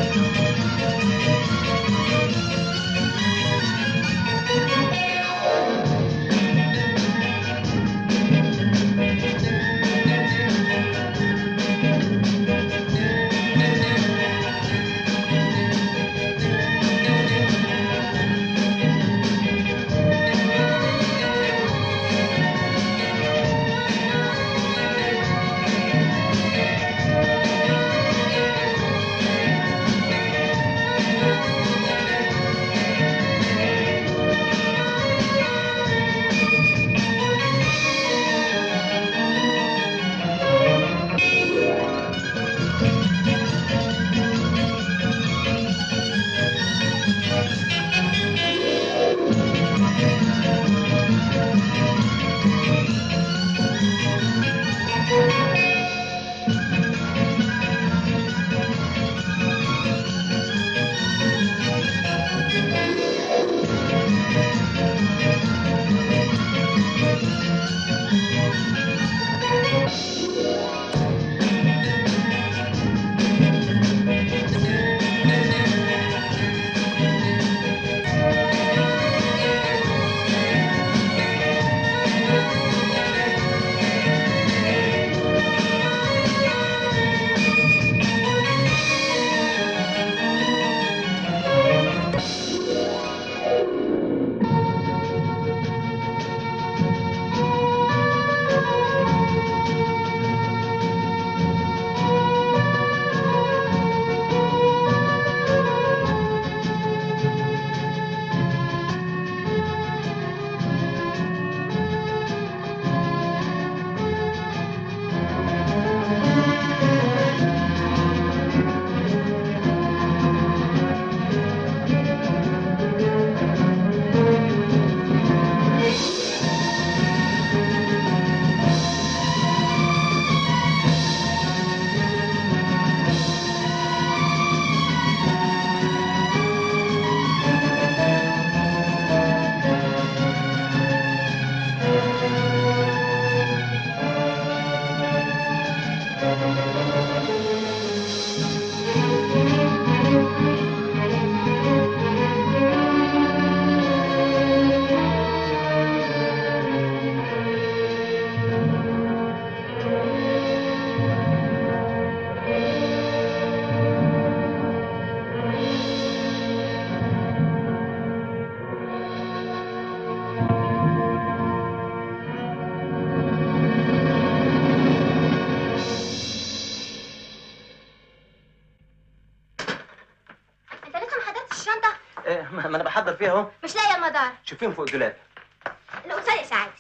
انت لسه ما حضرتش الشنطه إيه ما ما انا بحضر فيها اهو مش لاقيه المدار شوفيهم فوق الدولاب القصير يا سعادة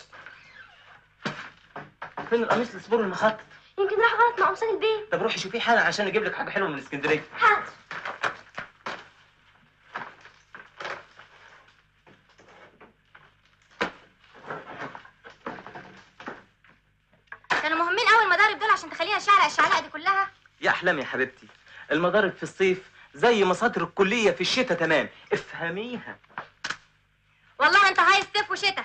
فين القميص الاسبور المخطط يمكن راح غلط مع قمصان البيت طب روحي شوفيه حالا عشان اجيب لك حاجه حلوه من اسكندريه حاضر كانوا مهمين قوي المضارب دول عشان تخليها شعلق الشعلقه دي كلها يا احلام يا حبيبتي المضارب في الصيف زي مصادر الكليه في الشتاء تمام افهميها والله انت عايز صيف وشتاء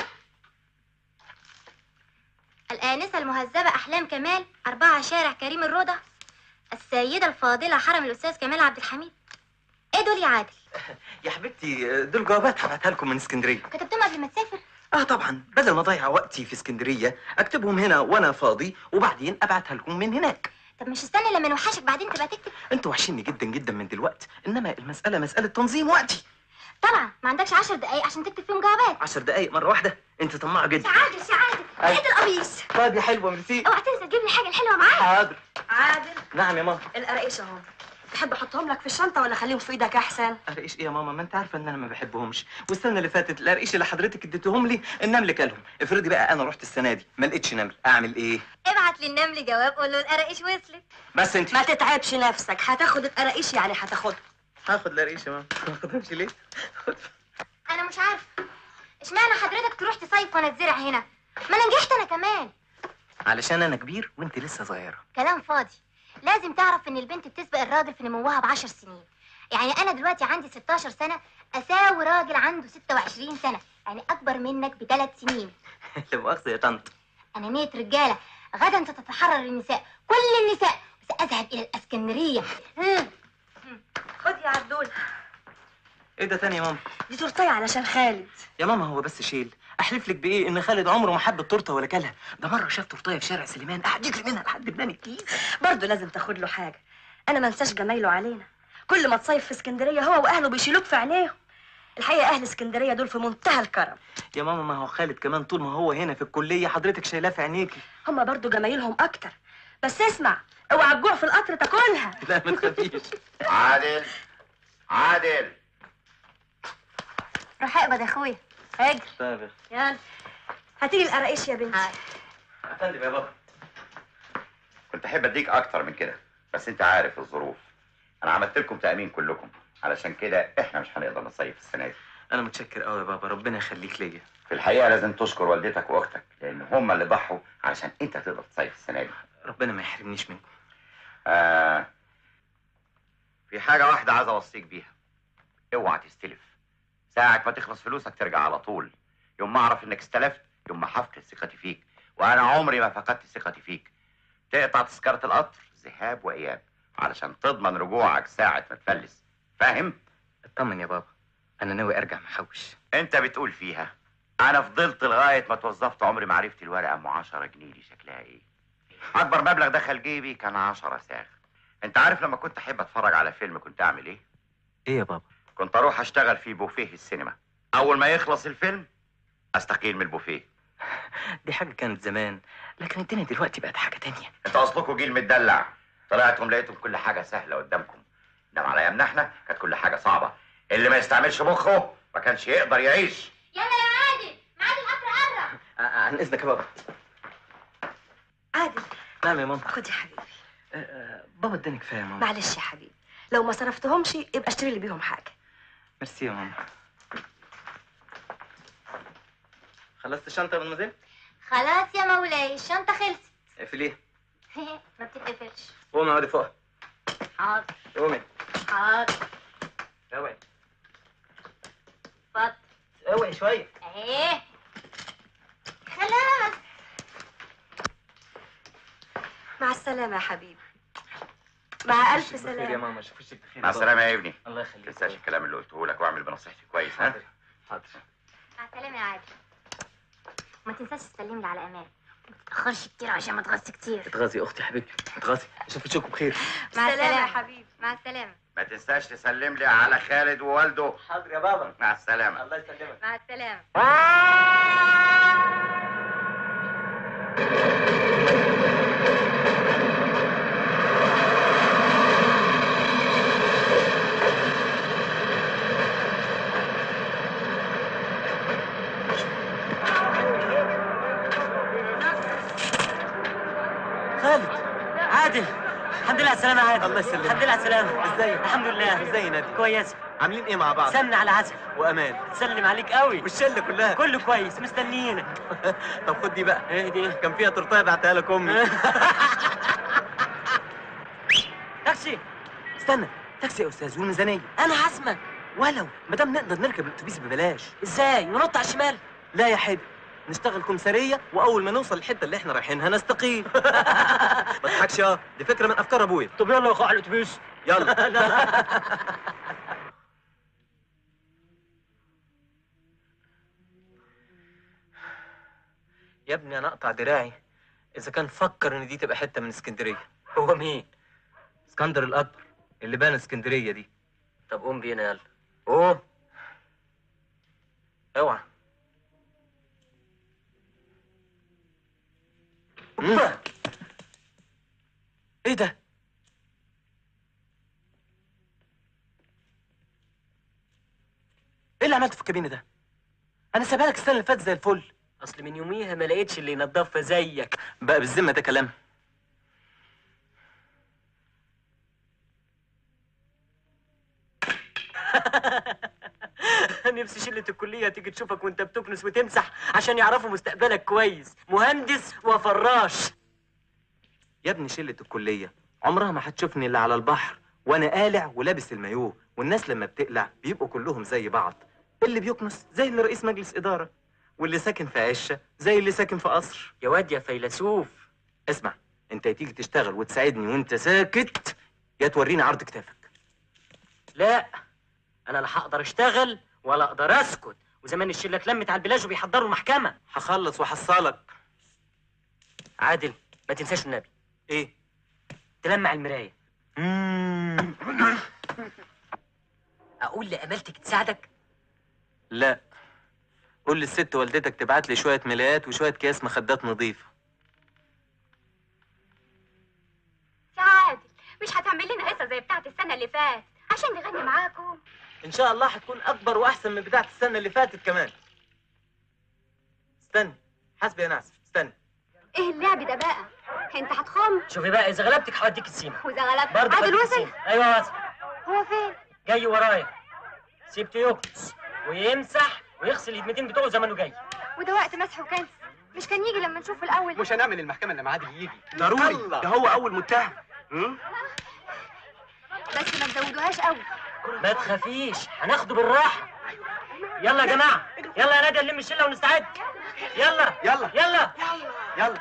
الآنسة المهذبة أحلام كمال أربعة شارع كريم الروضة السيدة الفاضلة حرم الأستاذ كمال عبد الحميد إيه دول يا عادل؟ يا حبيبتي دول جوابات هبعتها لكم من اسكندريه كتبتهم قبل ما تسافر؟ اه طبعا بدل ما اضيع وقتي في اسكندريه اكتبهم هنا وانا فاضي وبعدين ابعتها لكم من هناك طب مش استنى لما نوحشك بعدين تبقى تكتب انتوا وحشيني جدا جدا من دلوقتي انما المساله مساله تنظيم وقتي طبعا ما عندكش عشر دقايق عشان تكتب فيهم جوابات عشر دقايق مره واحده انت طماعه جدا سعادة سعادة أي. لقيت القميص طيب يا حلوه ميرسي اوعى تنسى تجيب لي حاجة الحلوة معاك حاضر عادل نعم يا ماما القراقيش اهو تحب احطهم لك في الشنطه ولا اخليهم في ايدك احسن قرقيش ايه يا ماما ما انت عارفه ان انا ما بحبهمش والسنه اللي فاتت القرقيش اللي حضرتك اديتهم لي النمل كلهم افرضي بقى انا رحت السنه دي ما لقيتش نمل اعمل ايه ابعت للنمل جواب قول له القراقيش وصلت بس انت ما تتعبش نفسك هتاخد القراقيش يعني هتاخدها هاخد القرقيش يا ماما ما اخدهمش ليه خد. انا مش عارفة اشمعنى حضرتك تروح تصيف وانا اتزرع هنا ما انا نجحت انا كمان علشان انا كبير وانت لسه صغيره كلام فاضي لازم تعرف ان البنت بتسبق الراجل في نموها بعشر سنين يعني انا دلوقتي عندي 16 سنة اساوي راجل عنده 26 سنة يعني اكبر منك بثلاث سنين لا مؤاخذه يا طنط انا نية رجالة غدا ستتحرر النساء كل النساء وساذهب الى الاسكندرية مم. مم. يا عدول ايه ده تاني يا ماما دي تورتيه علشان خالد يا ماما هو بس شيل احلف لك بايه ان خالد عمره ما حب التورته ولا كلها ده مره شاف تورتيه في شارع سليمان قعد يجري منها لحد بلان الكيس برضه لازم تاخد له حاجه انا ما انساش جمايله علينا كل ما تصيف في اسكندريه هو واهله بيشيلوك في عينيهم الحقيقه اهل اسكندريه دول في منتهى الكرم يا ماما ما هو خالد كمان طول ما هو هنا في الكليه حضرتك شايلاه في عينيكي هما برضه جمايلهم اكتر بس اسمع اوعى تجوع في القطر تاكلها لا ما تخافيش عادل عادل روح اقبض يا اخويا اجري طيب يلا هاتيلي القراقيش يا بنتي حاضر. افندم يا بابا كنت احب اديك اكتر من كده بس انت عارف الظروف انا عملت لكم تامين كلكم علشان كده احنا مش هنقدر نصيف السنه دي انا متشكر قوي يا بابا ربنا يخليك ليا في الحقيقه لازم تشكر والدتك واختك لان هم اللي ضحوا علشان انت تقدر تصيف السنه دي ربنا ما يحرمنيش منكم آه في حاجه واحده عايز اوصيك بيها اوعى تستلف ساعة ما تخلص فلوسك ترجع على طول يوم ما اعرف انك استلفت يوم ما هفقد ثقتي فيك وانا عمري ما فقدت ثقتي فيك تقطع تذكرة القطر ذهاب واياب علشان تضمن رجوعك ساعة ما تفلس فاهم اطمن يا بابا انا ناوي ارجع محوش انت بتقول فيها انا فضلت لغاية ما توظفت عمري ما عرفت الورقة ام 10 جنيه دي شكلها ايه اكبر مبلغ دخل جيبي كان 10 ساغ انت عارف لما كنت احب اتفرج على فيلم كنت اعمل ايه ايه يا بابا كنت اروح اشتغل في بوفيه السينما اول ما يخلص الفيلم استقيل من البوفيه دي حاجه كانت زمان لكن الدنيا دلوقتي بقت حاجه تانية انت اصلكوا جيل متدلع طلعتم لقيتم كل حاجه سهله قدامكم انما على ايامنا احنا كانت كل حاجه صعبه اللي ما يستعملش مخه ما كانش يقدر يعيش يلا يا عادل ميعاد القطر قرب آه، عن اذنك يا بابا عادل نعم يا ماما خد يا حبيبي آه، آه، بابا اداني كفايه يا ماما معلش يا حبيبي لو ما صرفتهمش يبقى اشتري لي بيهم حاجه ميرسي يا ماما خلصت الشنطه يا مدمزيل خلاص يا مولاي الشنطه خلصت اقفليها ما بتتقفلش قومي اقعدي فوق حاضر قومي حاضر اوعي اتفضل اوعي شويه اهي خلاص مع السلامه يا حبيبي مع الف بخير يا سلامه ماما اشوفك بخير مع السلامه يا ابني الله يخليك تنساش الكلام اللي قلته لك واعمل بنصيحتي كويس ها حاضر حاضر مع السلامه يا عادل ما تنساش تسلم لي على امال ما تتاخرش كتير عشان ما تغص كتير اتغاظي يا اختي يا حبيبتي اتغاظي اشوفك تشوفكم بخير مع سلام يا السلامه حبيبي مع السلامه ما تنساش تسلم لي على خالد ووالده حاضر يا بابا مع السلامه الله يسلمك مع السلامه خالد عادل الحمد لله على السلامة يا عادل الله يسلمك. الحمد لله على السلامة ازيك؟ الحمد لله ازاي نادي؟ كويس عاملين ايه مع بعض سمن على عسل وامان سلم عليك قوي والشله كلها كله كويس مستنيينك طب خد دي بقى ايه دي كان فيها تورتايه بعتها لك امي تاكسي استنى تاكسي يا استاذ والميزانيه انا هسمك ولو ما دام نقدر نركب الاتوبيس ببلاش ازاي ننط على الشمال لا يا حبيبي نشتغل كمسارية وأول ما نوصل الحتة اللي احنا رايحينها نستقيل ما تضحكش يا دي فكرة من أفكار أبويا طب يلا يا اخو على الاتوبيس يلا يا ابني أنا أقطع دراعي إذا كان فكر إن دي تبقى حتة من اسكندرية هو مين اسكندر الأكبر اللي بان اسكندرية دي طب قوم بينا يلا قوم اوعى مم. ايه ده؟ ايه اللي عملته في الكابينة ده؟ انا سايبها لك السنة اللي فاتت زي الفل اصل من يوميها ما لقيتش اللي ينضفها زيك بقى بالذمة ده كلام نفسي شلة الكلية تيجي تشوفك وانت بتكنس وتمسح عشان يعرفوا مستقبلك كويس مهندس وفراش يا ابني شلة الكلية عمرها ما هتشوفني الا على البحر وانا قالع ولابس المايوه والناس لما بتقلع بيبقوا كلهم زي بعض اللي بيكنس زي اللي رئيس مجلس إدارة واللي ساكن في عشة زي اللي ساكن في قصر يا واد يا فيلسوف اسمع انت يا تيجي تشتغل وتساعدني وانت ساكت يا توريني عرض كتافك لا انا لا هقدر اشتغل ولا اقدر اسكت وزمان الشله اتلمت على البلاج وبيحضروا المحكمه هخلص وحصلك عادل ما تنساش النبي ايه تلمع المرايه اقول لامالتك تساعدك لا قول للست والدتك تبعت لي شويه ملايات وشويه اكياس مخدات نظيفه يا عادل مش هتعمل لنا قصه زي بتاعه السنه اللي فاتت عشان نغني معاكم ان شاء الله هتكون اكبر واحسن من بتاعه السنه اللي فاتت كمان استني حسبي يا ناس استني ايه اللعب ده بقى انت هتخم شوفي بقى اذا غلبتك هوديك السيما واذا غلبت برضه عادل هوديك وصل السيما. ايوه وصل هو فين جاي ورايا سيبته يكنس ويمسح ويغسل اليدمتين بتوعه زي ما انه جاي وده وقت مسح وكنس مش كان يجي لما نشوفه الاول مش هنعمل المحكمة اللي معادي يجي ضروري ده هو أول متهم م? بس ما تزودوهاش قوي ما تخافيش هناخده بالراحه يلا يا جماعه يلا يا ناديه نلم الشله ونستعد يلا يلا يلا يلا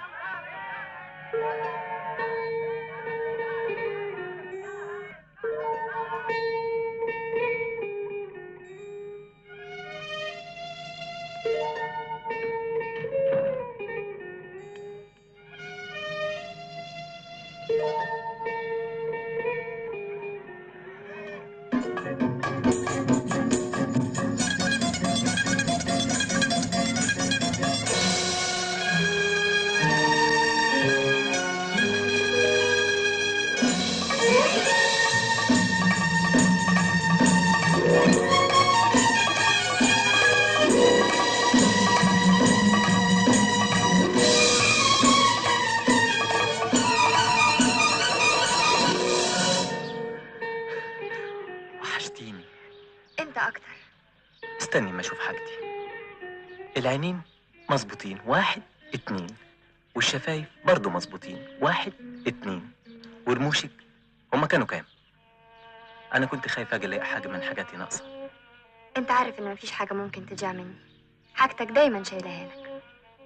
وحشتيني انت اكتر استني ما اشوف حاجتي العينين مظبوطين واحد اتنين والشفايف برضو مظبوطين واحد اتنين ورموشك هما كانوا كام انا كنت خايف اجي الاقي حاجه من حاجاتي ناقصه انت عارف ان مفيش حاجه ممكن تضيع مني حاجتك دايما شايلها لك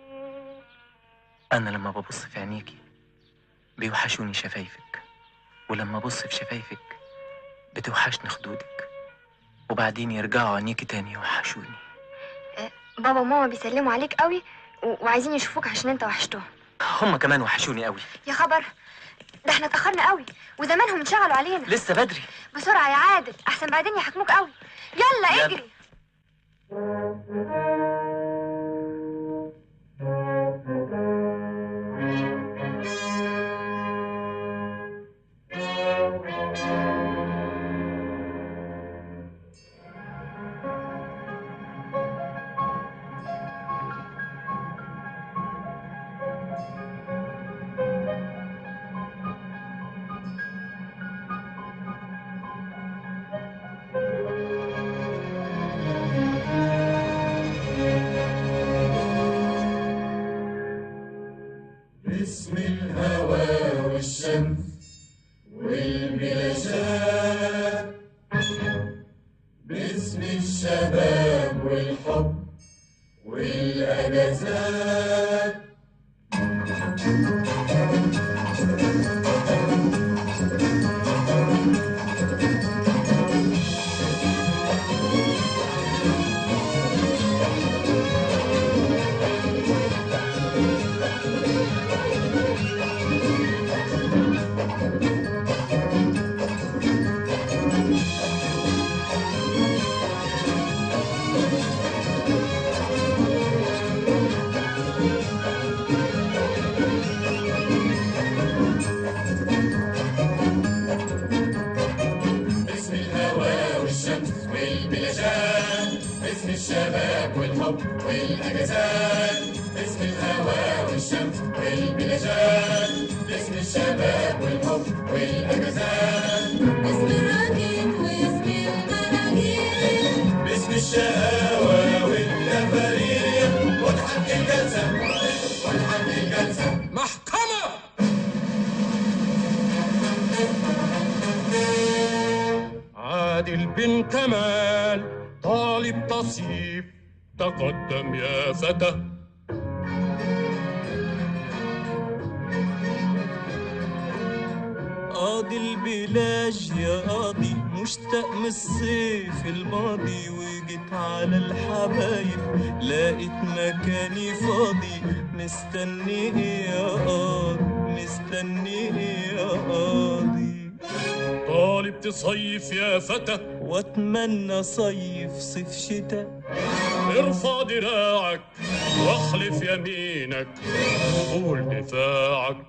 انا لما ببص في عينيكي بيوحشوني شفايفك ولما ابص في شفايفك بتوحشني خدودك وبعدين يرجعوا عينيكي تاني يوحشوني بابا وماما بيسلموا عليك قوي و... وعايزين يشوفوك عشان انت وحشتهم هما كمان وحشوني قوي يا خبر ده احنا اتاخرنا قوي وزمانهم انشغلوا علينا لسه بدري بسرعه يا عادل احسن بعدين يحاكموك قوي يلا يلا. اجري باسم الهوى والشمس والبلاشات باسم الشباب والحب والأجازات باسم الهوى والشمس والبلاشات باسم الشباب والحب والأجازات باسم الهوى والشمس والبلاشات باسم الشباب والحب والأجازات اسم الراجل واسم المراجيل باسم الشقاوة والتفاريح ولحد الجلسة ولحد الجلسة محكمة عادل بن كمال طالب تصيف تقدم يا فتى قاضي البلاج يا قاضي مشتاق من الصيف الماضي وجيت على الحبايب لقيت مكاني فاضي مستني ايه يا قاضي مستني ايه يا قاضي طالب تصيف يا فتى واتمنى صيف صيف شتاء ارفع دراعك واخلف يمينك وقول دفاعك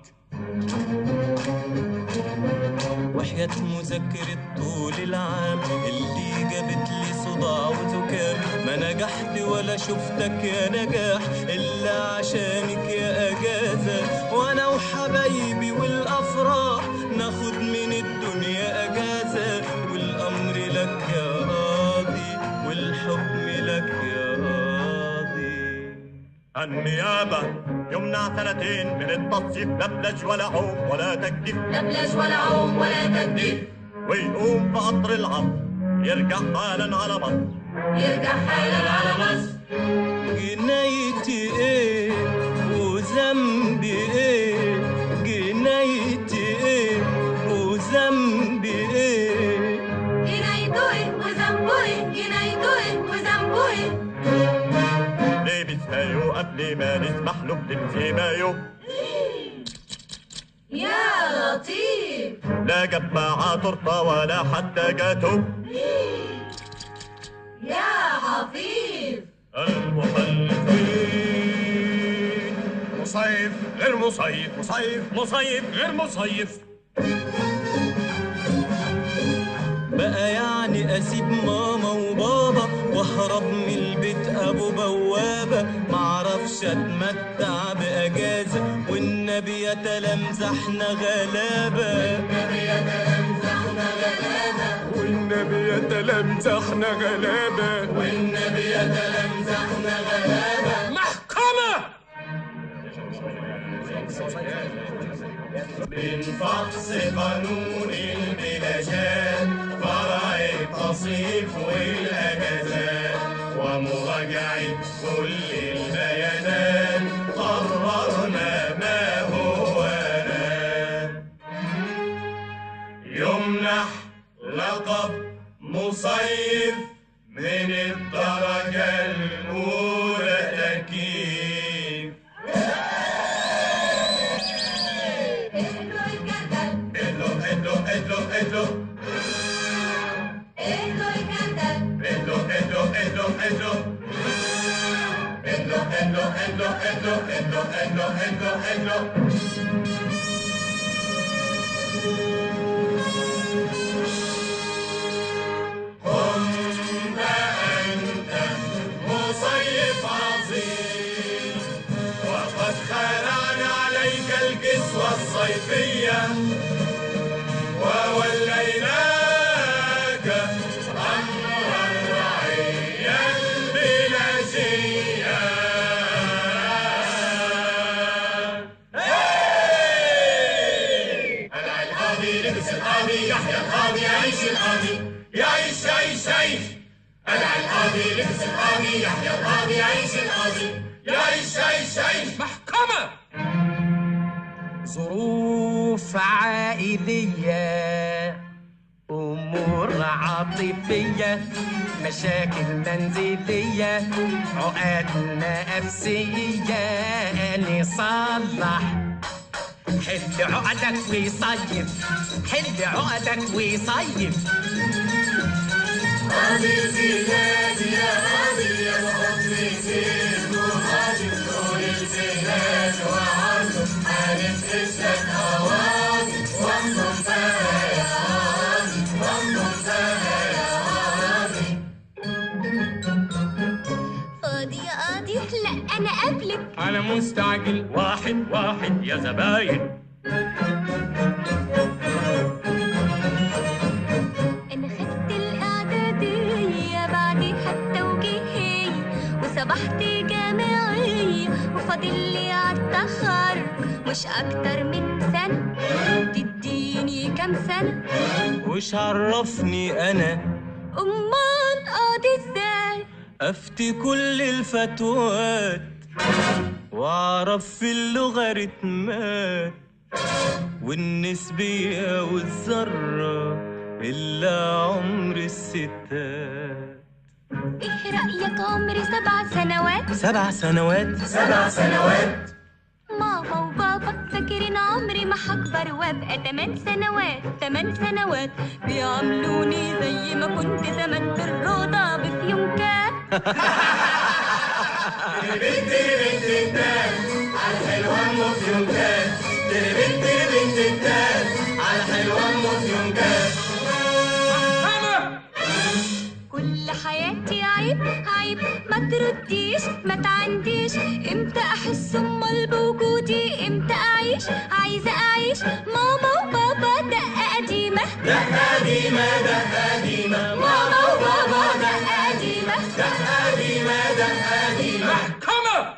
وحياة مذاكرة طول العام اللي جابت لي صداع وزكام ما نجحت ولا شفتك يا نجاح إلا عشانك يا أجازة وأنا وحبايبي والأفراح ناخد من الدنيا أجازة والأمر لك يا قاضي والحكم لك يا قاضي النيابة يمنع سنتين من التصيف لبلج ولا عوم ولا تكتيف لبلج ولا عوم ولا تجديد ويقوم في قطر العصر يرجع حالا على مصر يرجع حالا على مصر جنايتي ايه وذنبي ايه جنايتي ايه وذنبي ايه جنايته ايه وذنبه ايه جنايته ايه وذنبه ايه لابس مايو قبل ما نسمح له بلبس مايو يا لطيف لا جاب معاه تورته ولا حتى جاتو يا حفيظ المحلفين مصيف غير مصيف مصيف مصيف غير مصيف بقى يعني اسيب ماما وبابا واهرب من البيت ابو بوابه معرفش اتمتع باجازه والنبي يتلمزحنا غلابه والنبي يتلمزحنا غلابة والنبي يتلمزحنا غلابه محكمة من فحص قانون البلاشات فرع التصيف والاجازات ومراجعه كل البيانات قررنا ما هو نام يمنح لقب مصيف من الدرجة الأولى تكييف اهلوا الجردل ادلو ادلو ادلو ادلو اهلوا الجردل ادلو ادلو ادلو ادلو ادلو ادلو ادلو ادلو ادلو ادلو ادلو ادلو كنت أنت مصيف عظيم وقد خلعنا عليك الكسوة الصيفية ووليناك أمر الرعية البلاشية أنا القاضي لبس القاضي يحيى القاضي يعيش القاضي يعيش يعيش يعيش أنا القاضي لبس القاضي يحيى القاضي يعيش القاضي يعيش يعيش يعيش محكمة ظروف عائلية أمور عاطفية مشاكل منزلية عقد نفسية نصلح حل عقدك وصيف حل عقدك وصيف قاضي زياد يا قاضي يا الحكم سيف وقاضي طول الزياد وعرضه عارف اسلك قواضي واحكم فيها يا قاضي واحكم فيها يا قاضي فاضي يا قاضي لا انا قبلك أنا مستعجل واحد واحد يا زباين انا خدت الاعداديه بعدها التوجيهيه وصبحت جامعيه وفاضل لي عالتخرج مش اكتر من سنه تديني كام سنه وش عرفني انا امال قاضي ازاي افتي كل الفتوات واعرف في اللوغاريتمات والنسبية والذرة إلا عمر الستات ايه رأيك عمري سبع سنوات سبع سنوات سبع سنوات ماما وبابا فاكرين عمري ما هكبر وابقى تمن سنوات تمن سنوات بيعاملوني زي ما كنت زمان في الروضة بفيونكات بنت بنت التال على الحلوة ام فيونكات بنت بنت التال على الحلوة ام فيونكات كل حياتي عيب عيب ما ترديش ما تعنديش امتى احس امال بوجودي امتى اعيش عايزه اعيش ماما وبابا دقه قديمه دقة قديمة دقة قديمة ماما وبابا دقه قديمه دقة قديمة دقة قديمة محكمة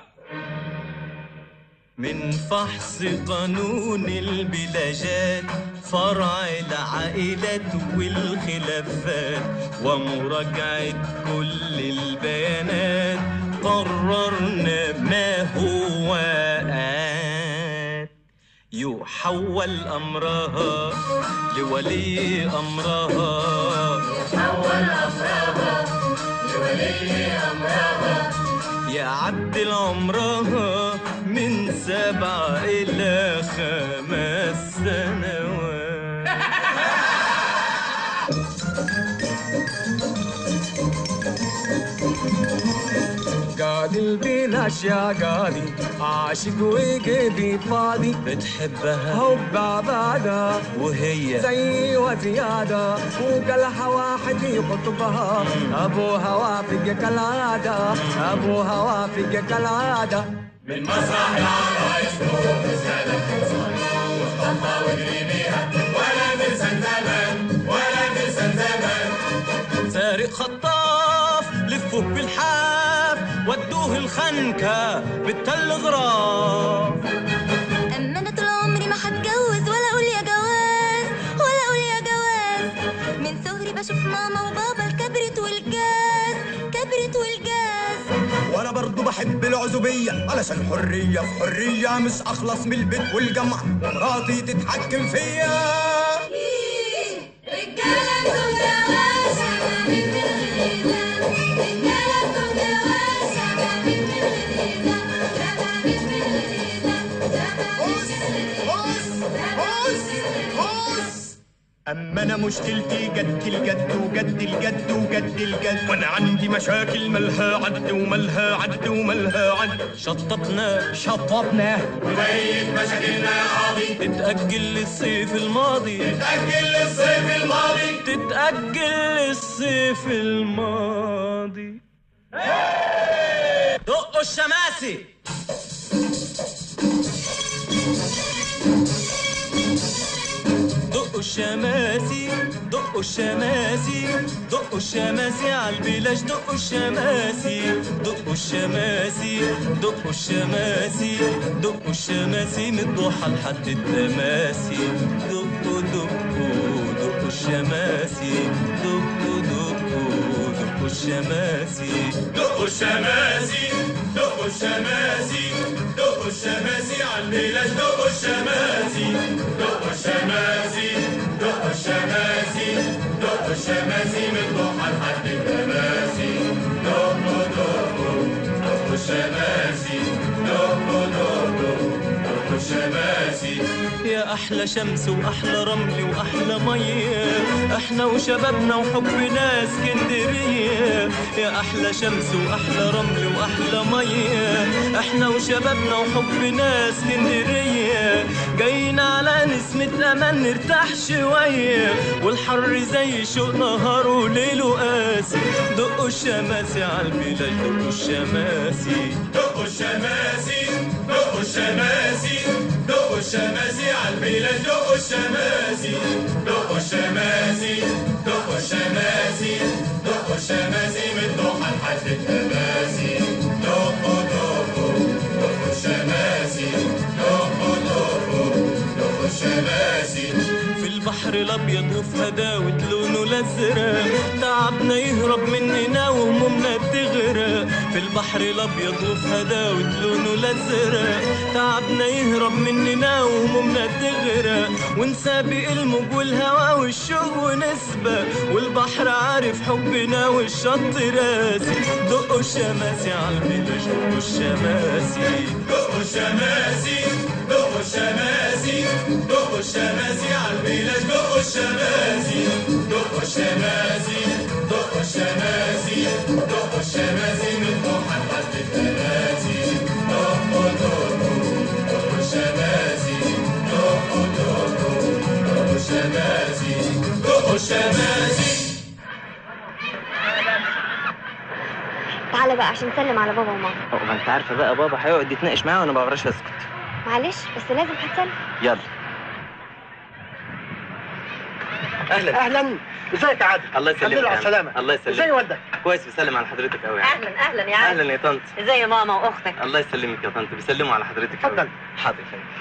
من فحص قانون البلاجات فرع العائلات والخلافات ومراجعة كل البيانات قررنا ما هو آت يحول أمرها لولي أمرها حول أمرها لولي أمرها يعدل عمرها من سبع إلى خمس سنوات قاضي البلاش يا قاضي عاشق وقلبي فاضي بتحبها هوبا بعدها وهي زي وزيادة فوق الحواحد يخطبها أبوها وافق كالعادة أبوها وافق كالعادة من مسرح العرايس فوق السادة الحصان واخطفها واجري بيها ولا ترسل زمان ولا ترسل زمان سارق خطاف لفوه بالحاف ودوه الخنكة بالتل غراف اما انا طول عمري ما هتجوز ولا اقول يا جواز ولا اقول يا جواز من صغري بشوف ماما وبابا الكبرت والجاز كبرت والجاز وانا برضو بحب العزوبية علشان حرية في حرية مش اخلص من البيت والجامعة مراتي تتحكم فيا رجالة انتوا جواز شبابين من الغيبة رجالة انتوا جواز شبابين من الغيبة شبابين من الغيبة اما انا مشكلتي جد الجد وجد الجد وجد الجد وانا عندي مشاكل ملها عد وملها عد وملها عد شططنا شطبنا وبيت مشاكلنا يا قاضي تتأجل للصيف الماضي تأجل للصيف الماضي تتأجل للصيف الماضي دقوا الشماسي دقوا الشماسي دقوا الشماسي دقوا الشماسي على البلاش دقوا الشماسي دقوا الشماسي دقوا الشماسي دقوا الشماسي من الضحى لحد التماسي دقوا دقوا دقوا الشماسي دقوا دقوا دقوا الشماسي دقوا الشماسي دقوا الشماسي دقوا الشماسي على البلاش دقوا الشماسي دقوا الشماسي دقوا الشماسي دقوا الشماسي من ضحى لحد التماسي دقوا دقوا دقوا الشماسي دقوا دقوا دقوا الشماسي يا احلى شمس واحلى رمل واحلى ميه احنا وشبابنا وحبنا اسكندريه يا احلى شمس واحلى رمل واحلى ميه احنا وشبابنا وحبنا اسكندريه جايين على نسمة امان نرتاح شويه والحر زي شوق نهار وليل قاسي دقوا الشماسي على البلاد دقوا الشماسي دقوا الشماسي دقوا الشماسي دقوا الشماسي على البلاد دقوا الشماسي دقوا الشماسي دقوا الشماسي دقوا الشماسي من ضحى لحد التماسي دقوا دقوا دقوا الشماسي دقوا دقوا دقوا الشماسي في البحر الابيض وفي هداوة لونه الازرق تعبنا يهرب مننا وهمومنا تغرق في البحر الابيض وفي هداوة لونه الازرق تعبنا يهرب مننا وهمومنا تغرق ونسابق الموج والهوا والشوق ونسبق والبحر عارف حبنا والشط راسي دقوا الشماسي عالميلج دقوا الشماسي دقوا الشماسي دقوا الشماسي دقوا الشماسي على البلاش دقوا الشماسي دقوا الشماسي دقوا الشماسي دقوا الشماسي من ضحى لحد التماسي دقوا دقوا دقوا الشماسي دقوا دقوا دقوا الشماسي دقوا الشماسي تعالى بقى عشان نسلم على بابا وماما ما انت عارفه بقى بابا هيقعد يتناقش معايا وانا ما بعرفش اسكت معلش بس لازم هتسلم يلا اهلا اهلا ازيك يا عادل الله يسلمك الحمد لله يا على عم. السلامه الله يسلمك ازاي والدك كويس بيسلم على حضرتك قوي اهلا اهلا يا عم اهلا يا طنط ازي ماما واختك الله يسلمك يا طنط بيسلموا على حضرتك اتفضل حاضر يا فندم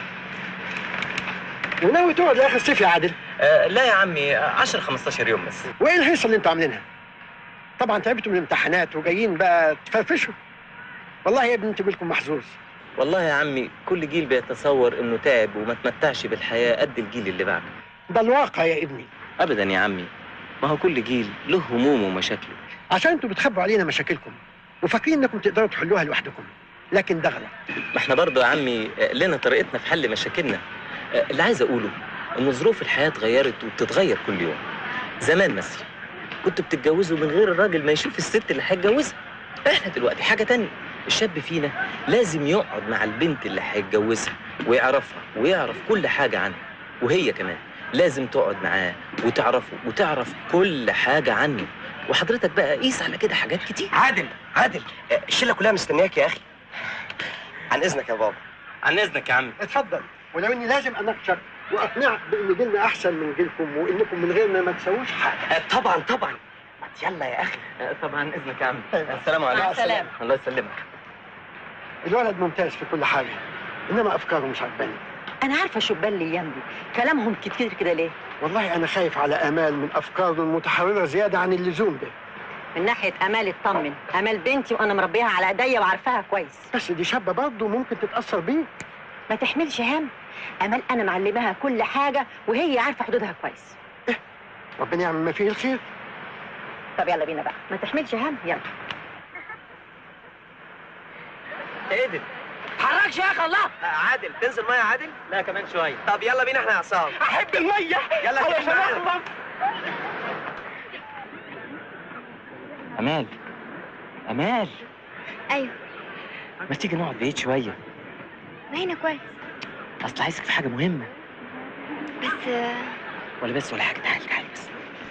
وناوي تقعد لاخر الصيف يا عادل آه لا يا عمي 10 15 يوم بس وايه الهيصه اللي انتوا عاملينها طبعا تعبتوا من الامتحانات وجايين بقى تفرفشوا والله يا ابني انتوا جيلكم محظوظ والله يا عمي كل جيل بيتصور انه تعب وما تمتعش بالحياه قد الجيل اللي بعده ده الواقع يا ابني ابدا يا عمي ما هو كل جيل له همومه ومشاكله عشان انتوا بتخبوا علينا مشاكلكم وفاكرين انكم تقدروا تحلوها لوحدكم لكن ده غلط ما احنا برضه يا عمي آه، لنا طريقتنا في حل مشاكلنا آه، اللي عايز اقوله ان ظروف الحياه اتغيرت وبتتغير كل يوم زمان مثلا كنتوا بتتجوزوا من غير الراجل ما يشوف الست اللي هيتجوزها احنا دلوقتي حاجه تانية الشاب فينا لازم يقعد مع البنت اللي هيتجوزها ويعرفها ويعرف كل حاجه عنها وهي كمان لازم تقعد معاه وتعرفه وتعرف كل حاجه عنه وحضرتك بقى قيس على كده حاجات كتير عادل عادل آه، الشله كلها مستنياك يا اخي عن اذنك يا بابا عن اذنك يا عم اتفضل ولو اني لازم اناقشك واقنعك بان جيلنا احسن من جيلكم وانكم من غيرنا ما تسووش حاجه طبعا طبعا يلا يا اخي طبعا اذنك يا عم السلام عليكم مع السلامة. الله يسلمك الولد ممتاز في كل حاجه انما افكاره مش عجباني انا عارفه الشبان اللي يمضي كلامهم كتير كده ليه والله انا خايف على امال من افكاره المتحرره زياده عن اللزوم ده من ناحيه امال اطمن امال بنتي وانا مربيها على ايديا وعارفاها كويس بس دي شابه برضه ممكن تتاثر بيه ما تحملش هم امال انا معلماها كل حاجه وهي عارفه حدودها كويس ربنا يعمل ما فيه الخير طب يلا بينا بقى ما تحملش هم يلا ايه ده حركش يا اخي الله عادل تنزل ميه عادل لا كمان شويه طب يلا بينا احنا يا عصام احب الميه يلا علشان كده معانا. اخلص امال امال ايوه ما تيجي نقعد بعيد شويه ما هنا كويس اصل عايزك في حاجه مهمه بس آه، ولا بس ولا حاجه تعالي تعالي بس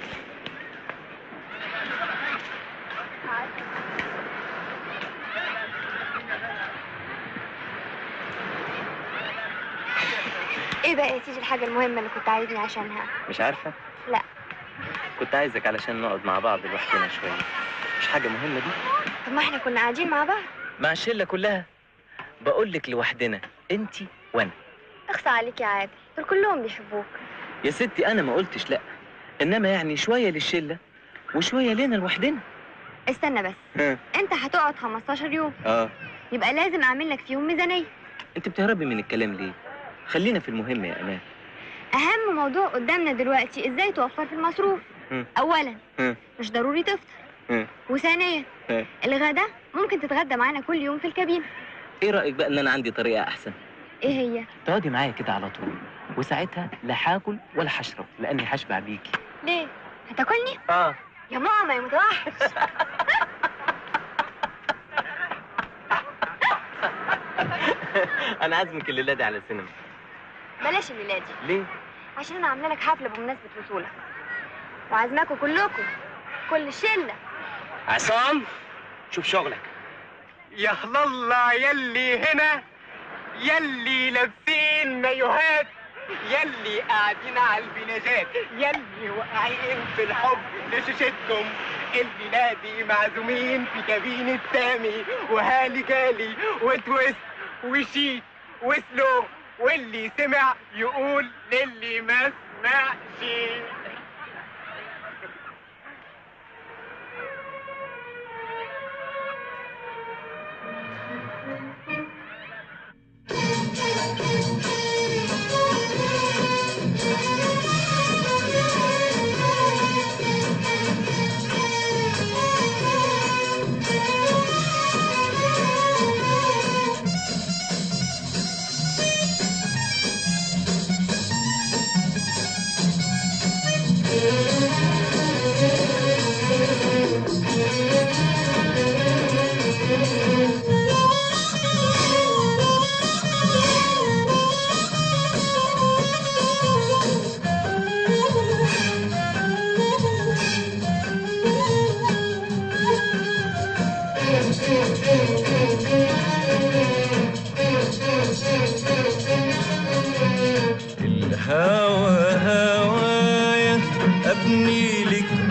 ايه بقى يا سيدي الحاجه المهمه اللي كنت عايزني عشانها مش عارفه لا كنت عايزك علشان نقعد مع بعض لوحدنا شويه مش حاجه مهمه دي طب ما احنا كنا قاعدين مع بعض مع الشله كلها بقول لك لوحدنا انت وانا اخصى عليك يا عادل دول كلهم بيحبوك يا ستي انا ما قلتش لا انما يعني شويه للشله وشويه لنا لوحدنا استنى بس ها انت هتقعد 15 يوم اه يبقى لازم اعمل لك فيهم ميزانيه انت بتهربي من الكلام ليه خلينا في المهم يا امان اهم موضوع قدامنا دلوقتي ازاي توفر في المصروف مم. اولا مم. مش ضروري تفطر مم. وثانيا مم. الغدا ممكن تتغدى معانا كل يوم في الكابينه ايه رايك بقى ان انا عندي طريقه احسن ايه هي تقعدي معايا كده على طول وساعتها لا هاكل ولا هشرب لاني هشبع بيكي ليه هتاكلني اه يا ماما يا متوحش انا عازمك الليله دي على السينما بلاش الليله دي ليه عشان انا عامله لك حفله بمناسبه وصولك وعازماكوا كلكم كل الشله عصام شوف شغلك يا الله يلي هنا يلي لابسين مايوهات يلي قاعدين على البناجات يلي واقعين في الحب لشوشتكم الليلة دي معزومين في كابينة سامي وهالي جالي وتويست وشيك وسلو واللي سمع يقول للي ما سمعش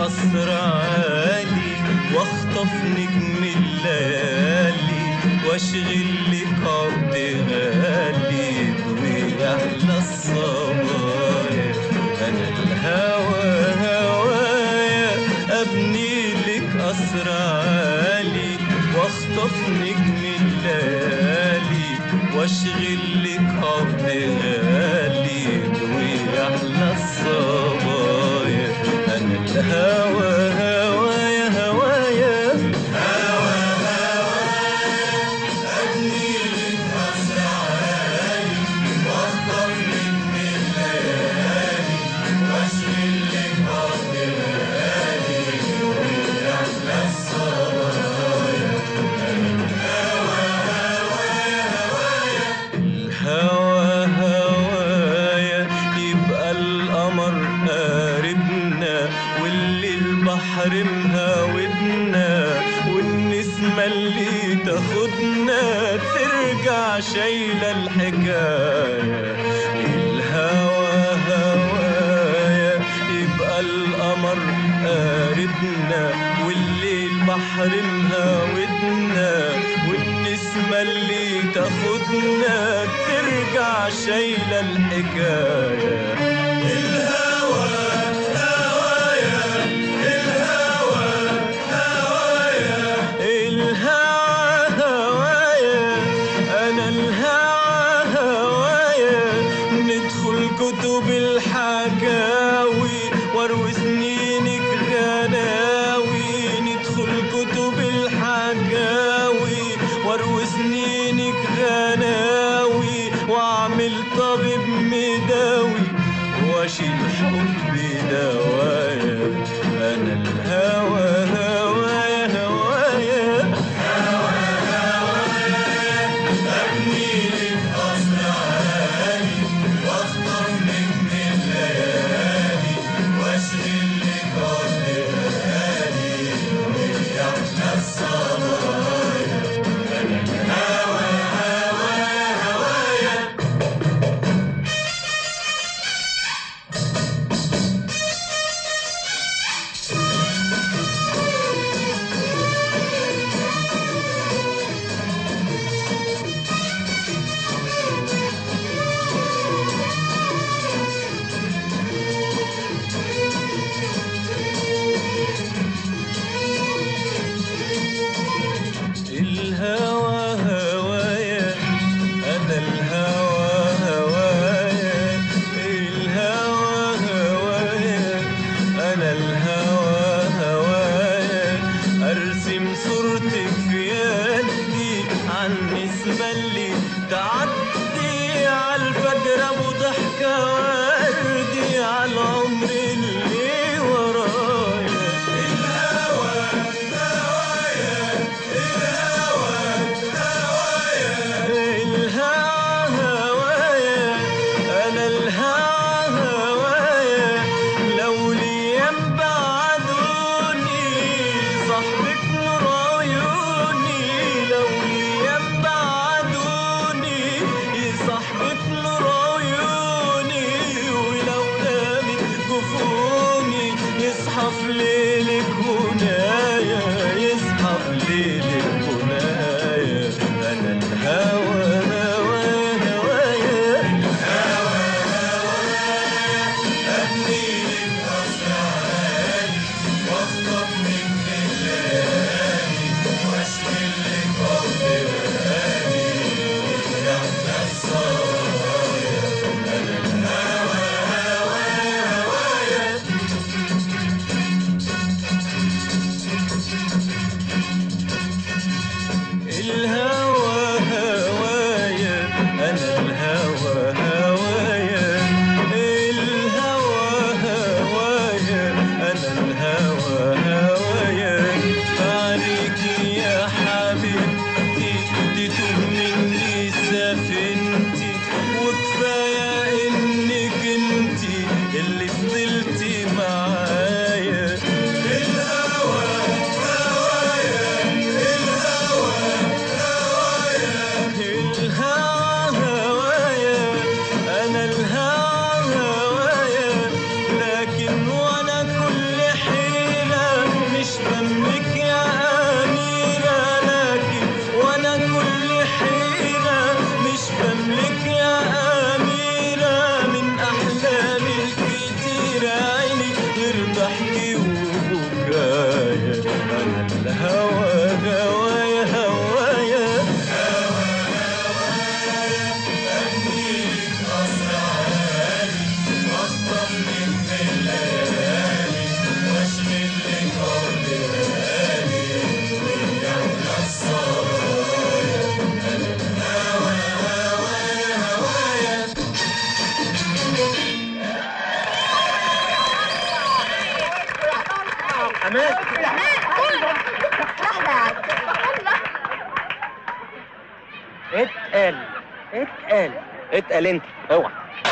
قصر عالي واخطف نجم الليالي واشغل لك عقد غالي ويحلى الصبايا انا الهوى هوايا ابني لك قصر عالي واخطف نجم الليالي واشغل لك عقد غالي ويحلى الصبايا انا الهوى هوايا هوايا هوى هوايا ابني لك قصر عالي واخطف نجم الليالي واشغل لك عقد غالي ويحلى الصبايا الهوى هوايا يبقى القمر قاربنا واللي البحر مهاودنا والنسمة اللي تاخدنا ترجع شايلة الحكاية الهوى هوايا يبقى القمر قاربنا واللي البحر مهاودنا والنسمة اللي تاخدنا ترجع شايلة الحكاية الهوى هوايا الهوى هوايا الهوى هوايا أنا الهوى هوايا ندخل كتب الحكاوي واروي سنينك غناوي ندخل كتب الحكاوي واروي سنينك غناوي واعمل طبيب مداوي واشيل حبي دوايا انا الهوى هوايا هوايا ابني لك قصر عالي واخطف نجم الليالي واشغل لك عقد غالي ويحلى الصبايا انا الهوى هوايا هوايا الهوى هوايا أنا الهوى هوايا الهوى هوايا أنا الهوى هوايا أرسم صورتك في يدي عن النسمة اللي تعدي على الفجر أبو ضحكة وردي على العمر اللي ورايا الهوى هوايا الهوى هوايا انا الهوى هوايا لو ليام بعد امان اتقل اتقل اتقل انت اوعى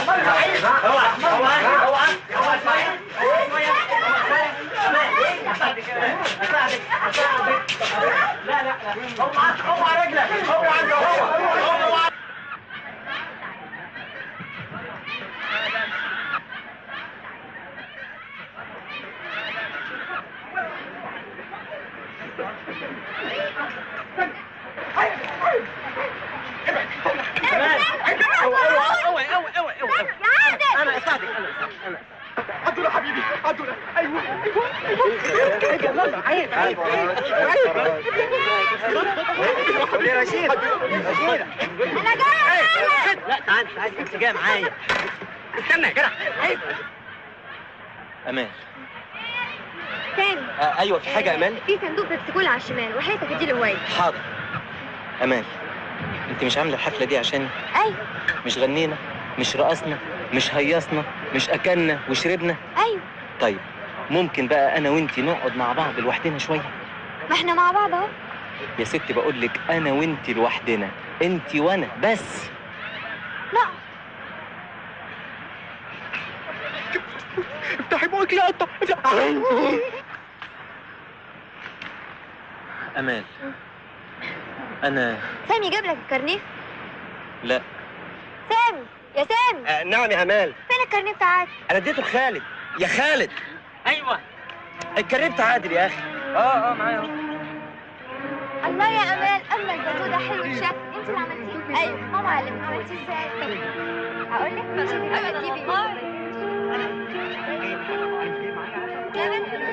انا اساعدك انا انا عدونا حبيبي عدونا ايوه ايوه يلا عيب عيب يا رشيد انا جاي لا تعال تعال انت جاي معايا استنى يا جدع عيب امان سامي آه ايوه في حاجه امان في صندوق بيبسي كولا على الشمال وحياتك ادي له حاضر امان انت مش عامله الحفله دي عشان ايوه مش غنينا مش رقصنا مش هيصنا مش اكلنا وشربنا ايوه طيب ممكن بقى انا وانتي نقعد مع بعض لوحدنا شويه ما احنا مع بعض اهو يا ستي بقول لك انا وانتي لوحدنا انتي وانا بس لا افتحي بوقك لا قطة امال انا سامي جاب لك الكارنيه لا سامي يا سامي آه نعم يا امال فين الكارنيه بتاعك انا اديته لخالد يا خالد ايوه الكريم بتاع عادل يا اخي اه اه معايا اهو الله يا امال اما الجاتو ده حلو الشكل انت اللي عملتيه ايوه ماما علمتني عملتيه ازاي هقول لك بس اما تجيبي يا بنتي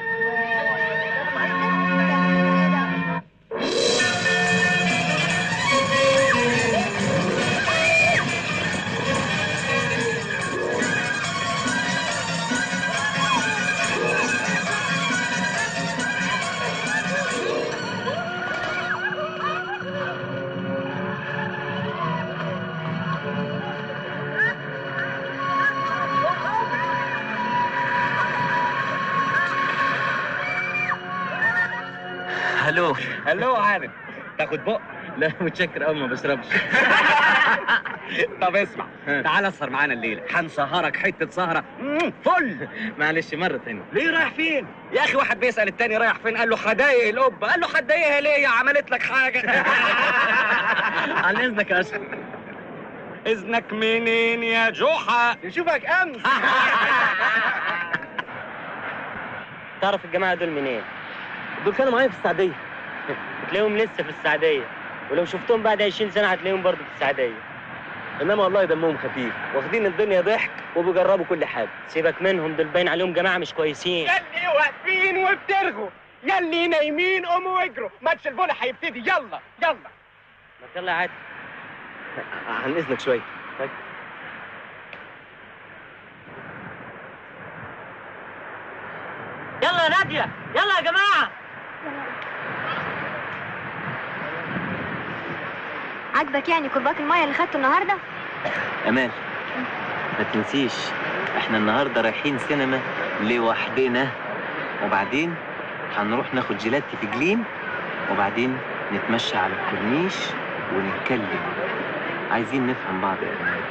هلو هلو عادل تاخد بق لا متشكر قوي ما بشربش طب اسمع تعال اسهر معانا الليله هنسهرك حته سهره مم، فل معلش مره تانية ليه رايح فين يا اخي واحد بيسال التاني رايح فين قال له هضايق القبه قال له هتضايقها ليه عملت لك حاجه عن اذنك يا اشرف اذنك منين يا جحا نشوفك امس تعرف الجماعه دول منين دول كانوا معايا في السعوديه تلاقيهم لسه في السعديه ولو شفتهم بعد 20 سنه هتلاقيهم برضه في السعديه انما والله دمهم خفيف واخدين الدنيا ضحك وبيجربوا كل حاجه سيبك منهم دول باين عليهم جماعه مش كويسين يلي واقفين وبترغوا يلي نايمين قوموا واجروا ماتش الفولي هيبتدي يلا يلا ما يلا يا عادل عن اذنك شويه يلا يا ناديه يلا يا جماعه عاجبك يعني كرباك الميه اللي خدته النهارده امان ما تنسيش احنا النهارده رايحين سينما لوحدنا وبعدين هنروح ناخد جيلاتي في جليم وبعدين نتمشى على الكورنيش ونتكلم عايزين نفهم بعض يا امان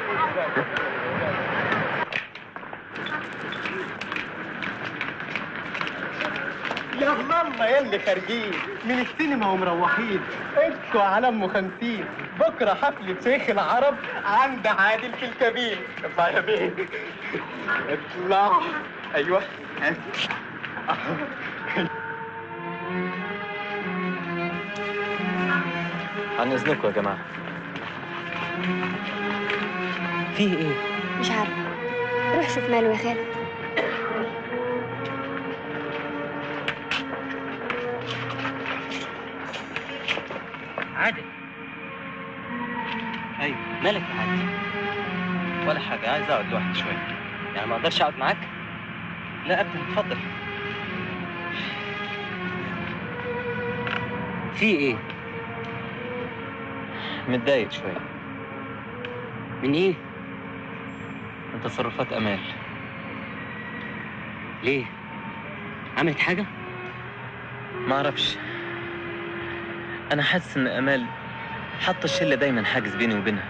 يا الله يا اللي خارجين من السينما ومروحين انتوا على ام خمسين بكره حفلة شيخ العرب عند عادل في الكبير اطلع يا بيه اطلع ايوه عن اذنكم يا جماعه في ايه مش عارفه روح شوف ماله يا خالد عادل ايوه مالك يا عادل ولا حاجه عايز اقعد لوحدي شويه يعني ما اقدرش اقعد معاك لا ابدا اتفضل في ايه متضايق شويه من ايه من تصرفات امال ليه عملت حاجه معرفش انا حاسس ان امال حاطه الشله دايما حاجز بيني وبينها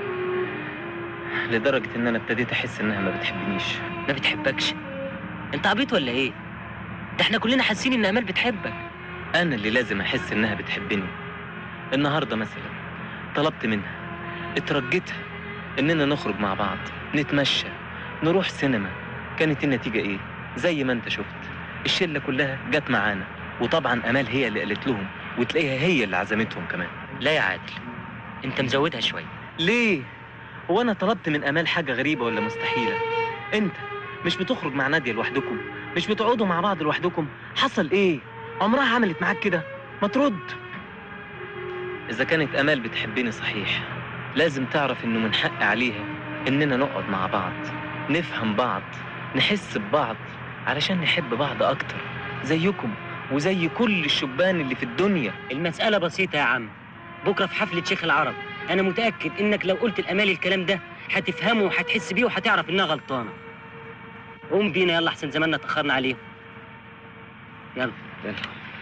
لدرجه ان انا ابتديت احس انها ما بتحبنيش ما بتحبكش انت عبيط ولا ايه ده احنا كلنا حاسين ان امال بتحبك انا اللي لازم احس انها بتحبني النهارده مثلا طلبت منها اترجيتها اننا نخرج مع بعض نتمشى نروح سينما كانت النتيجه ايه زي ما انت شفت الشله كلها جت معانا وطبعا امال هي اللي قالت لهم وتلاقيها هي اللي عزمتهم كمان لا يا عادل انت مزودها شويه ليه هو انا طلبت من امال حاجه غريبه ولا مستحيله انت مش بتخرج مع ناديه لوحدكم مش بتقعدوا مع بعض لوحدكم حصل ايه عمرها عملت معاك كده ما ترد اذا كانت امال بتحبني صحيح لازم تعرف انه من حق عليها اننا نقعد مع بعض نفهم بعض نحس ببعض علشان نحب بعض اكتر زيكم وزي كل الشبان اللي في الدنيا المساله بسيطه يا عم بكره في حفله شيخ العرب انا متاكد انك لو قلت الامال الكلام ده هتفهمه وهتحس بيه وهتعرف انها غلطانه قوم بينا يلا احسن زماننا اتاخرنا عليهم يلا يلا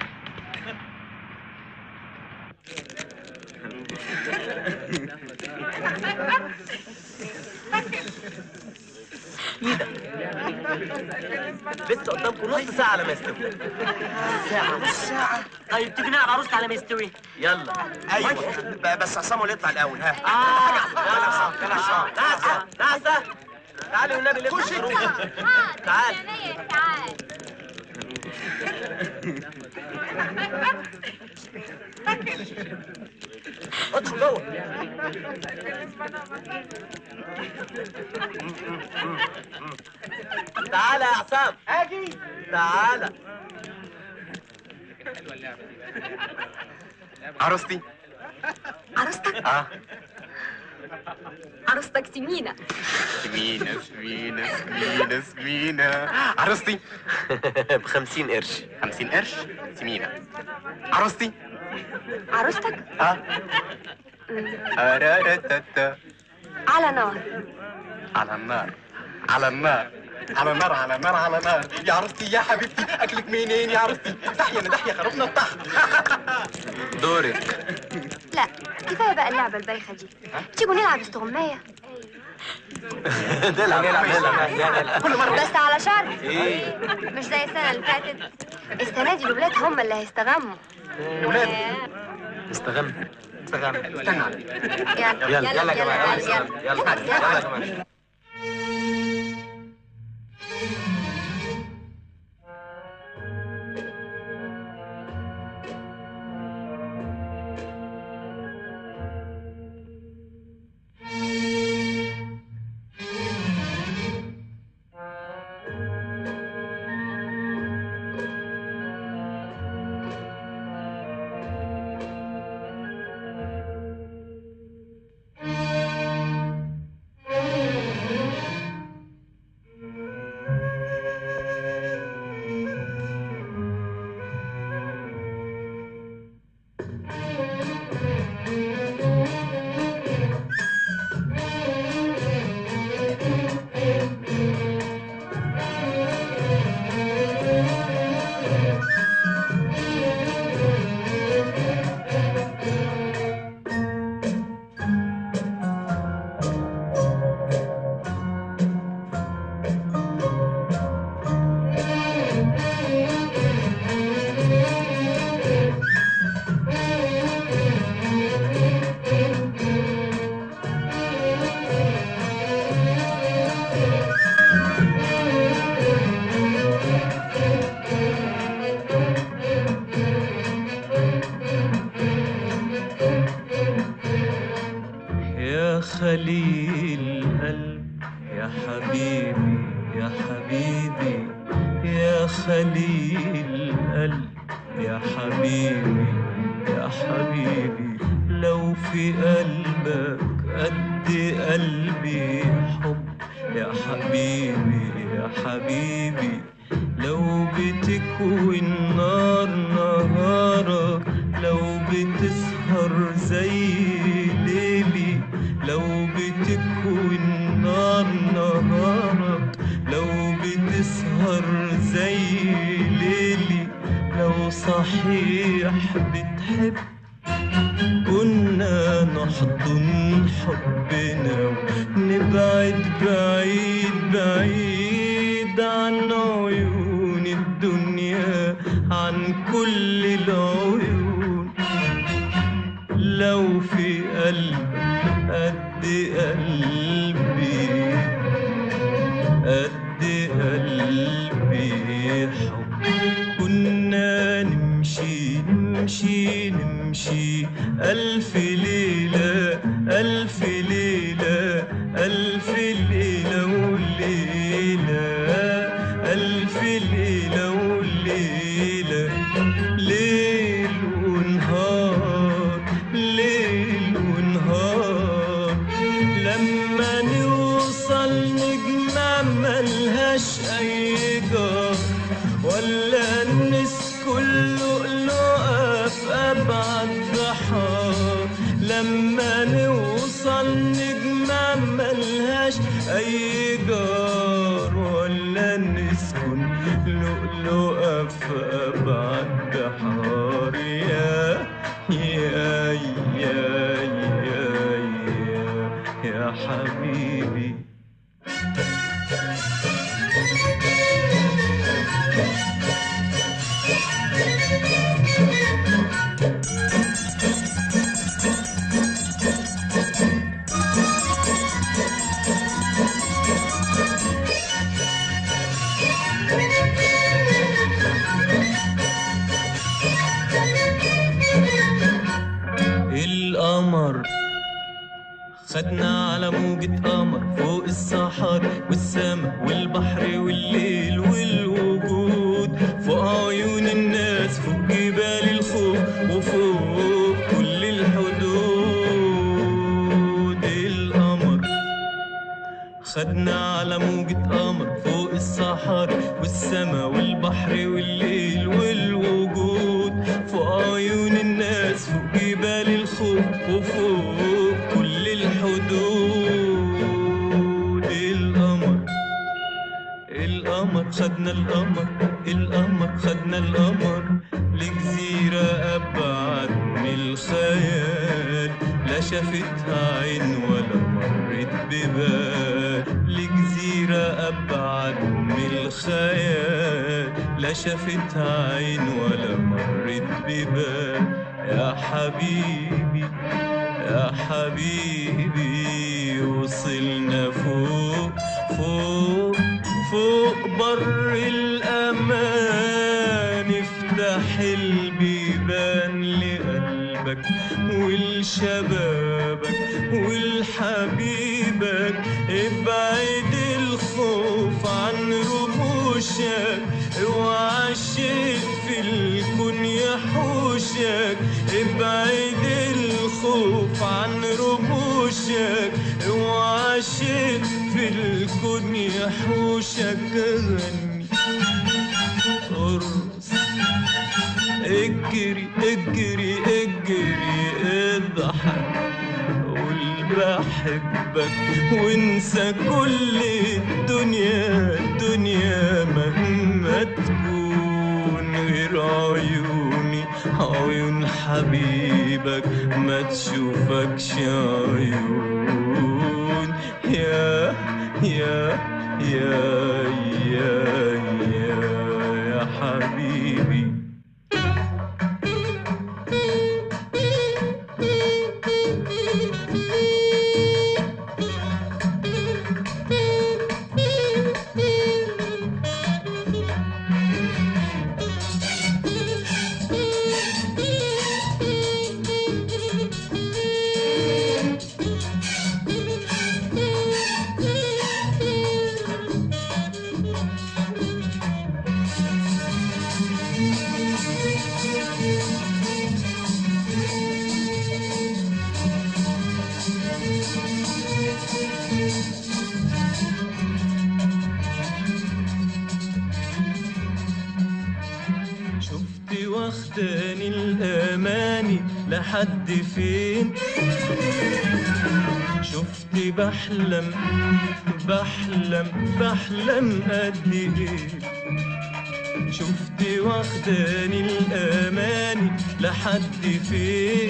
لسه قدامكم نص ساعة على ما يستوي ساعة نص ساعة طيب تيجي نلعب عروسة على ما يستوي يلا ايوه ب- بس عصام اللي يطلع الاول ها اه يلا عصام يلا عصام نعسة نعسة تعالي والنبي لف خش انت. تعال ادخل جوه تعالى يا عصام اجي تعالى عروستي عروستك اه عروستك سمينة سمينة سمينة سمينة سمينة عروستي ب 50 قرش 50 قرش سمينة عروستي عروستك اه أرارتتا. على نار على النار على النار على النار على النار على النار يا عروستي يا حبيبتي اكلك منين يا عروستي تحيا ندحيا خربنا الطحن دورك لا كفاية بقى اللعبة البايخة دي تيجوا نلعب استغماية نلعب نلعب نلعب كل مرة بس على شرط ايه مش زي السنة اللي فاتت السنة دي الولاد هم اللي هيستغموا ولاد استغم استغم استنى يلا يلا يلا يا جماعة يلا يلا يلا يلا يا جماعة يا خليل قلب يا حبيبي يا حبيبي يا خليل قلب يا حبيبي يا حبيبي لو في قلبك قد قلبي حب يا حبيبي يا حبيبي لو بتكوي النار نهارك لو بتسهر زي ليلي لو بتكوي النار نهارك لو بتسهر زي ليلي صحيح بتحب كنا نحضن حبنا ونبعد بعيد بعيد عن عيون الدنيا عن كل العيون لو في قلبك قد قلبي قد قلبي حب كنا نمشي نمشي نمشي ألف ليلة ألف ليلة ألف ليلة وليلة ألف ليلة وليلة ليل ونهار ليل ونهار لما نوصل نجمة ملهاش أي جار ولا نسكن لؤلؤة في أبعد بحار لما نوصل نجمة ملهاش أي جار ولا نسكن لؤلؤة في أبعد بحار يا يا يا يا يا, يا حبيبي القمر خدنا على موجة قمر فوق الصحاري والسما والبحر والليل والوجود فوق عيون الناس فوق جبال الخوف وفوق كل الحدود القمر خدنا على موجة قمر فوق الصحاري والسما والبحر والليل والوجود فوق عيون الناس فوق جبال الخوف وفوق كل الحدود القمر القمر خدنا القمر القمر خدنا القمر لجزيرة أبعد من الخيال لا شافتها عين ولا مرت ببال لجزيرة أبعد من الخيال لا شافتها عين ولا مرت ببال يا حبيبي يا حبيبي وصلنا فوق فوق فوق بر الأمان افتح البيبان لقلبك ولشبابك ولحبيبك ابعد الخوف عن رموشك اوعى الشيء في الكون يحوشك ابعد الخوف عن رموشك اوعى شيء في الكون يحوشك غني ارقص اجري اجري اجري اضحك قول بحبك وانسى كل الدنيا الدنيا مهما تكون غير عيوني عيون حبيبك ما تشوفكش عيون يا يا يا يا يا يا حبيبي شفت واخداني الاماني لحد فين شفت بحلم بحلم بحلم قد ايه شفت واخداني الاماني لحد فين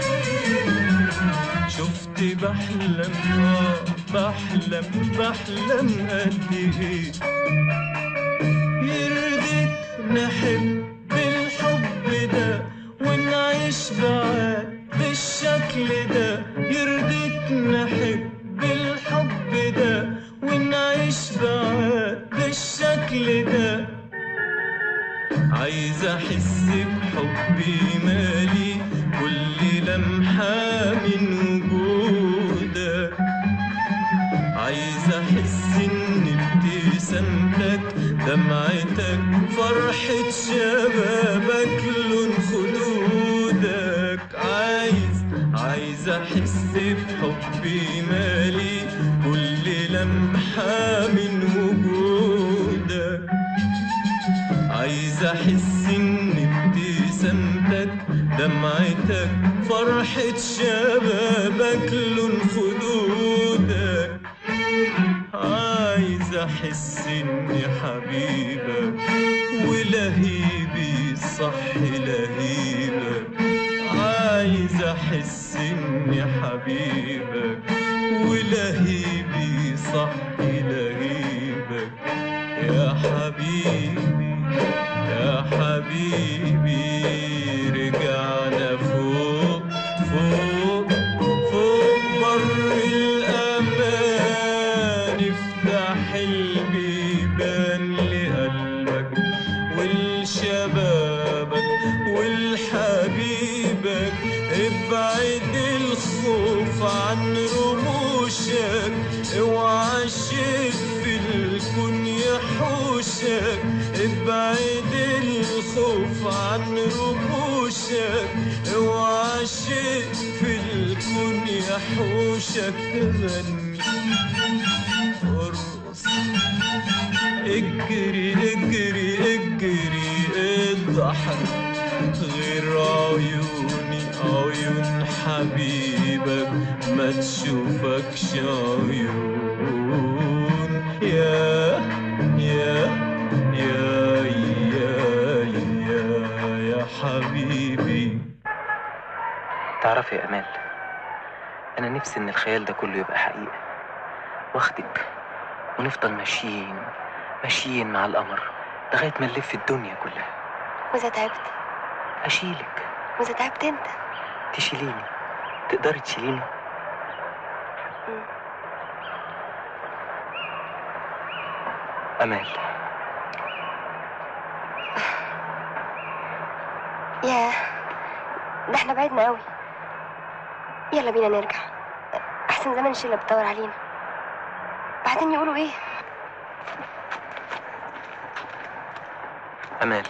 شفت بحلم اه بحلم بحلم قد ايه يرضيك نحب الحب ده ونعيش بعاد بالشكل ده يرضيك نحب الحب ده ونعيش بعاد بالشكل ده عايز احس بحبي مالي كل لمحة من وجودك عايز احس ان ابتسامتك دمعتك فرحة شبابك لون خدودك عايز عايز احس بحبي مالي كل لمحة من وجودك عايز احس ان ابتسامتك دمعتك فرحة شبابك لون خدودك عايز احس اني حبيبك ولهيبي صح لهيبك عايز احس اني حبيبك ولهيبي صح لهيبك يا حبيبي يا حبيبي رجعنا فوق فوق فوق بر الأمان افتح البيبان لقلبك ولشبابك ولحبيبك ابعد الخوف عن رموشك اوعى الشيء في الكون يحوشك ابعد الخوف عن رموشك اوعى الشيء في الكون يحوشك غني ارقص اجري اجري اجري اضحك غير عيوني عيون حبيبك ما تشوفكش عيون يا يا يا يا يا يا حبيبي تعرفي يا امال انا نفسي ان الخيال ده كله يبقى حقيقه واخدك ونفضل ماشيين ماشيين مع القمر لغايه ما نلف الدنيا كلها واذا تعبت اشيلك واذا تعبت انت تشيليني تقدري تشيليني امال ياه ده احنا بعدنا قوي يلا بينا نرجع احسن زمان الشله بتدور علينا بعدين يقولوا ايه امال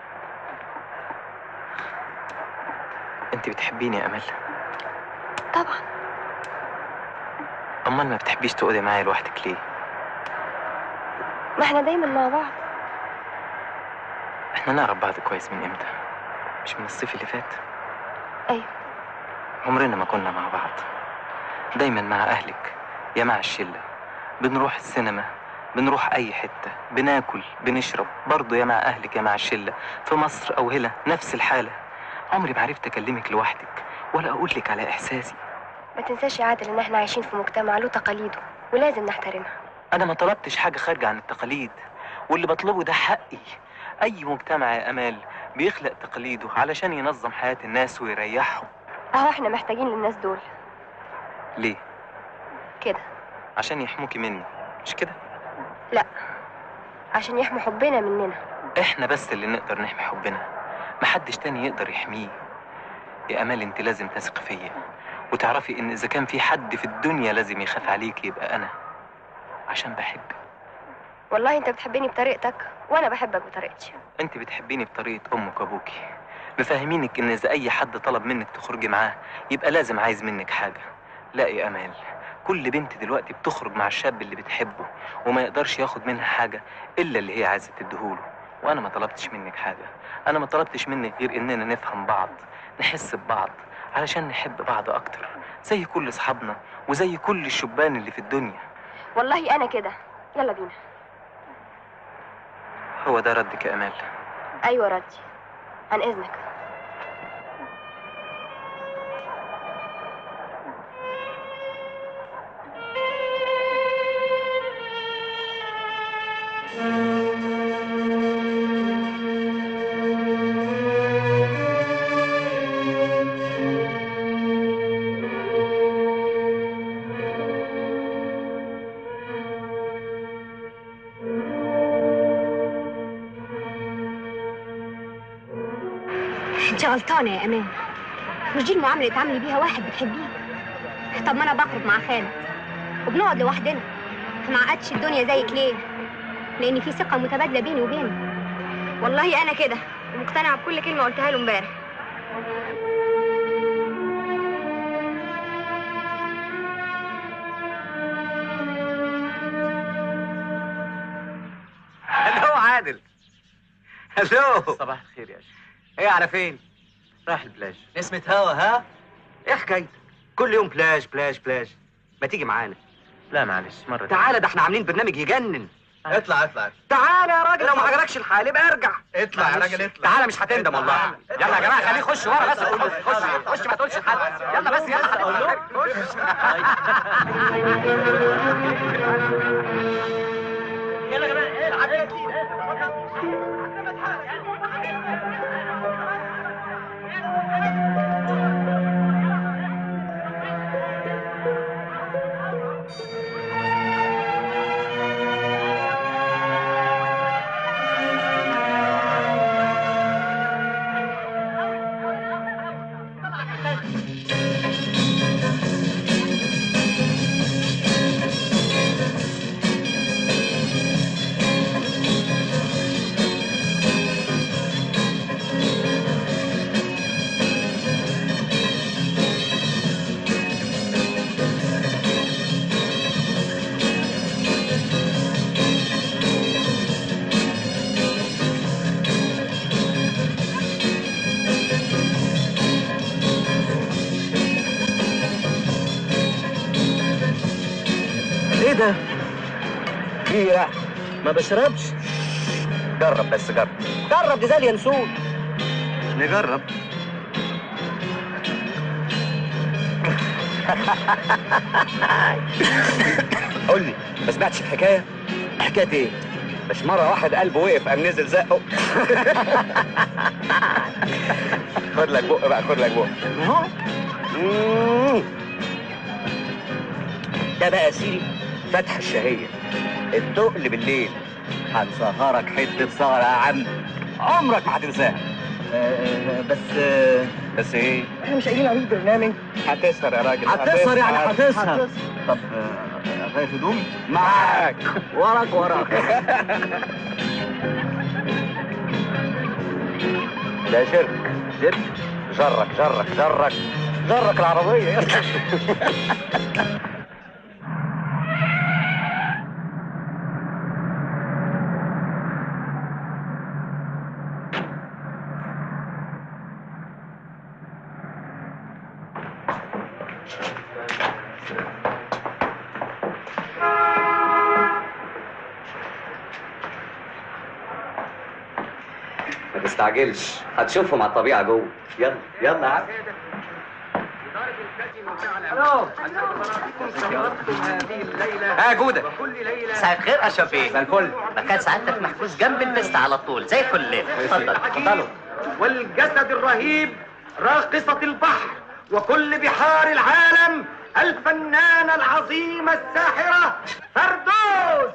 انت بتحبيني يا امال طبعا امال ما بتحبيش تقعدي معايا لوحدك ليه ما احنا دايما مع بعض احنا نعرف بعض كويس من امتى مش من الصيف اللي فات ايوه عمرنا ما كنا مع بعض دايما مع اهلك يا مع الشله بنروح السينما بنروح اي حته بناكل بنشرب برضه يا مع اهلك يا مع الشله في مصر او هنا نفس الحاله عمري ما عرفت اكلمك لوحدك ولا اقول لك على احساسي ما تنساش يا عادل ان احنا عايشين في مجتمع له تقاليده ولازم نحترمها انا ما طلبتش حاجه خارجه عن التقاليد واللي بطلبه ده حقي اي مجتمع يا امال بيخلق تقاليده علشان ينظم حياه الناس ويريحهم اهو احنا محتاجين للناس دول ليه كده عشان يحموكي مني مش كده لا عشان يحموا حبنا مننا احنا بس اللي نقدر نحمي حبنا محدش تاني يقدر يحميه يا امال انت لازم تثق فيا وتعرفي ان اذا كان في حد في الدنيا لازم يخاف عليك يبقى انا عشان بحبك والله انت بتحبني بطريقتك وانا بحبك بطريقتي انت بتحبيني بطريقه امك وابوكي مفهمينك ان اذا اي حد طلب منك تخرجي معاه يبقى لازم عايز منك حاجه لا يا امال كل بنت دلوقتي بتخرج مع الشاب اللي بتحبه وما يقدرش ياخد منها حاجه الا اللي هي عايزه تديهوله وانا ما طلبتش منك حاجه انا ما طلبتش منك غير اننا نفهم بعض نحس ببعض علشان نحب بعض اكتر زي كل اصحابنا وزي كل الشبان اللي في الدنيا والله انا كده يلا بينا هو ده ردك يا امال ايوه ردي عن اذنك انت غلطانه يا امان مش دي المعامله اللي تعاملي بيها واحد بتحبيه طب ما انا بخرج مع خالد وبنقعد لوحدنا ما عقدش الدنيا زيك ليه لان في ثقه متبادله بيني وبينه والله انا كده ومقتنعه بكل كلمه قلتها له امبارح هلو عادل هلو صباح الخير يا شيخ ايه على فين؟ رايح البلاج نسمة هوا ها؟ ايه حكايتك؟ كل يوم بلاش بلاش بلاش ما تيجي معانا لا معلش مرة تعالى ده احنا عاملين برنامج يجنن اطلع اطلع تعالى يا راجل لو ما عجبكش الحال يبقى ارجع اطلع يا راجل اطلع تعالى مش هتندم والله يلا يا جماعه خليه يخش ورا بس خش خش خش ما تقولش لحد يلا بس يلا خش يلا يا جماعه ايه ده؟ ايه ما بشربش جرب بس جرب جرب دي زي اليانسون نجرب قول لي ما سمعتش الحكايه؟ حكايه ايه؟ مش مرة واحد قلبه وقف قام نزل زقه خد لك بق بقى خد لك بق اهو مم. ده بقى يا سيدي فتح الشهية التقل بالليل هنسهرك حتة سهرة يا عم عمرك ما هتنساها بس بس ايه؟ احنا مش قايلين عليك برنامج هتسهر يا راجل هتسهر يعني هتسهر. طب غاية هدوم؟ معاك وراك وراك ده شرك شرك جرك جرك جرك جرك العربية ما تستعجلش هتشوفهم على الطبيعة جوه يلا يلا يا عم الو ها جودة مساء الخير اشرف بيه مساء الفل مكان سعادتك محجوز جنب البست على طول زي كل ليله اتفضل اتفضلوا والجسد الرهيب راقصة البحر وكل بحار العالم الفنانة العظيمة الساحرة فردوس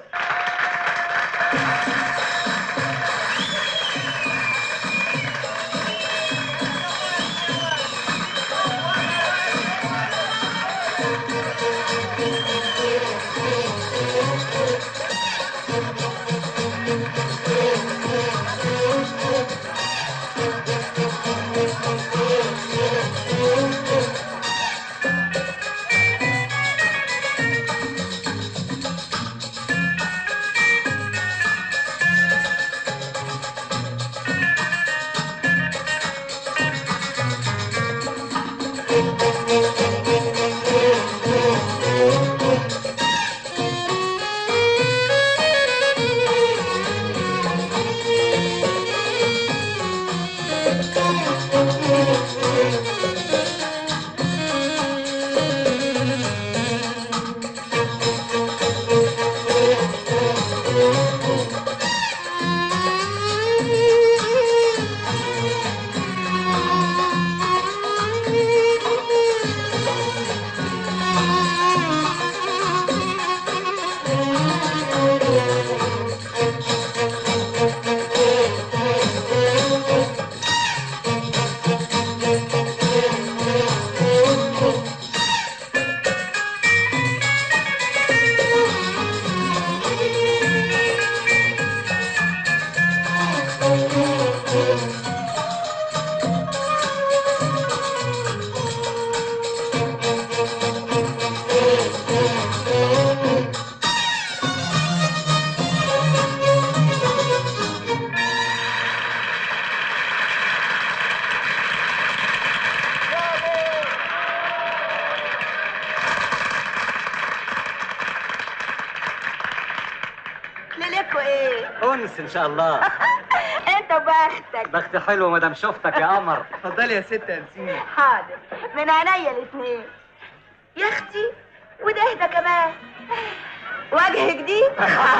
انس ان شاء الله انت بختك بخت حلو مدام شفتك يا قمر اتفضلي يا ست انسين حاضر من عينيا الاثنين يا اختي وده اهدى كمان وجه جديد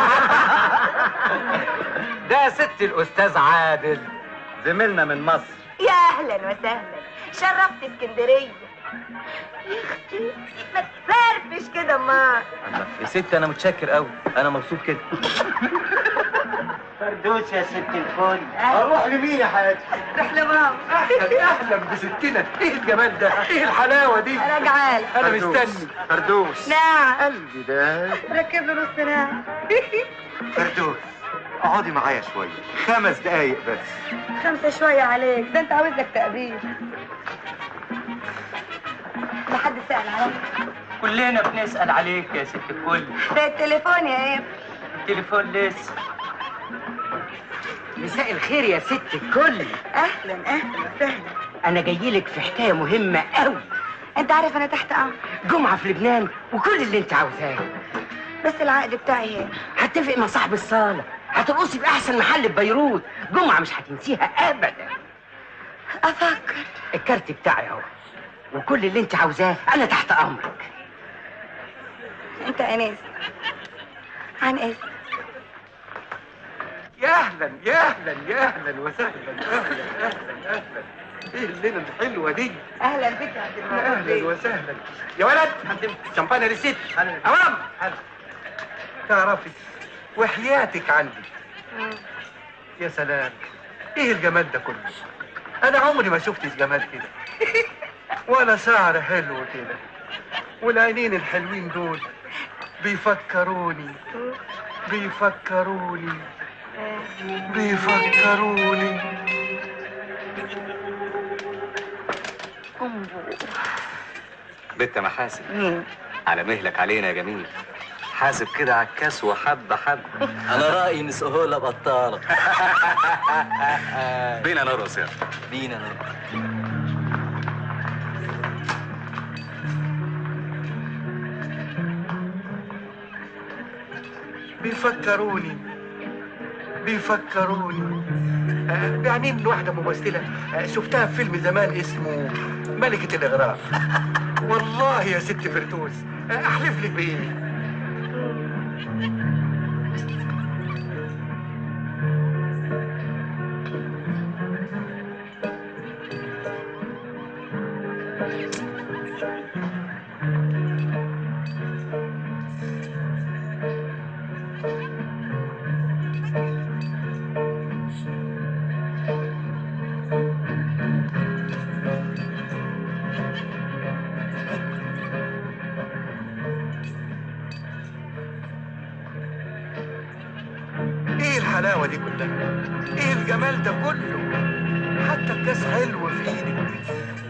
ده يا ستي الاستاذ عادل زميلنا من مصر يا اهلا وسهلا شرفت اسكندريه يا اختي ما تفرفش كده ما يا ست انا متشكر قوي انا مبسوط كده فردوس يا ست الكل اروح لمين يا حاج روح لماما اهلا اهلا بستنا ايه الجمال ده ايه الحلاوه دي انا جعان انا مستني فردوس نعم قلبي ده ركب له نص نعم فردوس اقعدي معايا شويه خمس دقايق بس خمسة شوية عليك ده انت عاوز لك تقدير ده حد سأل عليك كلنا بنسال عليك يا ست الكل ده التليفون يا ايه تليفون لسه مساء الخير يا ست الكل اهلا اهلا وسهلا انا جاي لك في حكايه مهمه قوي انت عارف انا تحت امر جمعه في لبنان وكل اللي انت عاوزاه بس العقد بتاعي هنا هتفق مع صاحب الصاله هترقصي في احسن محل في بيروت جمعه مش هتنسيها ابدا افكر الكارت بتاعي اهو وكل اللي انت عاوزاه انا تحت امرك انت انيس عن اذن يا اهلا يا اهلا يا اهلا وسهلا اهلا اهلا اهلا ايه الليله الحلوه دي اهلا بك يا عبد يا المعروف اهلا بيه. وسهلا يا ولد شمبانيا للست امام تعرفي وحياتك عندي يا سلام ايه الجمال ده كله انا عمري ما شفتش جمال كده ولا شعر حلو كده والعينين الحلوين دول بيفكروني بيفكروني بيفكروني بنت محاسن على مهلك علينا يا جميل حاسب كده على الكاس وحبه حبه انا رايي نسهولها بطاله بينا نرقص يلا بينا نرقص بيفكروني بيفكروني آه، بعدين واحدة ممثلة آه، شفتها في فيلم زمان اسمه ملكة الإغراء والله يا ست فردوس آه، أحلف لك بإيه ايه الحلاوة دي كلها ايه الجمال ده كله حتى الكاس حلو في ايدك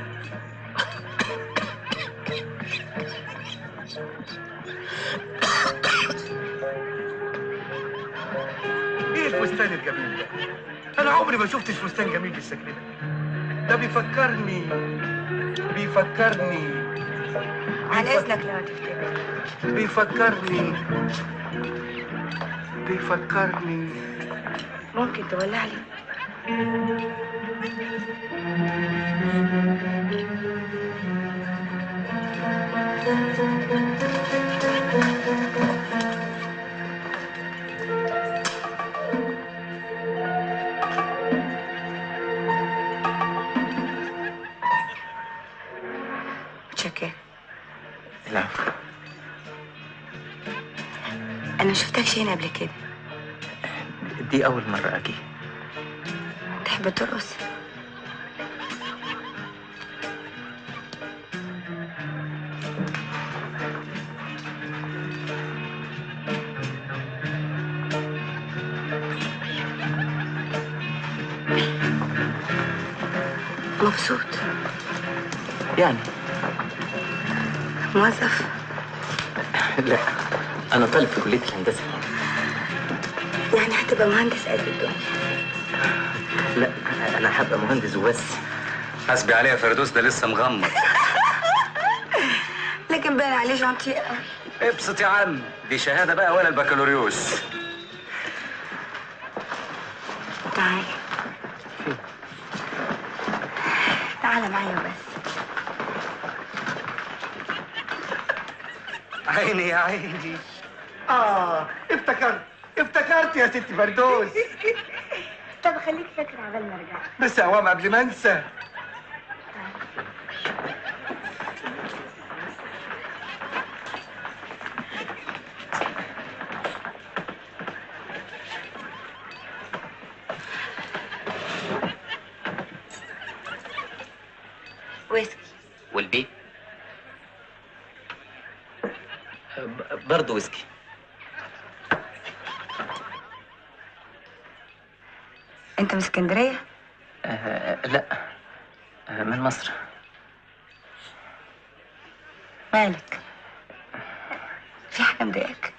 ايه الفستان الجميل ده انا عمري ما شفتش فستان جميل بالشكل ده ده بيفكرني بيفكرني عن اذنك لو تفتكر بيفكرني بيفكرني ممكن تولع لي متشكر لا انا شفتكش هنا قبل كده دي اول مره اجي تحب ترقص مبسوط يعني موظف لا انا طالب في كليه الهندسه يعني هتبقى مهندس قد الدنيا لا انا هبقى مهندس وبس حاسبي عليها فردوس ده لسه مغمض لكن باين عليه جانتي قوي ابسط يا عم دي شهاده بقى ولا البكالوريوس تعالى معايا بس عيني يا عيني اه افتكرت افتكرت يا ست فردوس طب خليك فاكر عبال ما ارجع بس اوام قبل ما انسى ويسكي والبي برضه ويسكي انت من اسكندريه آه لا آه من مصر مالك في حاجه مضايقاك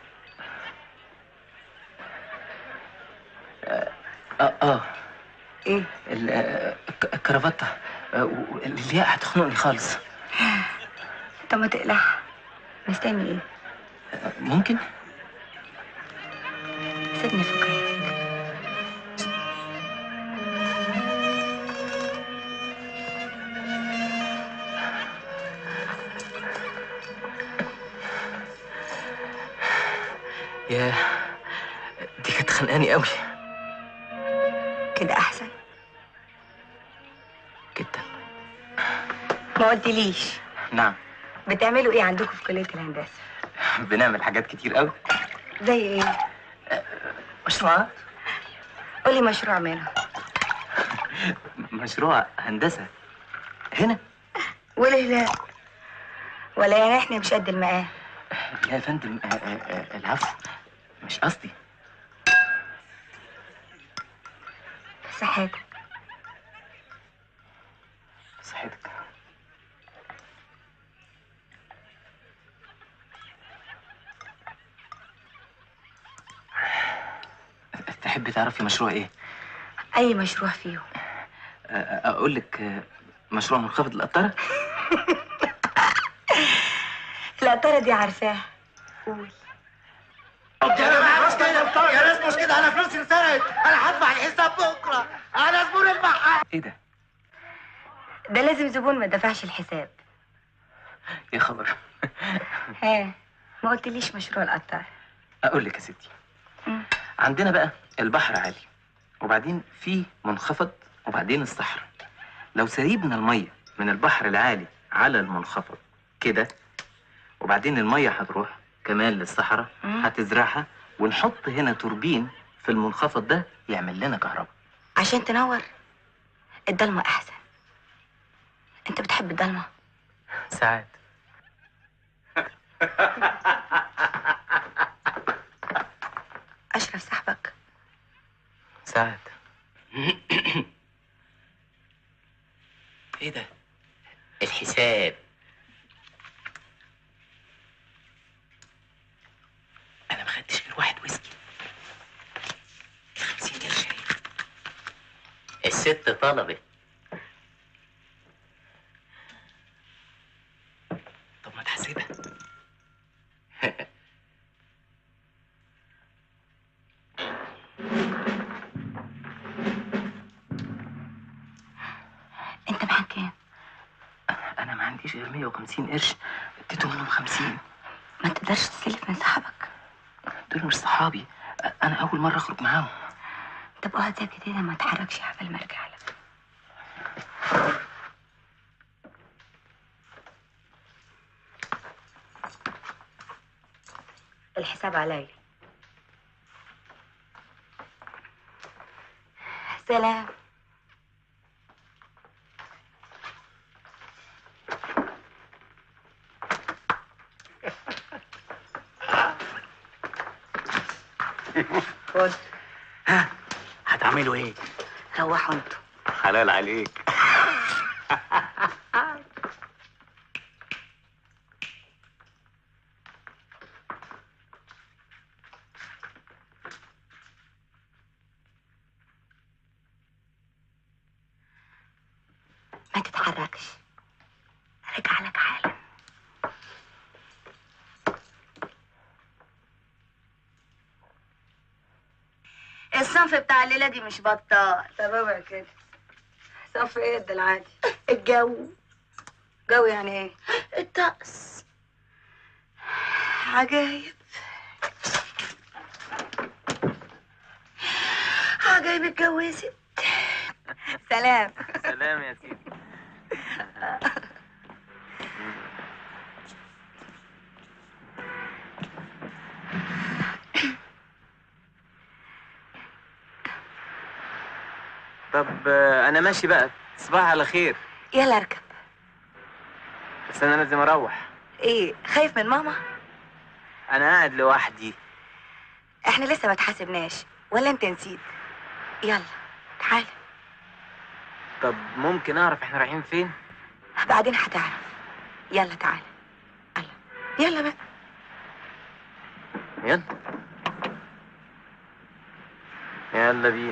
اه اه ايه ال- آه، الك- الكرافتة آه، و- الياء هتخنقني خالص طب ما تقلع مستني ايه آه، ممكن سيبني فكرة يا دي كانت خانقاني قوي كده احسن جدا ما قلتليش نعم بتعملوا ايه عندكم في كليه الهندسه بنعمل حاجات كتير قوي زي ايه مشروعات قولي مشروع منهم مشروع هندسة هنا وليه لا ولا يعني احنا مش قد المقام لا يا فندم آه، آه، آه، العفو مش قصدي صحتك صحتك تحبي تعرفي مشروع ايه؟ اي مشروع فيهم آه، اقول لك آه، مشروع منخفض القطارة؟ القطاره دي عارفاها قول يا ناس مش كده يا ناس مش كده انا فلوسي اتسرقت انا هدفع الحساب بكره انا زبون البحر ايه ده؟ ده لازم زبون ما دفعش الحساب يا خبر ها ما قلتليش مشروع القطار اقول لك يا ستي مم. عندنا بقى البحر عالي وبعدين في منخفض وبعدين الصحراء لو سريبنا الميه من البحر العالي على المنخفض كده وبعدين الميه هتروح كمان للصحراء مم. هتزرعها ونحط هنا توربين في المنخفض ده يعمل لنا كهرباء عشان تنور الضلمه احسن انت بتحب الضلمه ساعات اشرف صاحبك ساعات ايه ده الحساب انا ما خدتش غير واحد ويسكي خمسين قرش اهي. الست طلبت طب ما تحسبها انت معاك كام انا ما عنديش غير 150 قرش اديته منهم 50 ما تقدرش تسلف من صاحبك دول مش صحابي انا اول مره اخرج معاهم طب اقعد ساكت كده ما تحركش قبل ما ارجع لك الحساب عليا سلام خد هتعملوا ايه؟ روحوا انتوا حلال عليك ما تتحركش رجع لك حالا الصنف بتاع الليله دي مش بطال طب اوعى كده صف ايه ده العادي الجو جو يعني ايه الطقس عجايب عجايب اتجوزت سلام سلام يا سيدي طب آه، انا ماشي بقى تصبح على خير يلا اركب بس انا لازم اروح ايه خايف من ماما انا قاعد لوحدي احنا لسه ما اتحاسبناش ولا انت نسيت يلا تعال طب ممكن اعرف احنا رايحين فين بعدين هتعرف يلا تعال يلا يلا بقى يلا يلا بينا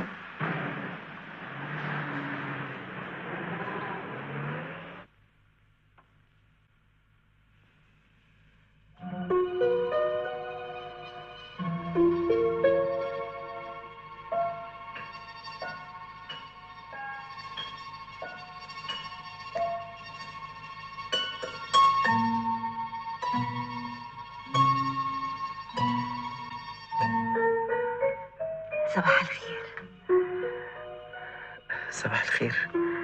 صباح الخير صباح الخير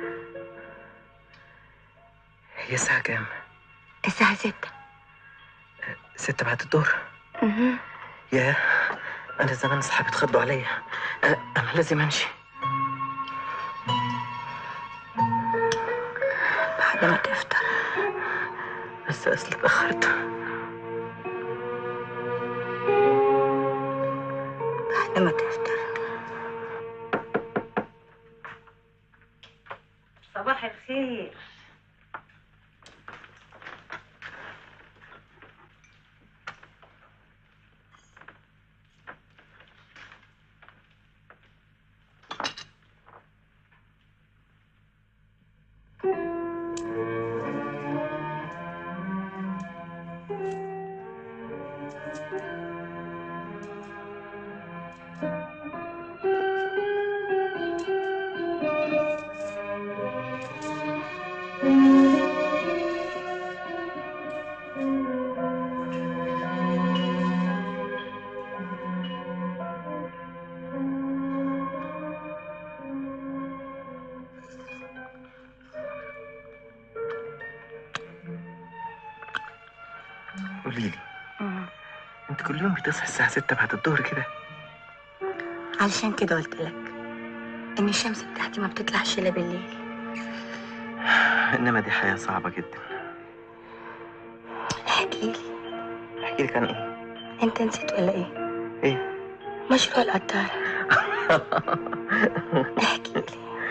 هي الساعة كام؟ الساعة ستة ستة بعد الظهر مهم. ياه أنا زمان أصحابي اتخضوا عليا أه، أنا لازم أمشي بعد ما تفطر بس أصل اتأخرت بعد ما تفطر صباح الخير قولي لي أنت كل يوم بتصحي الساعة ستة بعد الظهر كده علشان كده قلت لك ان الشمس بتاعتي ما بتطلعش الا بالليل إنما دي حياة صعبة جدا احكي لي أحكي لك عن إيه؟ انت نسيت ولا ايه إيه؟ مشروع القطار احكي لي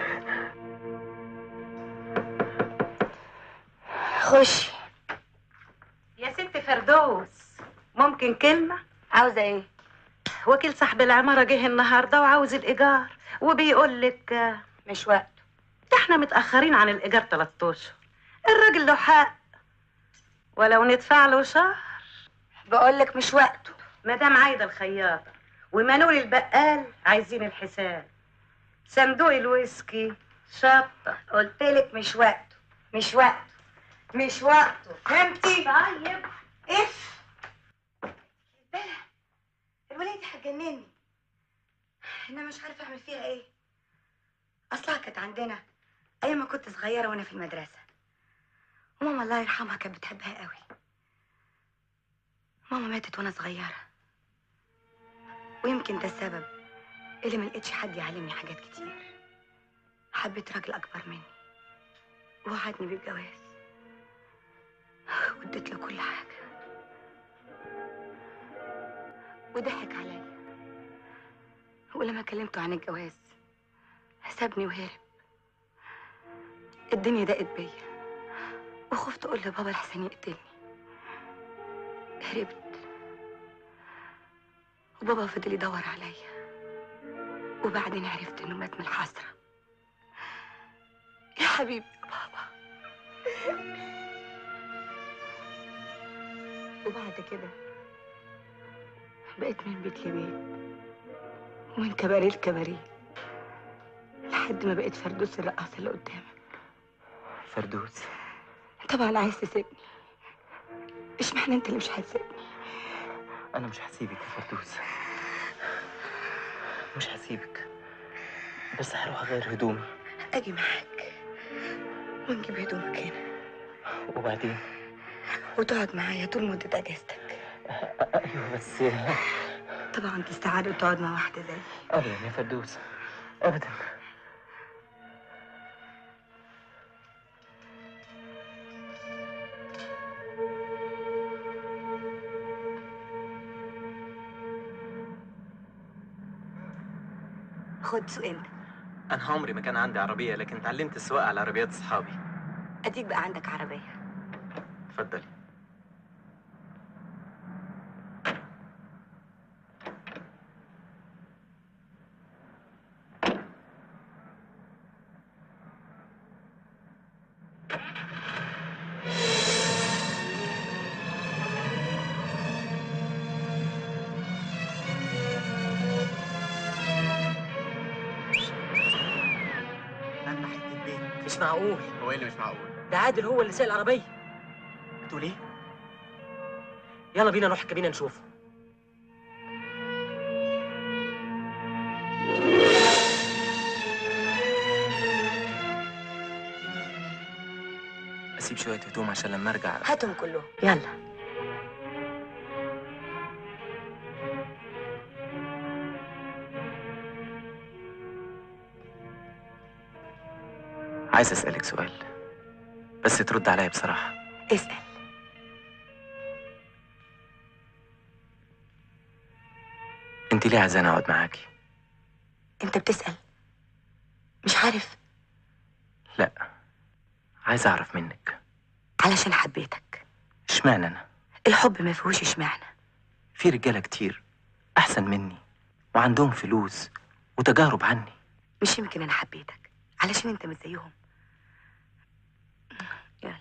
خش يا ست فردوس ممكن كلمة؟ عاوزة ايه؟ وكيل صاحب العمارة جه النهاردة وعاوز الإيجار وبيقول لك آه، مش وقت ده احنا متأخرين عن الإيجار تلات أشهر الراجل له حق ولو ندفع له شهر بقول لك مش وقته مدام عايدة الخياطة ومنول البقال عايزين الحساب صندوق الويسكي شطة قلت لك مش وقته مش وقته مش وقته فهمتي؟ طيب اف بلا الولية دي هتجنني انا مش عارفه اعمل فيها ايه اصلها كانت عندنا ايام ما كنت صغيره وانا في المدرسه وماما الله يرحمها كانت بتحبها قوي ماما ماتت وانا صغيره ويمكن ده السبب اللي ما لقيتش حد يعلمني حاجات كتير حبيت راجل اكبر مني ووعدني بالجواز واديت له كل حاجه وضحك عليا ولما كلمته عن الجواز سابني وهرب الدنيا ضاقت بيا وخفت اقول لبابا لحسن يقتلني هربت وبابا فضل يدور عليا وبعدين عرفت انه مات من الحسره يا حبيبي يا بابا وبعد كده بقيت من بيت لبيت ومن كباريه لكباريه لحد لحد ما بقيت فردوس الرقاصة اللي قدامك فردوس طبعا عايز تسيبني اشمعنى انت اللي مش هتسيبني انا مش هسيبك يا فردوس مش هسيبك بس هروح اغير هدومي اجي معاك ونجيب هدومك هنا وبعدين وتقعد معايا طول مدة اجازتك ايوه بس طبعا تستعاد وتقعد مع واحدة زيي ابدا يا فردوس ابدا خد سوق انت انا عمري ما كان عندي عربيه لكن اتعلمت السواقه على عربيات اصحابي اديك بقى عندك عربية اتفضلي مش معقول هو ايه اللي مش معقول ده عادل هو اللي سايق العربيه بتقول ايه يلا بينا نروح الكابينه نشوفه اسيب شويه هدوم عشان لما ارجع هاتهم كلهم يلا عايز اسالك سؤال بس ترد عليا بصراحه اسأل انت ليه عايزاني اقعد معاكي انت بتسأل مش عارف لا عايز اعرف منك علشان حبيتك اشمعنى انا الحب ما فيهوش اشمعنى في رجاله كتير احسن مني وعندهم فلوس وتجارب عني مش يمكن انا حبيتك علشان انت مش زيهم يلا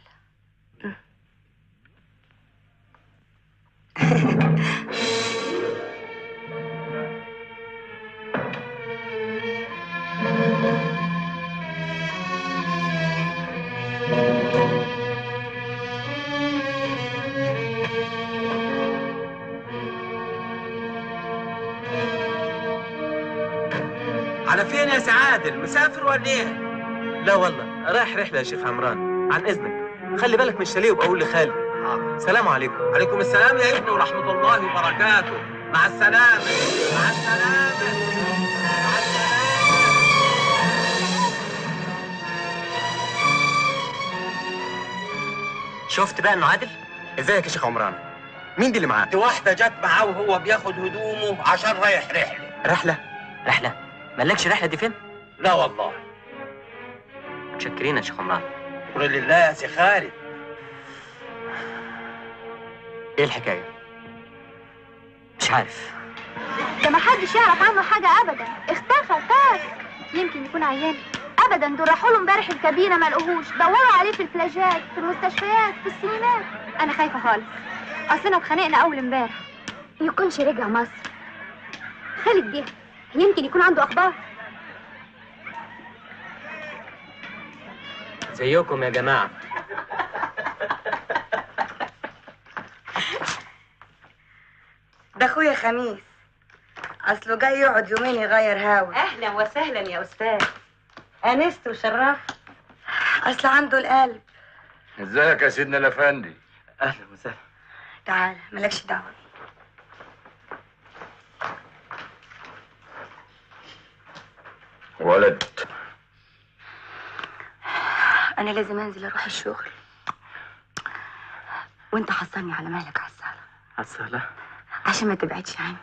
على فين يا سعادل مسافر ولا ايه لا والله رايح رحله يا شيخ عمران عن اذنك خلي بالك من الشاليه وابقى قول لخالي سلام عليكم عليكم السلام يا ابني ورحمة الله وبركاته مع السلامة مع السلامة شفت بقى انه عادل ازيك يا شيخ عمران مين دي اللي معاك دي واحدة جت معاه وهو بياخد هدومه عشان رايح رحلة رحله رحله مالكش رحله دي فين لا والله متشكرين يا شيخ عمران شكرا لله يا سي خالد ايه الحكايه مش عارف ده ما حدش يعرف عنه حاجة أبدا اختفى تاك يمكن يكون عيان أبدا دول راحوا له امبارح الكابينة ما لقوهوش دوروا عليه في البلاجات في المستشفيات في السينمات أنا خايفة خالص أصلنا اتخانقنا أول امبارح يكونش رجع مصر خالد جه يمكن يكون عنده أخبار زيكم يا جماعه ده اخويا خميس اصله جاي يقعد يومين يغير هوا اهلا وسهلا يا استاذ انست وشرفت اصل عنده القلب ازيك يا سيدنا الافندي اهلا وسهلا تعال مالكش دعوه ولد انا لازم انزل اروح الشغل وانت حصلني على مهلك على الصاله على الصلاة عشان ما تبعدش عني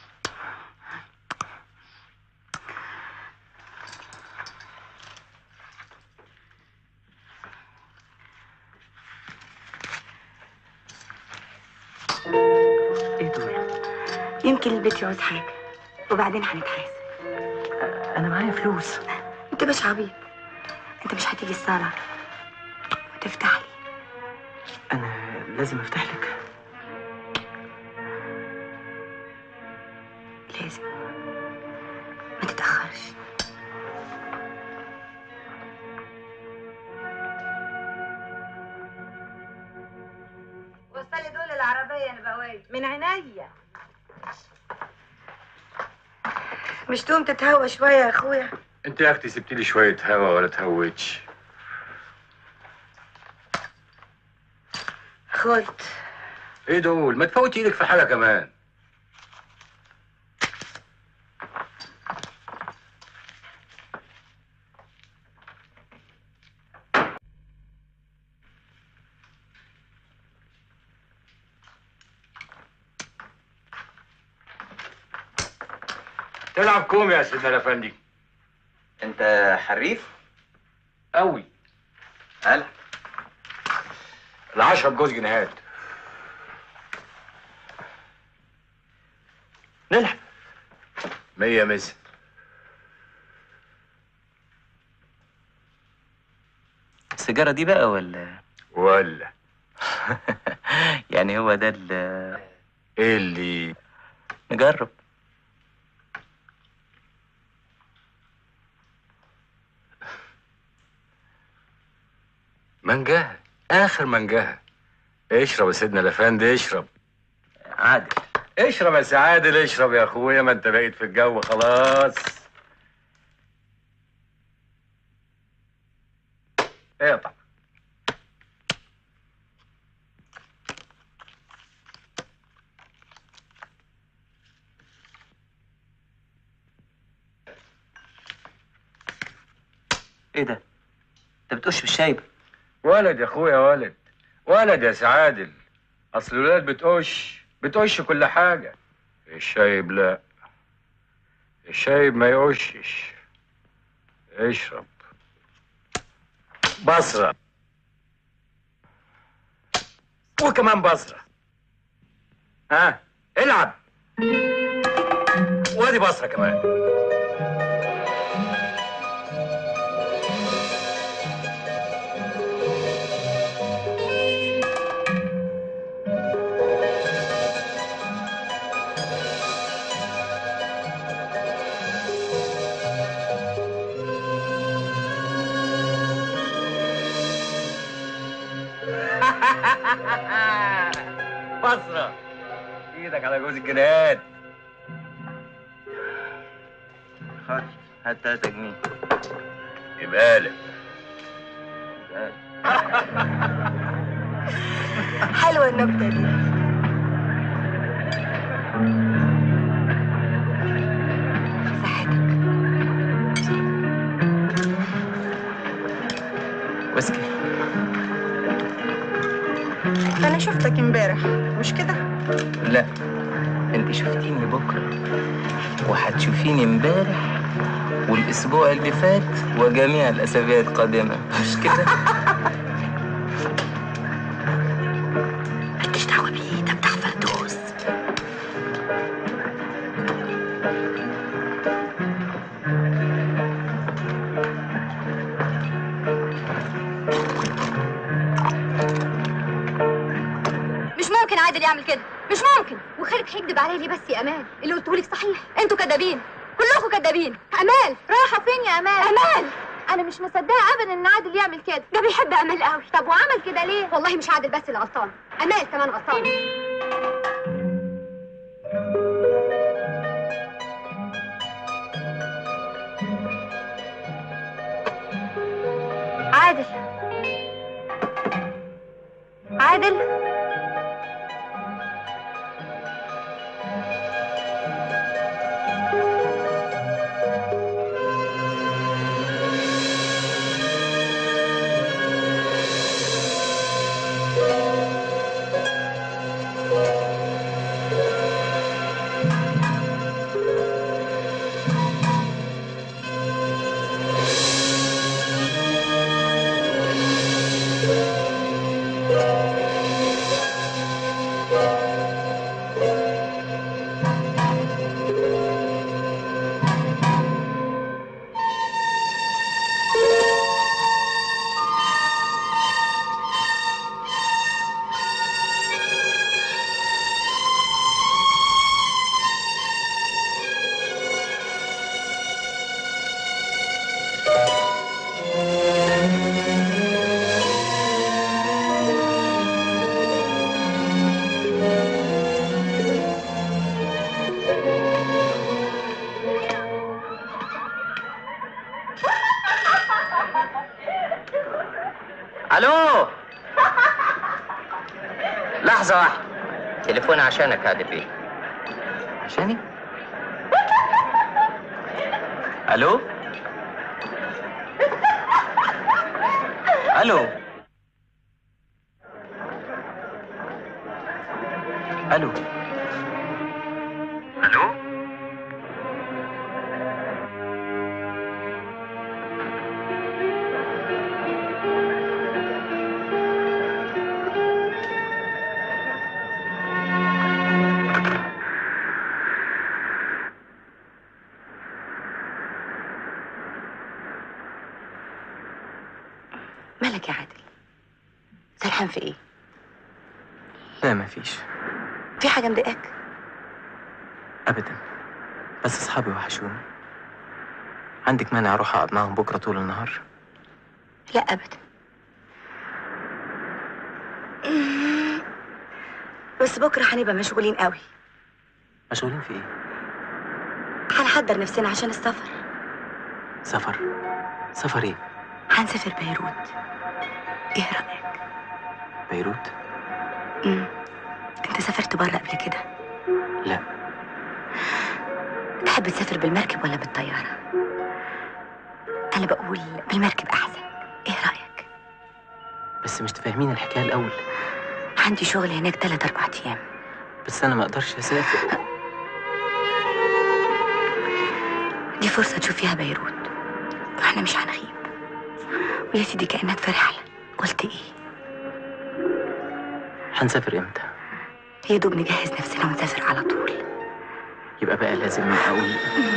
ايه دول يمكن البيت يعوز حاجه وبعدين هنتحاسب انا معايا فلوس انت مش عبيط انت مش هتيجي الصاله وتفتح لي انا لازم افتح لك لازم ما تتاخرش وصلي دول العربيه نبويه من عينيا مش تقوم تتهوى شويه يا اخويا انت يا اختي سبت لي شويه هوا ولا تهوتش خد ايه دول ما تفوتي ايدك في حاجه كمان تلعب كوم يا سيدنا الافندي انت حريف قوي هل العشرة بجوز جنيهات نلعب مية مس السيجارة دي بقى ولا ولا يعني هو ده ال ايه اللي نجرب منجاها اخر منجاها اشرب يا سيدنا الافندي اشرب عادل اشرب يا سي عادل اشرب يا اخويا ما انت بقيت في الجو خلاص اقطع ايه ده انت بتقش بالشايب ولد يا اخويا ولد ولد يا سي عادل اصل الولاد بتقش بتقش كل حاجه الشايب لا الشايب ما يقشش اشرب بصرة وكمان بصرة ها العب وادي بصرة كمان بصرة ايدك على جوز الجنات خد هات 3 جنيه يبقى لك حلوه النكته دي ويسكي انا شفتك امبارح مش كده لا انت شفتيني بكره وهتشوفيني امبارح والاسبوع اللي فات وجميع الاسابيع القادمه مش كده مالكش دعوه بيه ده بتاع فردوس مش ممكن عادل يعمل كده مش ممكن وخالد هيكدب عليا ليه بس يا امال اللي قلته لك صحيح انتوا كدابين كلكم كدابين امال رايحه فين يا امال امال انا مش مصدقه ابدا ان عادل يعمل كده ده بيحب امال قوي طب وعمل كده ليه والله مش عادل بس اللي غلطان امال كمان غلطانه عادل عادل الو لحظة واحدة تليفون عشانك يا عادل بيه عشاني الو الو الو الو مالك يا عادل سرحان في ايه لا مفيش في حاجه مضايقاك ابدا بس اصحابي وحشوني عندك مانع اروح اقعد معاهم بكره طول النهار لا ابدا بس بكره هنبقى مشغولين قوي مشغولين في ايه هنحضر نفسنا عشان السفر سفر سفر ايه هنسافر بيروت ايه رايك بيروت امم انت سافرت بره قبل كده لا تحب تسافر بالمركب ولا بالطياره انا بقول بالمركب احسن ايه رايك بس مش تفهمين الحكايه الاول عندي شغل هناك تلات اربع ايام بس انا ما اقدرش اسافر دي فرصه تشوف فيها بيروت واحنا مش هنغيب ويا سيدي كانك في رحله قلت ايه هنسافر امتى يا دوب نجهز نفسنا ونسافر على طول يبقى بقى لازم اقول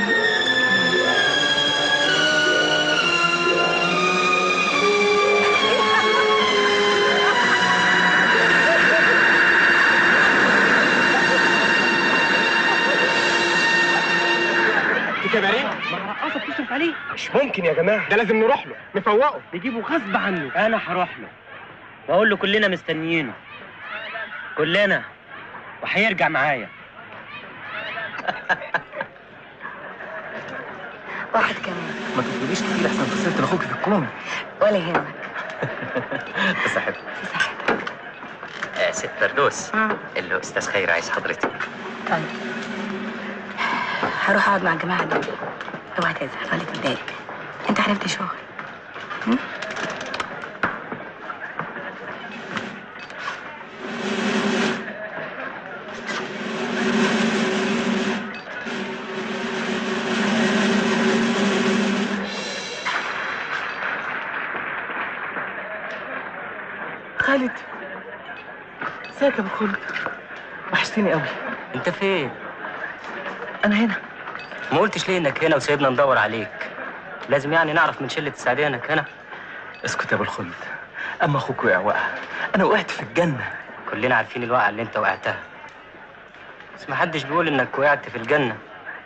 في كباريه ما رقصك تصرف عليه مش ممكن يا جماعه ده لازم نروح له نفوقه نجيبه غصب عنه انا هروح له واقول له كلنا مستنيينه كلنا وهيرجع معايا واحد كمان ما تطلبيش كتير احسن خسرت لاخوك في الكومي ولا يهمك بصحتك آه ست فردوس الاستاذ خير عايز حضرتك طيب هروح اقعد مع الجماعه دول اوعى تزعل ولا تتضايق انت عرفت شغل م? خالد ازيك يا ابو خلد وحشتني قوي انت فين انا هنا ما قلتش ليه انك هنا وسيبنا ندور عليك لازم يعني نعرف من شله السعديه انك هنا اسكت يا ابو الخلد اما اخوك وقع وقع انا وقعت في الجنه كلنا عارفين الوقعه اللي انت وقعتها بس ما حدش بيقول انك وقعت في الجنه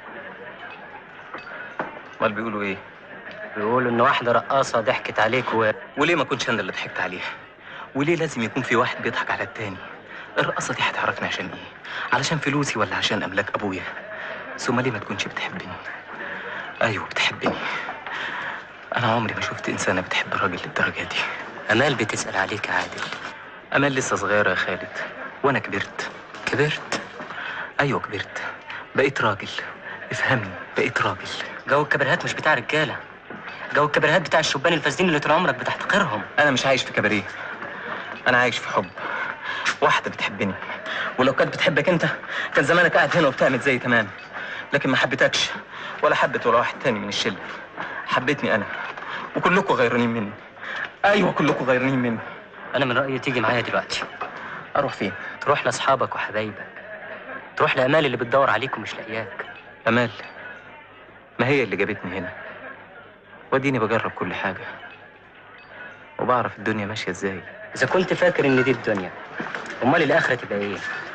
امال بيقولوا ايه بيقولوا ان واحده رقاصه ضحكت عليك و... وليه ما كنتش انا اللي ضحكت عليها وليه لازم يكون في واحد بيضحك على التاني الرقاصه دي هتعرفني عشان ايه علشان فلوسي ولا عشان املاك ابويا ثم ليه ما تكونش بتحبني ايوه بتحبني انا عمري ما شفت انسانه بتحب راجل للدرجه دي امال بتسال عليك يا عادل امال لسه صغيره يا خالد وانا كبرت كبرت ايوه كبرت بقيت راجل افهمني بقيت راجل جو الكباريهات مش بتاع رجاله جو الكباريهات بتاع الشبان الفاسدين اللي طول عمرك بتحتقرهم انا مش عايش في كباريه انا عايش في حب واحده بتحبني ولو كانت بتحبك انت كان زمانك قاعد هنا وبتعمل زي تمام لكن ما حبيتكش ولا حبت ولا واحد تاني من الشله حبيتني انا وكلكم غيرانين مني ايوه كلكم غيرانين مني انا من رايي تيجي معايا دلوقتي اروح فين تروح لاصحابك وحبايبك تروح لامال اللي بتدور عليك ومش لاقياك امال ما هي اللي جابتني هنا وديني بجرب كل حاجه وبعرف الدنيا ماشيه ازاي اذا كنت فاكر ان دي الدنيا امال الاخره تبقى ايه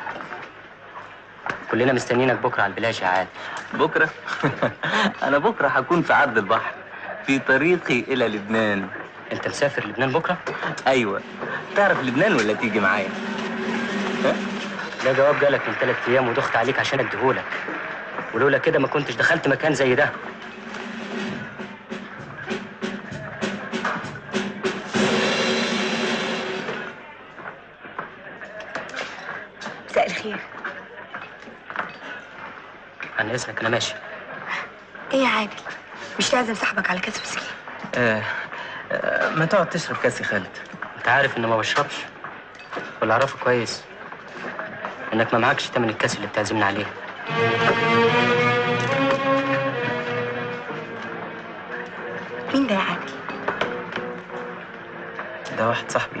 كلنا مستنيينك بكره على البلاج يا عادل بكره انا بكره هكون في عرض البحر في طريقي الى لبنان انت مسافر لبنان بكره ايوه تعرف لبنان ولا تيجي معايا ده جواب جالك من ثلاث ايام ودخت عليك عشان اديهولك ولولا كده ما كنتش دخلت مكان زي ده مساء الخير عن اذنك انا ماشي ايه يا عادل مش تعزم صاحبك على كاس ويسكي آه آه ما تقعد تشرب كاس يا خالد انت عارف اني ما بشربش واللي اعرفه كويس انك ما معكش تمن الكاس اللي بتعزمني عليه مين ده يا عادل ده واحد صاحبي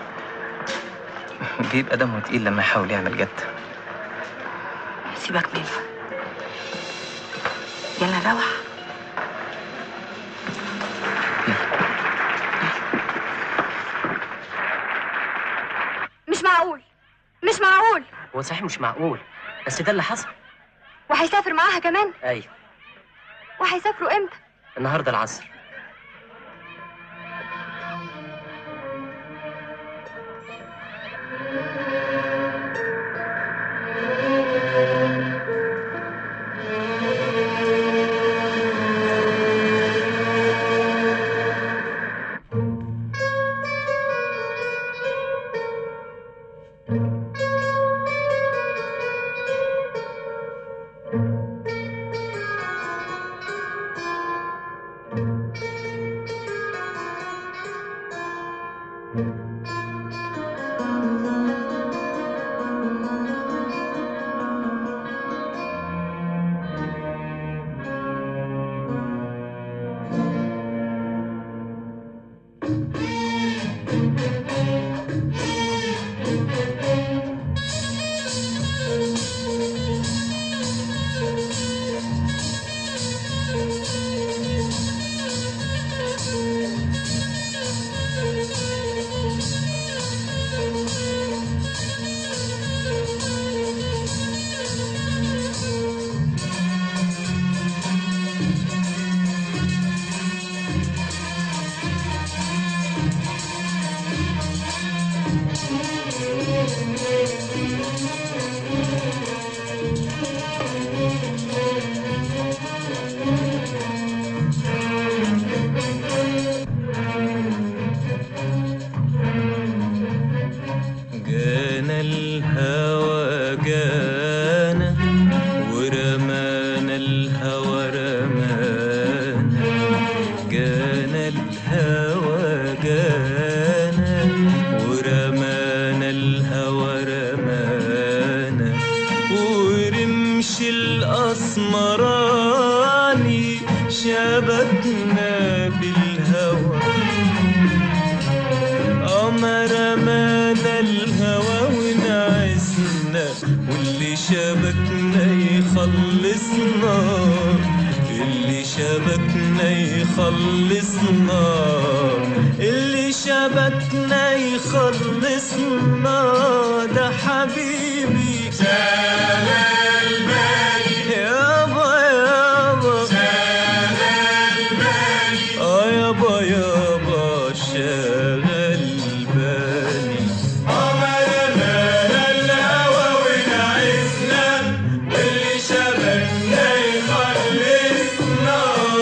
بيبقى دمه تقيل لما يحاول يعمل جد سيبك منه يلا نروح مش معقول مش معقول هو صحيح مش معقول بس ده اللي حصل وهيسافر معاها كمان ايوه وهيسافروا امتى النهارده العصر جانا الهوى جانا ورمانا الهوى رمانا جانا الهوى جانا ورمانا الهوى رمانا ورمش الأسمراني شبكنا بالهوى قمر مانا الهوى ونعسنا واللي شبكنا يخلصنا اللي شبكنا يخلصنا اللي شبكنا يخلصنا ده حبيبي شغل بالي يابا يابا شغل بالي اه يابا يابا شغل بالي عمرنا الهوى ونعسنا واللي شبكنا يخلصنا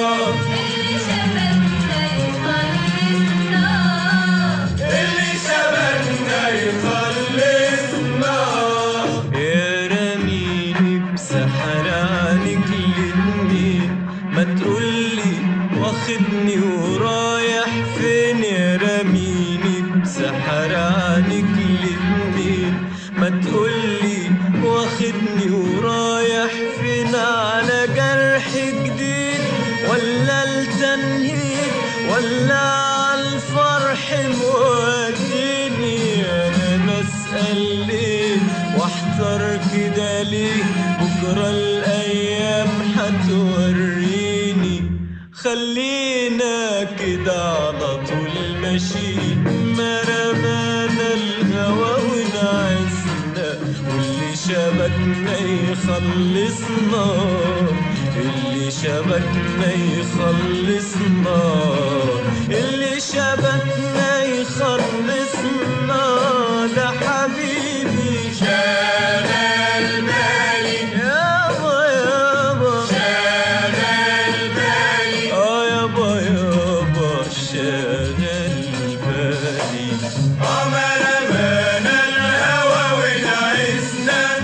اللي شبكنا يخلصنا يا رميني بسحر عنك الاتنين ما تقولي واخدني ورايح فين يا رميني بسحر عنك الاتنين ما تقولي واخدني ورايح فين على جرح جديد ولا التنهيد ولا عالفرح موديني انا بسأل ليه واحتار كده ليه بكرة الايام هتوريني خلينا كده على طول ماشيين ما رمانا الهوى ونعسنا واللي شبكنا يخلصنا اللي شبكنا يخلصنا اللي شبكنا يخلصنا ده حبيبي شغل بالي يابا يابا شغل بالي اه يابا يابا شغل بالي عمر مانا الهوى ونعسنا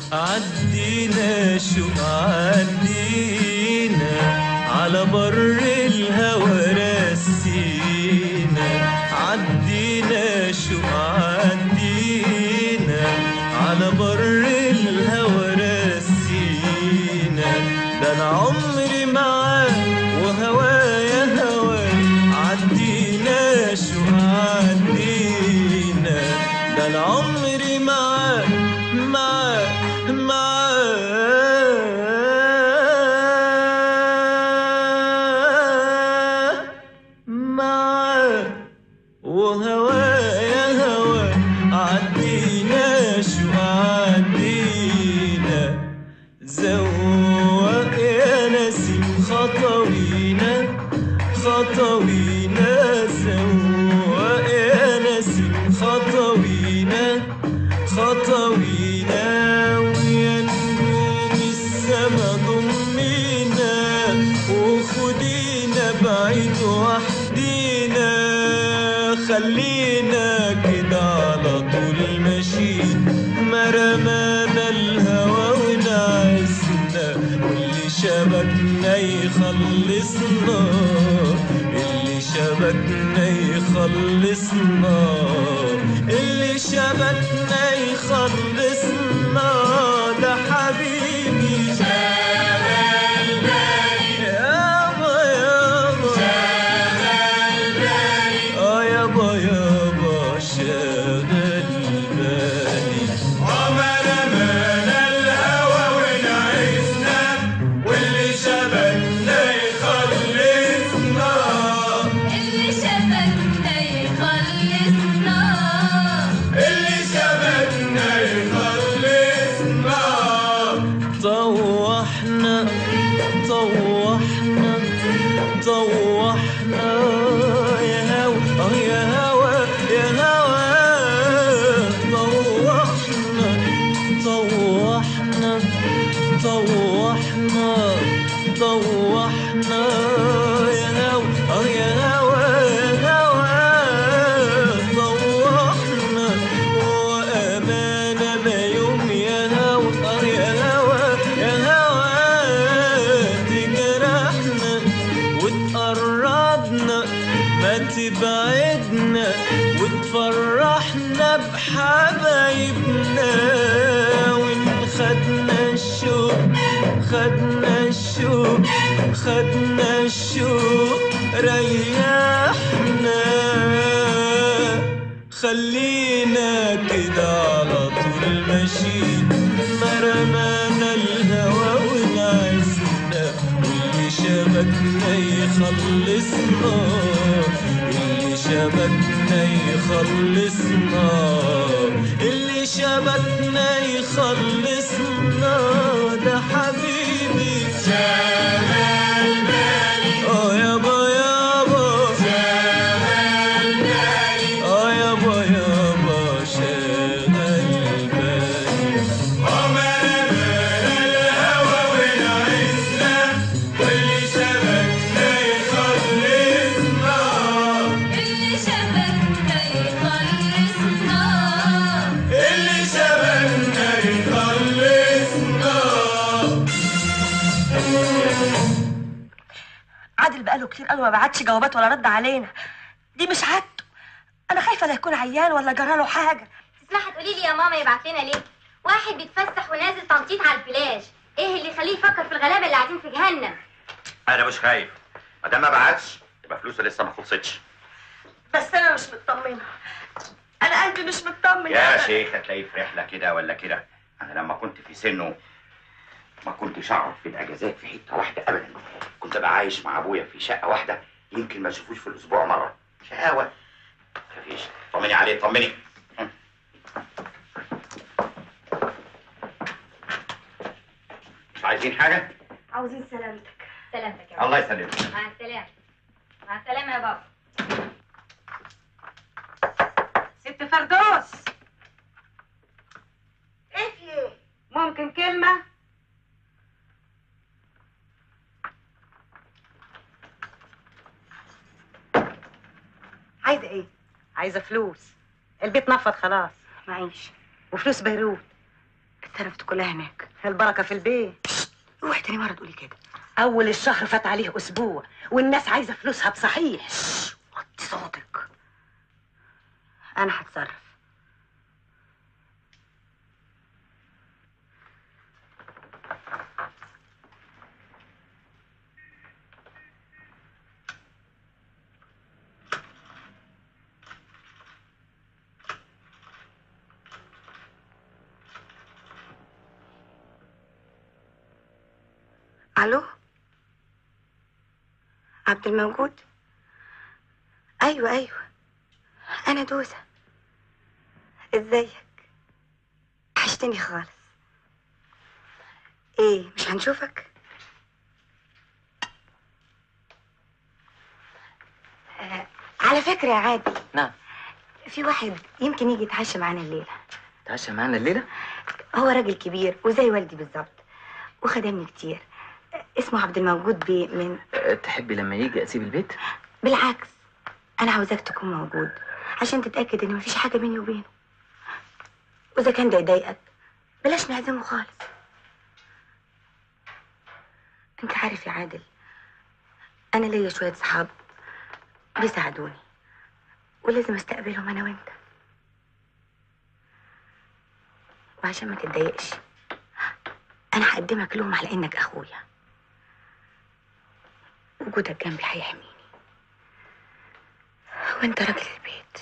عدينا شو عدينا على بر الهوى رسينا عدينا شو عدينا على بر الهوى رسينا ده انا عمري معاك وهوايا هواك عدينا شو عدينا ده انا عمري معاك معاك معاك معاك وهوايا هوا عدينا شو عدينا زوق يا نسيم خطوينا خطوينا زوق يا نسيم خطوينا خطوينا ويا نجوم السما ضمينا وخدينا بعيد وحدينا خلينا كده على طول ماشيين ما رمانا الهوى ونعسنا واللي شبكنا يخلصنا اللي شبكنا يخلصنا اللي شبكنا يخلصنا ده حبيبي شغال بالي يابا يابا شغال بالي اه يابا يابا شغال بالي عمر مانا الهوى ونعسنا واللي شبكنا يخلصنا اللي شبكنا يخلصنا اللي شبكنا يخلصنا طوحنا طوحنا طوحنا يا هوا اه يا هوا يا هوا طوحنا طوحنا طوحنا طوحنا يا هوا اه يا هوا يا هوا طوحنا وأمانة ما يوم يا هوا اه يا هوا يا هوا تجرحنا وتقربنا ما تبعدنا وتفرحنا بحبايبنا وإن خدنا الشوق خدنا الشوق خدنا الشوق ريحنا خلينا كده على طول ماشيين ما رمانا الهوى ونعسنا واللي شبكنا يخلصنا اللي شبكنا يخلصنا اللي شبكنا يخلصنا ده حبيبي شغال بالي اه يابا يابا شغال بالي اه يابا يابا شغال بالي عمر مانا الهوى ونعسنا واللي شبكنا يخلصنا اللي شبكنا يخلصنا اللي شبكنا يخلصنا عادل بقاله كتير قوي ما بعتش جوابات ولا رد علينا دي مش عادته انا خايفه لا يكون عيان ولا جراله حاجه تسمحي تقولي لي يا ماما يبعت لنا ليه واحد بيتفسح ونازل تنطيط على البلاج ايه اللي يخليه يفكر في الغلابه اللي قاعدين في جهنم انا مش خايف ما دام ما بعتش يبقى فلوسه لسه ما خلصتش بس انا مش مطمنه انا قلبي مش مطمن يا أبداً. شيخ هتلاقيه في رحله كده ولا كده انا لما كنت في سنه ما كنتش اقعد في الاجازات في حته واحده ابدا كنت ابقى عايش مع ابويا في شقه واحده يمكن ما اشوفوش في الاسبوع مره شقاوه مفيش طمني عليه طمني مش عايزين حاجه عاوزين سلامتك سلامتك يا الله يسلمك مع السلامه مع السلامه يا بابا ست فردوس ايه في ايه ممكن كلمة عايزة ايه؟ عايزة فلوس البيت نفض خلاص معيش وفلوس بيروت اتصرفت كلها هناك البركه في البيت اوعي تاني مره تقولي كده اول الشهر فات عليه اسبوع والناس عايزه فلوسها بصحيح وطي صوتك انا هتصرف الو عبد الموجود ايوه ايوه انا دوسة ازيك وحشتني خالص ايه مش هنشوفك آه على فكرة يا عادل نعم في واحد يمكن يجي يتعشى معانا الليلة تعشى معانا الليله هو راجل كبير وزي والدي بالظبط وخدمني كتير اسمه عبد الموجود بيه من أه، تحبي لما يجي اسيب البيت بالعكس انا عاوزاك تكون موجود عشان تتاكد ان مفيش حاجه بيني وبينه واذا كان ده يضايقك بلاش نعزمه خالص انت عارف يا عادل انا ليا شويه صحاب بيساعدوني ولازم استقبلهم انا وانت وعشان ما تتضايقش انا هقدمك لهم على انك اخويا وجودك جنبي هيحميني وانت راجل البيت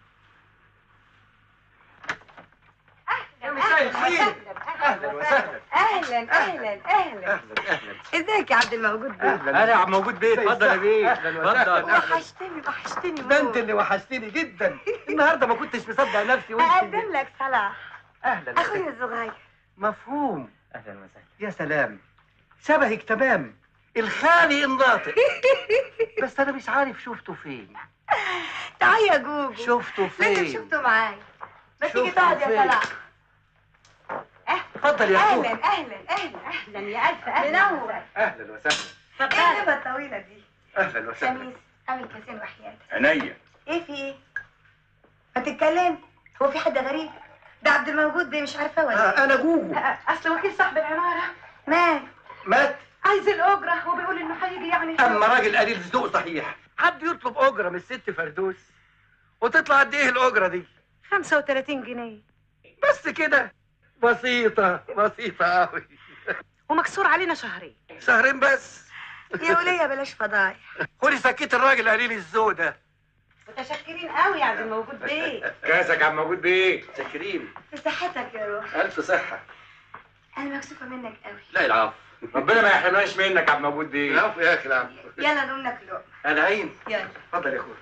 اهلا وسهلا اهلا اهلا اهلا ازيك يا عبد الموجود بيه انا يا عم موجود بيه اتفضل يا بيه اتفضل وحشتني وحشتني ده انت اللي وحشتني جدا النهارده ما كنتش مصدق نفسي وانت اقدم لك صلاح اهلا اخويا الصغير مفهوم اهلا وسهلا يا سلام شبهك تمام الخالي الناطق بس انا مش عارف شفته فين تعال يا جوجو شفته لازم فين شفته معايا ما تيجي شفته تقعد يا فين؟ صلاح اتفضل يا اخويا اهلا اهلا اهلا اهلا يا الف اهلا منور اهلا وسهلا ايه الهبه الطويله دي اهلا وسهلا خميس اعمل كاسين وحياتك عينيا ايه في ايه ما تتكلم هو في حد غريب ده عبد الموجود بيه مش عارفه ولا آه، انا جوجو اصل وكيل صاحب العماره مال مات عايز الاجره وبيقول انه هيجي يعني اما راجل قليل ذوق صحيح حد يطلب اجره من الست فردوس وتطلع قد ايه الاجره دي 35 جنيه بس كده بسيطه بسيطه قوي ومكسور علينا شهرين شهرين بس يا وليه بلاش فضايح خدي سكيت الراجل قليل الذوق ده متشكرين قوي يا عبد الموجود بيه كاسك عم موجود بيه شاكرين في صحتك يا روح الف صحه انا مكسوفه منك قوي لا العفو ربنا ما يحرمناش منك يا عم موجود بيه العفو يا اخي العفو يلا نقوم ناكل انا عين يلا اتفضل يا اخويا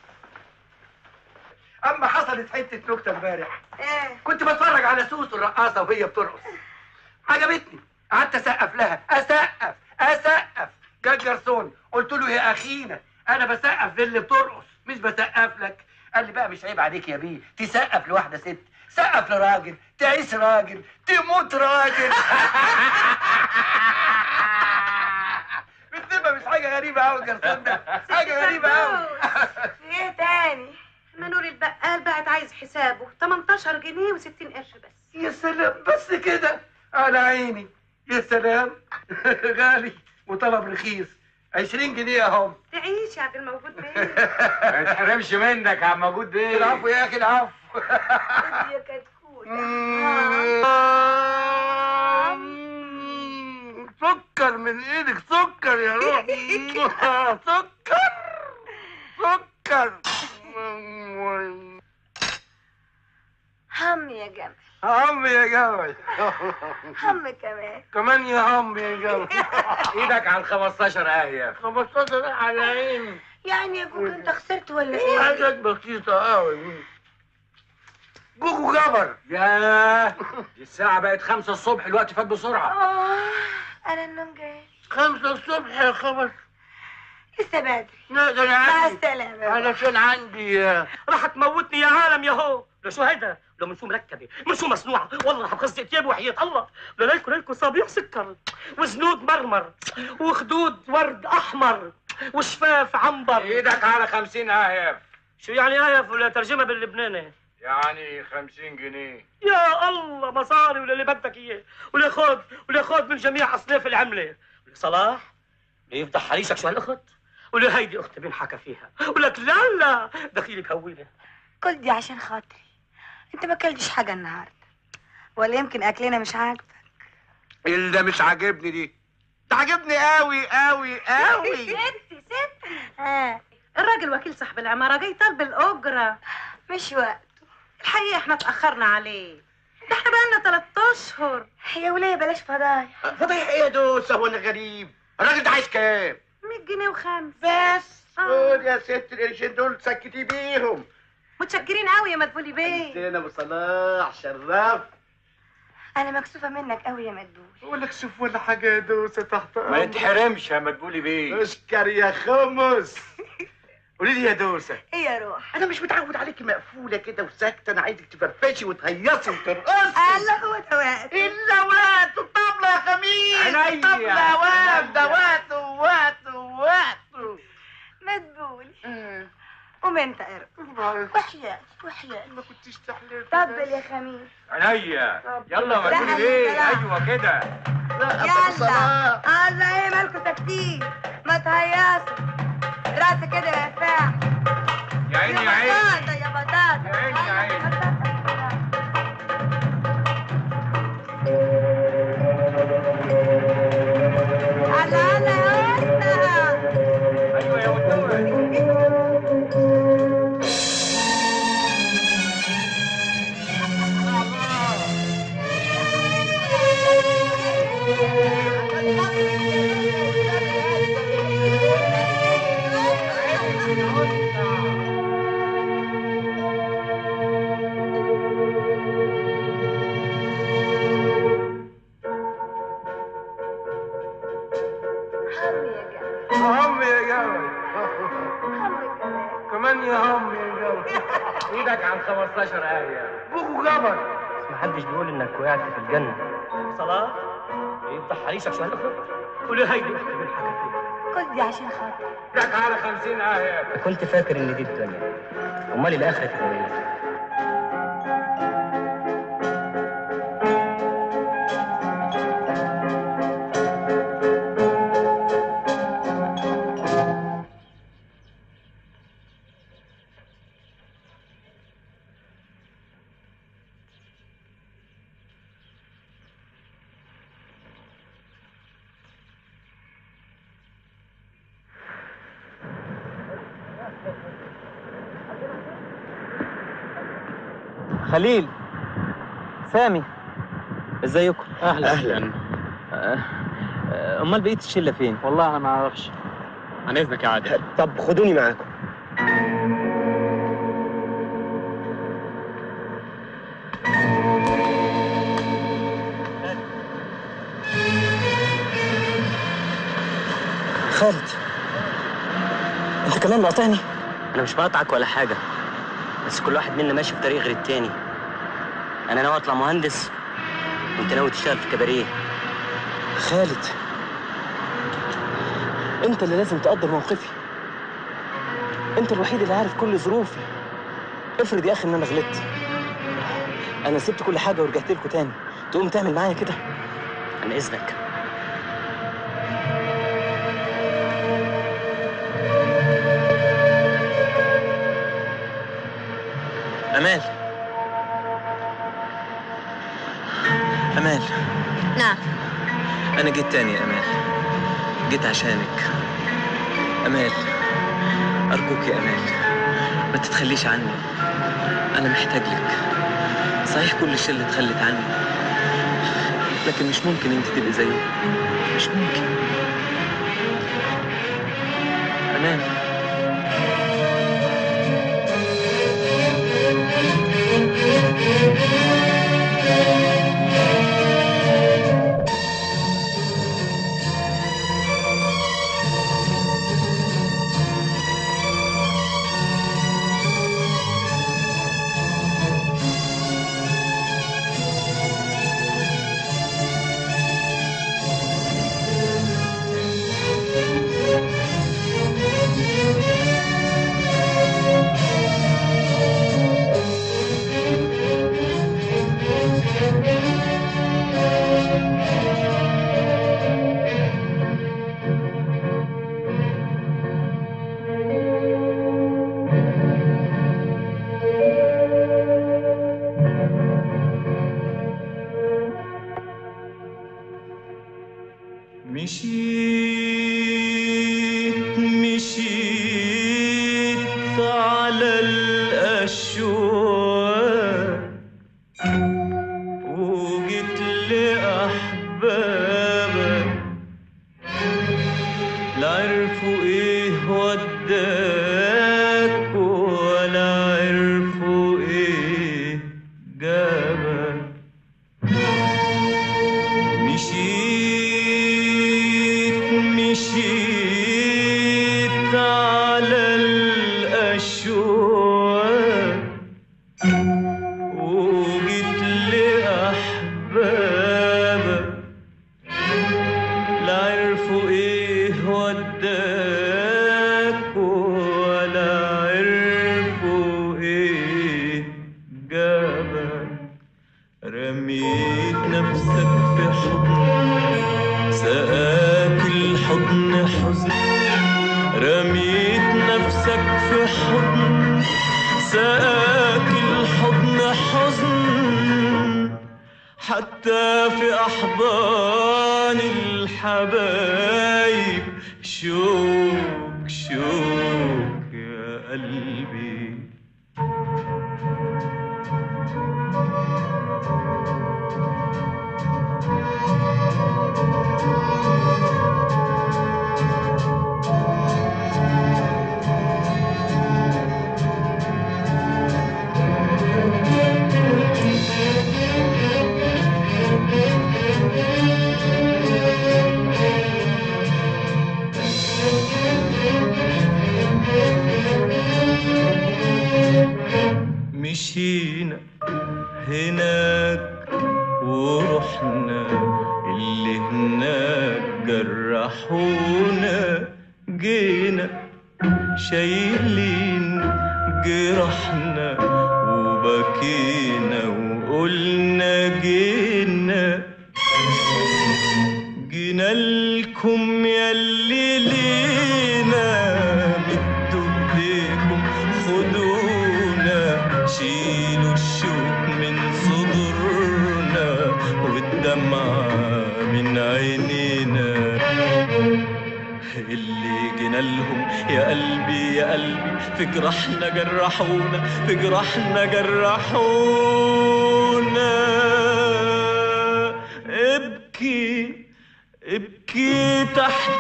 اما حصلت حته نكته امبارح ايه كنت بتفرج على سوسو الرقاصه وهي بترقص عجبتني قعدت اسقف لها اسقف اسقف جه الجرسون قلت له يا اخينا انا بسقف للي بترقص مش بسقف لك قال لي بقى مش عيب عليك يا بيه تسقف لواحده ست سقف لراجل تعيش راجل تموت راجل بالذمه مش حاجه غريبه قوي الجرسون ده حاجه غريبه قوي في ايه تاني منور البقال بقت عايز حسابه 18 جنيه و60 قرش بس يا سلام بس كده على عيني يا سلام غالي وطلب رخيص 20 جنيه اهم تعيش يا عبد الموجود بيه ما يتحرمش منك يا عم موجود بيه العفو يا اخي العفو يا كتكوت سكر من ايدك سكر يا روح سكر سكر هم يا جمل هم يا جمل هم كمان كمان يا هم يا جمل ايدك على ال 15 اهيه 15 على عيني يعني يا جوجو انت خسرت ولا ايه؟ حاجات بسيطة قوي جوجو جبر ياه دي الساعة بقت خمسة الصبح الوقت فات بسرعة اه انا النوم جاي خمسة الصبح يا خبر لسه بدري لا ده انا مع عندي السلامة علشان عندي راح تموتني يا عالم يا هو لا شو هيدا لا من شو مركبه من شو مصنوعه والله حبخز ثياب وحياة الله لا ليلكو ليلكو صابيح سكر وزنود مرمر وخدود ورد احمر وشفاف عنبر ايدك على 50 اهيف شو يعني ايف ولا ترجمه باللبناني يعني خمسين جنيه يا الله مصاري ولا اللي بدك اياه ولا خذ ولا خذ من جميع اصناف العمله ولا صلاح لا يفضح حريشك شو هالاخت ولا هيدي اختي مين حكى فيها ولك لا لا دخيلك هوينه كل دي عشان خاطري انت ما اكلتش حاجه النهارده ولا يمكن اكلنا مش عاجبك اللي مش عاجبني دي ده عاجبني قوي قوي قوي ستي ستي ها الراجل وكيل صاحب العمارة جاي طالب الأجرة مش وقت الحقيقة احنا اتأخرنا عليه ده احنا بقالنا تلات أشهر يا وليه بلاش فضايح فضيح ايه يا دوسة وانا غريب الراجل ده عايز كام 100 جنيه وخمس بس خد يا ست القرشين دول سكتي بيهم متشكرين قوي يا مدبولي بيه زين ابو صلاح شرف انا مكسوفه منك قوي يا مدبول ولا كسوف ولا حاجه يا دوسة تحت ما امرك يتحرمش يا مدبولي بيه اشكر يا خمس قولي لي يا دوسة ايه يا روح انا مش متعود عليكي مقفولة كده وساكتة انا عايزك تفرفشي وتهيصي وترقصي الله هو ده وقت الا وقت الطبلة يا خميس عينيا، الطبلة وقت ده عينيا. وقت وقت وقت مدبول قوم انت ارقص وحياتي وحياتي ما كنتش تحلف طبل يا خميس عينيا يلا يا لا، مدبولي بيه لا. ايوه كده يلا الله ايه مالكوا ساكتين ما تهيصوا راسك كده يا فاح يا عيني يا عيني بطاطا يا بطاطا يا عيني يا عيني هلا هلا يا وسطى ايوه يا ودوة هم يا جمل كمان يا هم يا جمل ايدك عن 15 آية بوكو جبل محدش بيقول انك وقعت في الجنه صلاح يفتح حريشك شو هالاخت ولا هيدي اختي مين حكى فيها كل دي عشان خاطري ايدك على 50 آية كنت فاكر ان دي الدنيا امال الاخره تبقى ايه خليل سامي ازيكم اهلا اهلا امال بقيه الشله فين والله انا ما اعرفش عن اذنك يا عادل طب خدوني معاكم خالد انت كمان مقاطعني انا مش بقطعك ولا حاجه بس كل واحد منا ماشي في طريق غير التاني انا ناوي اطلع مهندس وانت ناوي تشتغل في كباريه خالد انت اللي لازم تقدر موقفي انت الوحيد اللي عارف كل ظروفي افرض يا اخي ان انا غلطت انا سبت كل حاجه ورجعت لكم تاني تقوم تعمل معايا كده عن اذنك امال امال نعم انا جيت تاني يا امال جيت عشانك امال ارجوك يا امال ما تتخليش عني انا محتاج لك صحيح كل الشله اتخلت عني لكن مش ممكن انت تبقي زيي مش ممكن امال وجيت لأحبابك لا عرفوا ايه وداك ولا عرفوا ايه جابك رميت نفسك في حضن سقاك الحضن حزن رميت نفسك في حضن سقاك الحضن حزن حتى في أحضان الحبايب شوك شوك يا قلبي مشينا هناك ورحنا اللي هناك جرحونا جينا شايلين جرحنا وبكينا وقلنا جينا جينا لكم ياللي لينا مدوا ايديكم خدونا شيلوا الشوك من صدورنا والدمعة من عينينا اللي جينا لهم يا قلبي يا قلبي في جراحنا جرحونا في جراحنا جرحونا ابكي ابكي تحت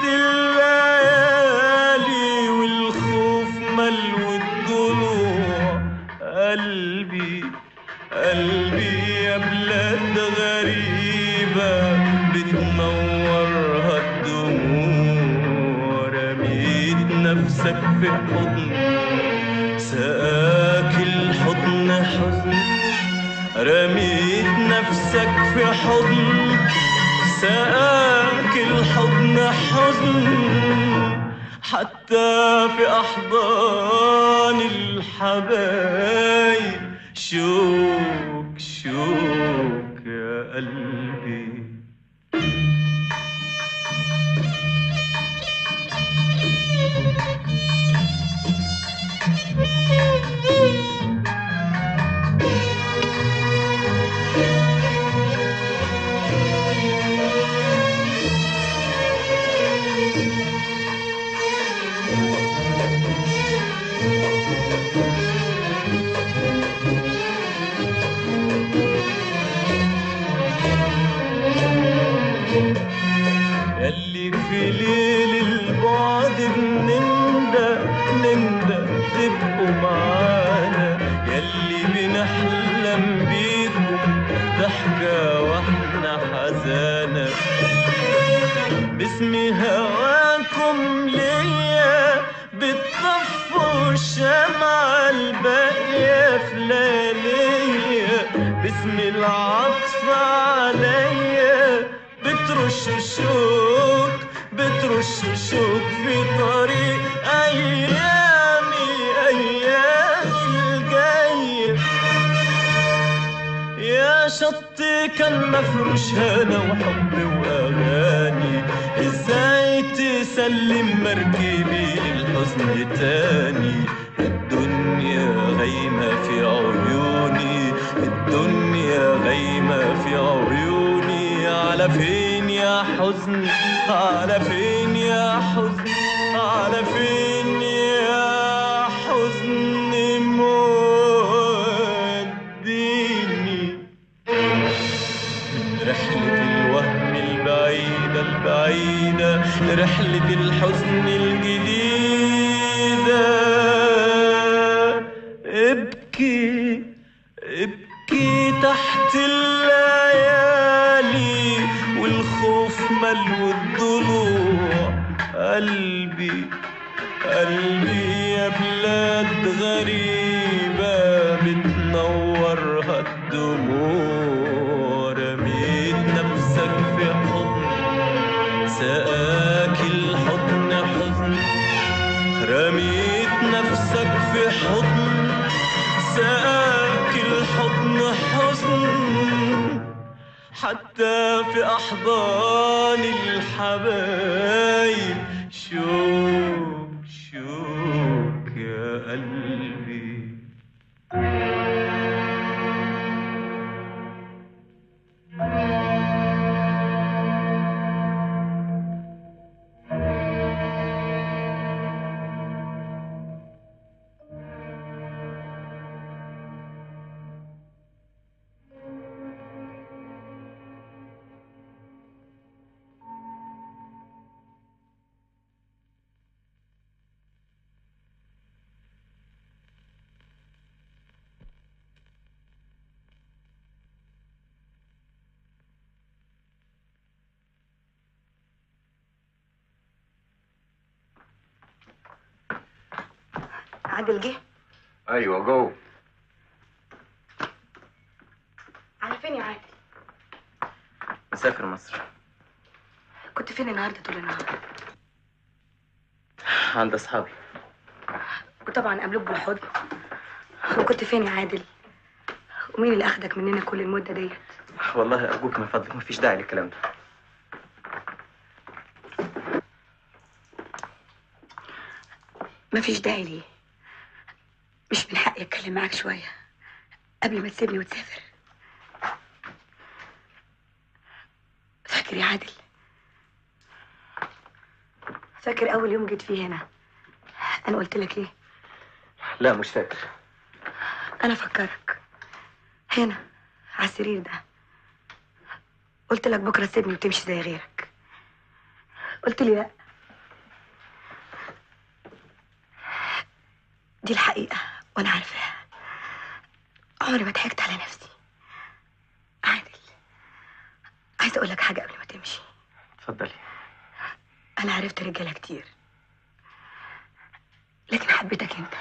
الليالي والخوف ملو الضلوع قلبي قلبي يا بلاد غريبة بتنورها الدموع رميت نفسك في حضن سقاك الحضن حزن رميت نفسك في حضن سقاك الحضن حزن حتى في أحضان الحبايب شوك شوك يا قلبي ياللي في ليل البعد بنندى نندى تبقوا معانا ياللي بنحلم بيكم ضحكة واحنا حزانة باسم هواكم ليا بتطفوا الشمعة الباقية في لياليا باسم العطف عليا بترش الشوك بترش الشوك في طريق أيامي أيامي الجاية يا شط كان مفروش هنا وحب وأغاني ازاي تسلم مركبي للحزن تاني الدنيا غايمة في عيوني الدنيا غايمة في عيوني على فين يا حزن على فين يا حزن على فين يا حزن موديني من رحلة الوهم البعيدة البعيدة لرحلة الحزن الجديدة ابكي ابكي تحت الليالي والخوف ملو الضلوع قلبي قلبي يا بلاد غريبة بتنور حزن حتى في أحضان الحبايب شوق شوق يا قلبي عادل جه ايوه جو على فين يا عادل مسافر مصر كنت فين النهارده طول النهار عند اصحابي وطبعا قابلوك بالحضن وكنت فين يا عادل ومين اللي اخدك مننا كل المده ديت والله ارجوك من فضلك مفيش داعي للكلام ده مفيش داعي ليه مش من حقي اتكلم معاك شويه قبل ما تسيبني وتسافر فاكر يا عادل فاكر اول يوم جيت فيه هنا انا قلت لك ايه لا مش فاكر انا افكرك هنا على السرير ده قلت لك بكره تسيبني وتمشي زي غيرك قلت لي لا دي الحقيقه وانا عارفاها عمري ما ضحكت على نفسي عادل عايزه اقول لك حاجه قبل ما تمشي اتفضلي انا عرفت رجاله كتير لكن حبيتك انت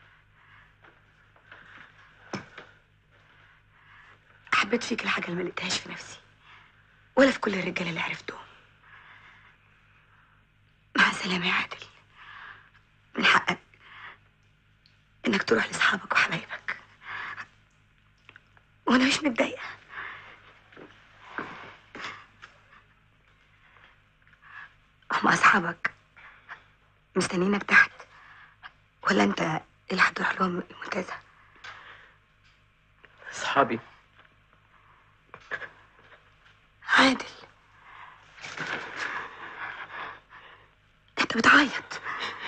حبيت فيك الحاجه اللي ما لقيتهاش في نفسي ولا في كل الرجاله اللي عرفتهم مع السلامه يا عادل من حقك انك تروح لاصحابك وحبايبك وانا مش متضايقه هم اصحابك مستنيينك تحت ولا انت اللي هتروح لهم المنتزه اصحابي عادل انت بتعيط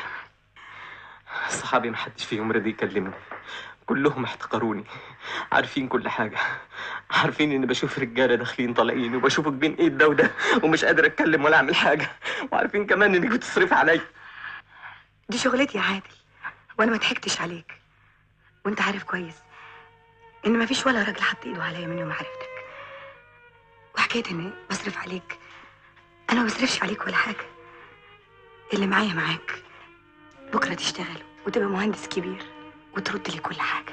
صحابي محدش فيهم رضي يكلمني كلهم احتقروني عارفين كل حاجة عارفين اني بشوف رجالة داخلين طالعين وبشوفك بين ايد ده وده ومش قادر اتكلم ولا اعمل حاجة وعارفين كمان انك بتصرف عليا دي شغلتي يا عادل وانا ما ضحكتش عليك وانت عارف كويس ان ما فيش ولا راجل حط ايده عليا من يوم ما عرفتك وحكايه اني بصرف عليك انا ما بصرفش عليك ولا حاجه اللي معايا معاك بكره تشتغل وتبقى مهندس كبير وترد لي كل حاجه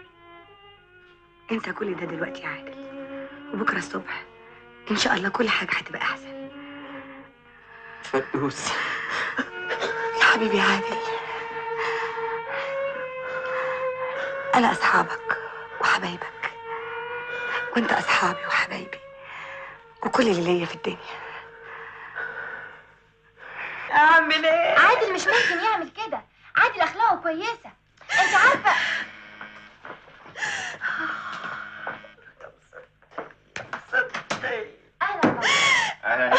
انسى كل ده دلوقتي يا عادل وبكره الصبح ان شاء الله كل حاجه هتبقى احسن فردوس يا حبيبي يا عادل أنا أصحابك وحبايبك وأنت أصحابي وحبايبي وكل اللي ليا في الدنيا اعمل ايه عادل مش ممكن يعمل كده عادل اخلاقه كويسه انت عارفه اهلا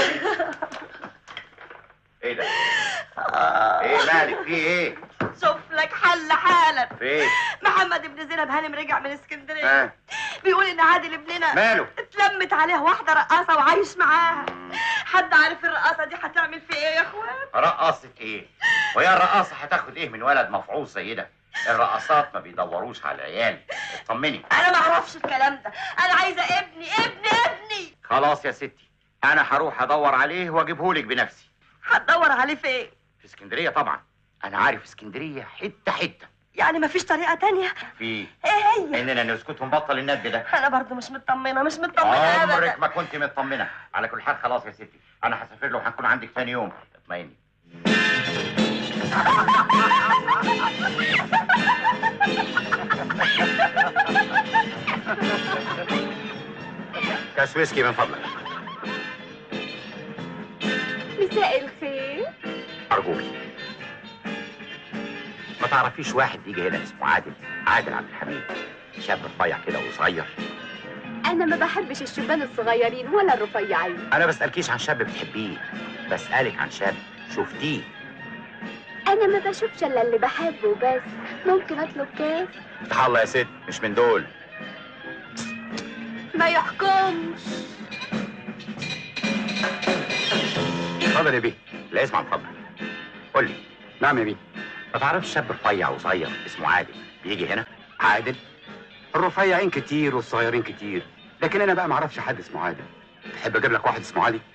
ايه ده؟ ايه مالك في ايه؟ شوف لك حل حالا في ايه؟ محمد ابن زينب هانم رجع من اسكندريه ها؟ بيقول ان عادل ابننا ماله؟ اتلمت عليه واحده رقاصه وعايش معاها حد عارف الرقاصه دي هتعمل في ايه يا اخوان رقصت ايه؟ وهي الرقاصة هتاخد ايه من ولد مفعوص زي ده؟ الرقصات ما بيدوروش على العيال اطمني انا ما اعرفش الكلام ده انا عايزه ابني ابني ابني خلاص يا ستي انا هروح ادور عليه واجيبهولك بنفسي هتدور عليه فين في اسكندرية طبعا انا عارف اسكندرية حتة حتة يعني مفيش طريقه تانية في ايه هي اننا نسكت ونبطل الندب ده انا برضو مش مطمنه مش مطمنه عمرك ابدا ما كنت مطمنة على كل حال خلاص يا ستي انا هسافر له وهنكون عندك تاني يوم اطمئني كاس ويسكي من فضلك مساء الخير ارجوك ما تعرفيش واحد يجي هنا اسمه عادل عادل عبد الحميد شاب رفيع كده وصغير انا ما بحبش الشبان الصغيرين ولا الرفيعين انا بسالكيش عن شاب بتحبيه بسالك عن شاب شفتيه انا ما بشوفش الا اللي بحبه بس ممكن اطلب كاس افتح الله يا ست مش من دول ما يحكمش اتفضل يا بيه لا اسمع من فضلك قول لي نعم يا بيه ما تعرفش شاب رفيع وصغير اسمه عادل بيجي هنا عادل الرفيعين كتير والصغيرين كتير لكن انا بقى ما اعرفش حد اسمه عادل تحب اجيب لك واحد اسمه علي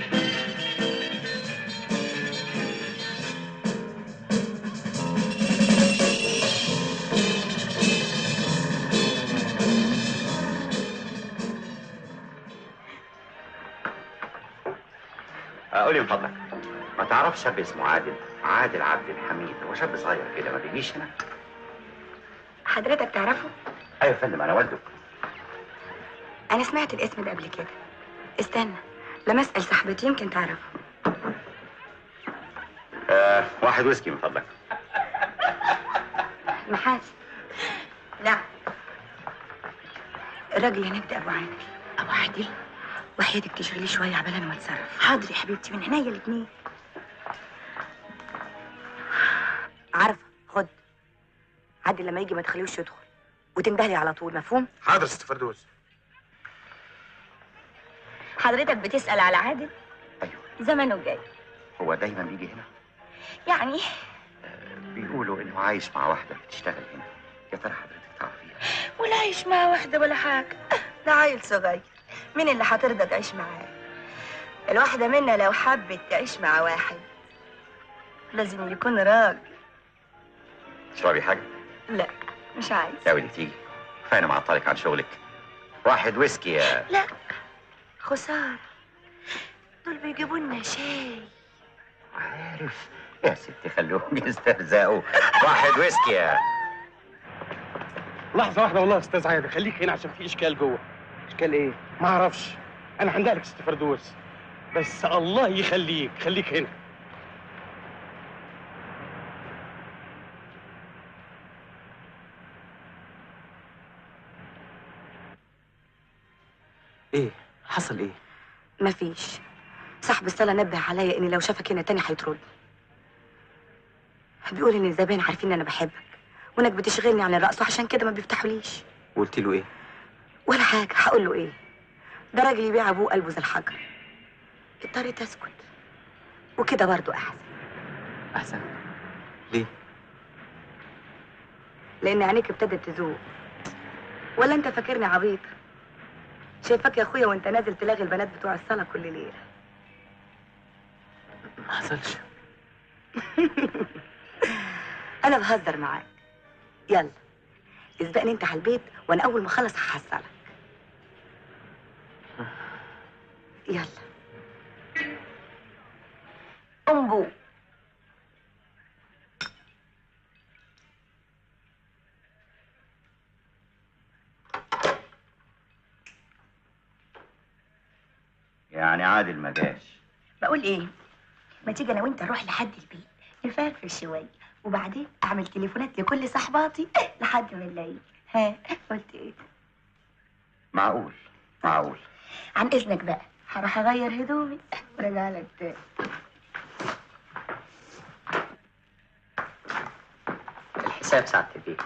قول لي من فضلك ما تعرفش شاب اسمه عادل عادل عبد الحميد هو شاب صغير كده ما بيجيش هنا حضرتك تعرفه ايوه يا فندم انا والده انا سمعت الاسم ده قبل كده استنى لما اسال صاحبتي يمكن تعرفه آه واحد ويسكي من فضلك محاسن لا الراجل هناك ده ابو عادل ابو عادل وحياتك تشغلي شويه عبال انا ما اتصرف حاضر يا حبيبتي من عينيا الاتنين عارفه خد عادل لما يجي ما تخليهوش يدخل وتندهلي على طول مفهوم حاضر يا ست فردوس حضرتك بتسال على عادل ايوه زمنه جاي هو دايما بيجي هنا يعني بيقولوا انه عايش مع واحده بتشتغل هنا يا ترى حضرتك تعرفيها ولا عايش مع واحده ولا حاجه ده عيل صغير مين اللي هترضى تعيش معاه الواحده منا لو حبت تعيش مع واحد لازم يكون راجل تشربي حاجه لا مش عايز يا ولي تيجي فانا معطلك عن شغلك واحد ويسكي يا لا خسارة دول بيجيبوا لنا شاي عارف يا ستي خلوهم يسترزقوا واحد ويسكي يا لحظة واحدة والله يا استاذ عادل خليك هنا عشان في اشكال جوه اشكال ايه؟ ما اعرفش انا هندهلك ست فردوس بس الله يخليك خليك هنا ايه حصل ايه مفيش صاحب الصالة نبه عليا اني لو شافك هنا تاني هيطردني بيقول ان الزبائن عارفين ان انا بحبك وانك بتشغلني عن الرقص وعشان كده ما بيفتحوليش قلت له ايه ولا حاجة هقول له ايه ده راجل يبيع ابوه قلبه زي الحجر اضطريت اسكت وكده برضو احسن احسن ليه لان عينيك ابتدت تزوق ولا انت فاكرني عبيط شايفاك يا اخويا وانت نازل تلاغي البنات بتوع الصلاة كل ليلة ما حصلش انا بهزر معاك يلا اسبقني انت على البيت وانا اول ما اخلص هحصلك يلا امبو يعني عادل ما جاش بقول ايه ما تيجي انا وانت نروح لحد البيت نفرفش شويه وبعدين اعمل تليفونات لكل صحباتي لحد ما نلاقيه ها قلت ايه معقول معقول عن اذنك بقى هروح اغير هدومي وراجع لك تاني الحساب ساعة البيت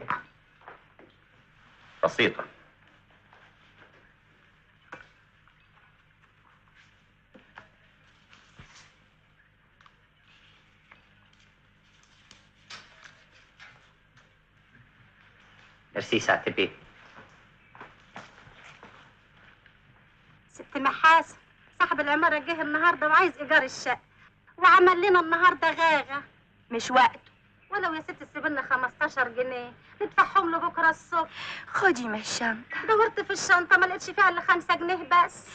بسيطة ميرسي ساعة البيت ست محاسن صاحب العمارة جه النهاردة وعايز إيجار الشقة وعمل لنا النهاردة غاغة مش وقت ولو يا ست تسيب لنا 15 جنيه ندفعهم له بكرة الصبح خدي من الشنطة دورت في الشنطة ما لقيتش فيها إلا 5 جنيه بس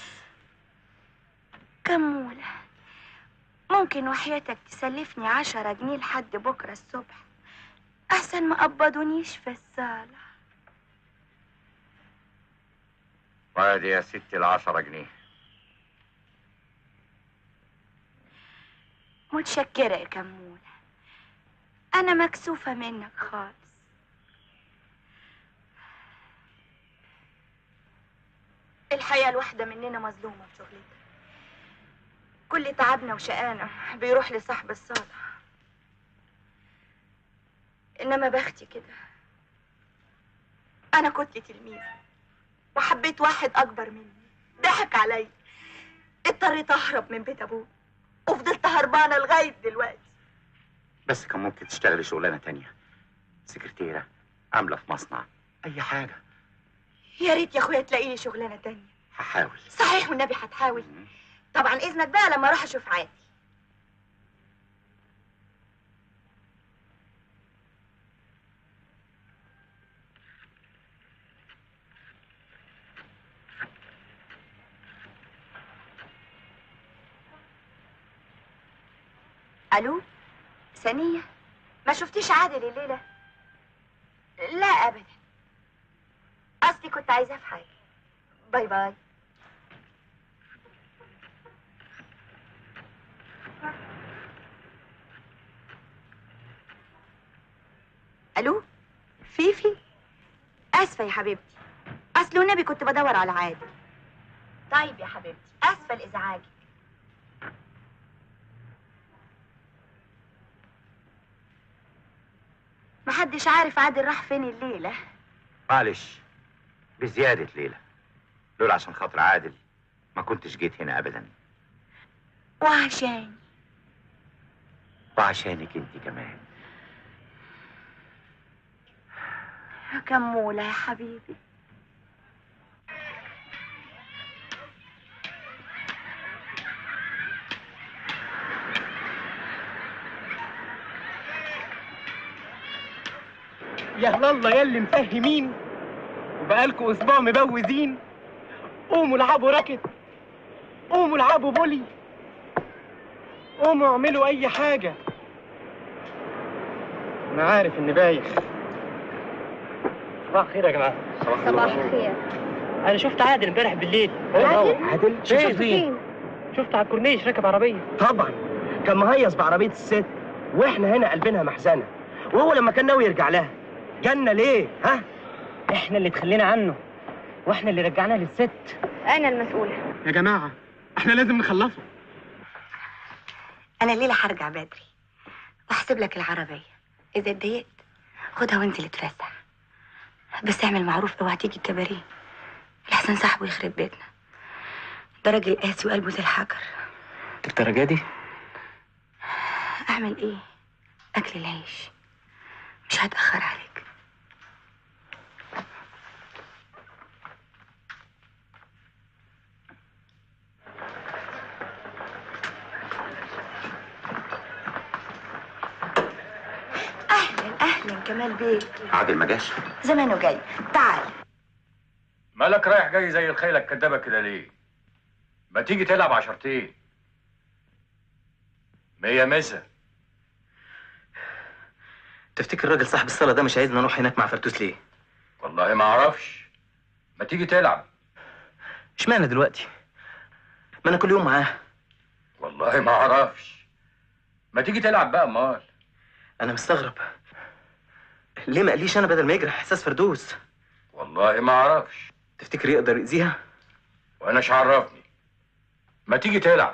كمولة ممكن وحياتك تسلفني عشرة جنيه لحد بكرة الصبح أحسن ما قبضونيش في الصالة وادي يا ستي العشرة جنيه متشكرة يا كمونة أنا مكسوفة منك خالص الحقيقة الواحدة مننا مظلومة في شغلتها كل تعبنا وشقانا بيروح لصاحب الصالح إنما بختي كده أنا كنت تلميذة وحبيت واحد أكبر مني ضحك عليا اضطريت أهرب من بيت أبوي وفضلت هربانة لغاية دلوقتي بس كان ممكن تشتغلي شغلانة تانية سكرتيرة عاملة في مصنع أي حاجة يا ريت يا أخويا تلاقي لي شغلانة تانية هحاول صحيح والنبي هتحاول طبعا إذنك بقى لما أروح أشوف عادي ألو ثانية ما شفتيش عادل الليلة لا أبدا قصدي كنت عايزاه في حاجة باي باي ألو فيفي آسفة يا حبيبتي أصل والنبي كنت بدور على عادل طيب يا حبيبتي آسفة لإزعاجك محدش عارف عادل راح فين الليلة معلش بزيادة ليلة لولا عشان خاطر عادل ما كنتش جيت هنا أبدا وعشان وعشانك انت كمان يا كمولة يا حبيبي يا الله يا اللي مفهمين وبقالكوا اسبوع مبوزين قوموا العبوا راكت قوموا العبوا بولي قوموا اعملوا اي حاجة انا عارف اني بايخ صباح الخير يا جماعه صباح الخير انا شفت عادل امبارح بالليل عادل؟ عادل؟ شفت فين؟ فين شفته على الكورنيش راكب عربيه طبعا كان مهيص بعربية الست واحنا هنا قلبنا محزنة وهو لما كان ناوي يرجع لها جالنا ليه ها احنا اللي تخلينا عنه واحنا اللي رجعناه للست أنا المسؤولة يا جماعة احنا لازم نخلصه أنا الليلة هرجع بدري وأحسب لك العربية إذا اتضايقت خدها وانزل اتفسح بس اعمل معروف اوعى تيجي الكباريه لحسن صاحبه يخرب بيتنا ده راجل قاسي وقلبه زي الحجر الدرجه دي أعمل إيه؟ أكل العيش مش هتأخر عليك أهلا أهلا كمال بيه عادل ما جاش زمانه جاي تعال مالك رايح جاي زي الخيلة الكدابة كده ليه؟ ما تيجي تلعب عشرتين مية مسا تفتكر الراجل صاحب الصالة ده مش عايزنا نروح هناك مع فرتوس ليه؟ والله ما اعرفش ما تيجي تلعب اشمعنى دلوقتي؟ ما انا كل يوم معاه والله ما اعرفش ما تيجي تلعب بقى امال انا مستغرب ليه ما قاليش انا بدل ما يجرح احساس فردوس والله ما اعرفش تفتكر يقدر يأذيها؟ وانا ايش عرفني ما تيجي تلعب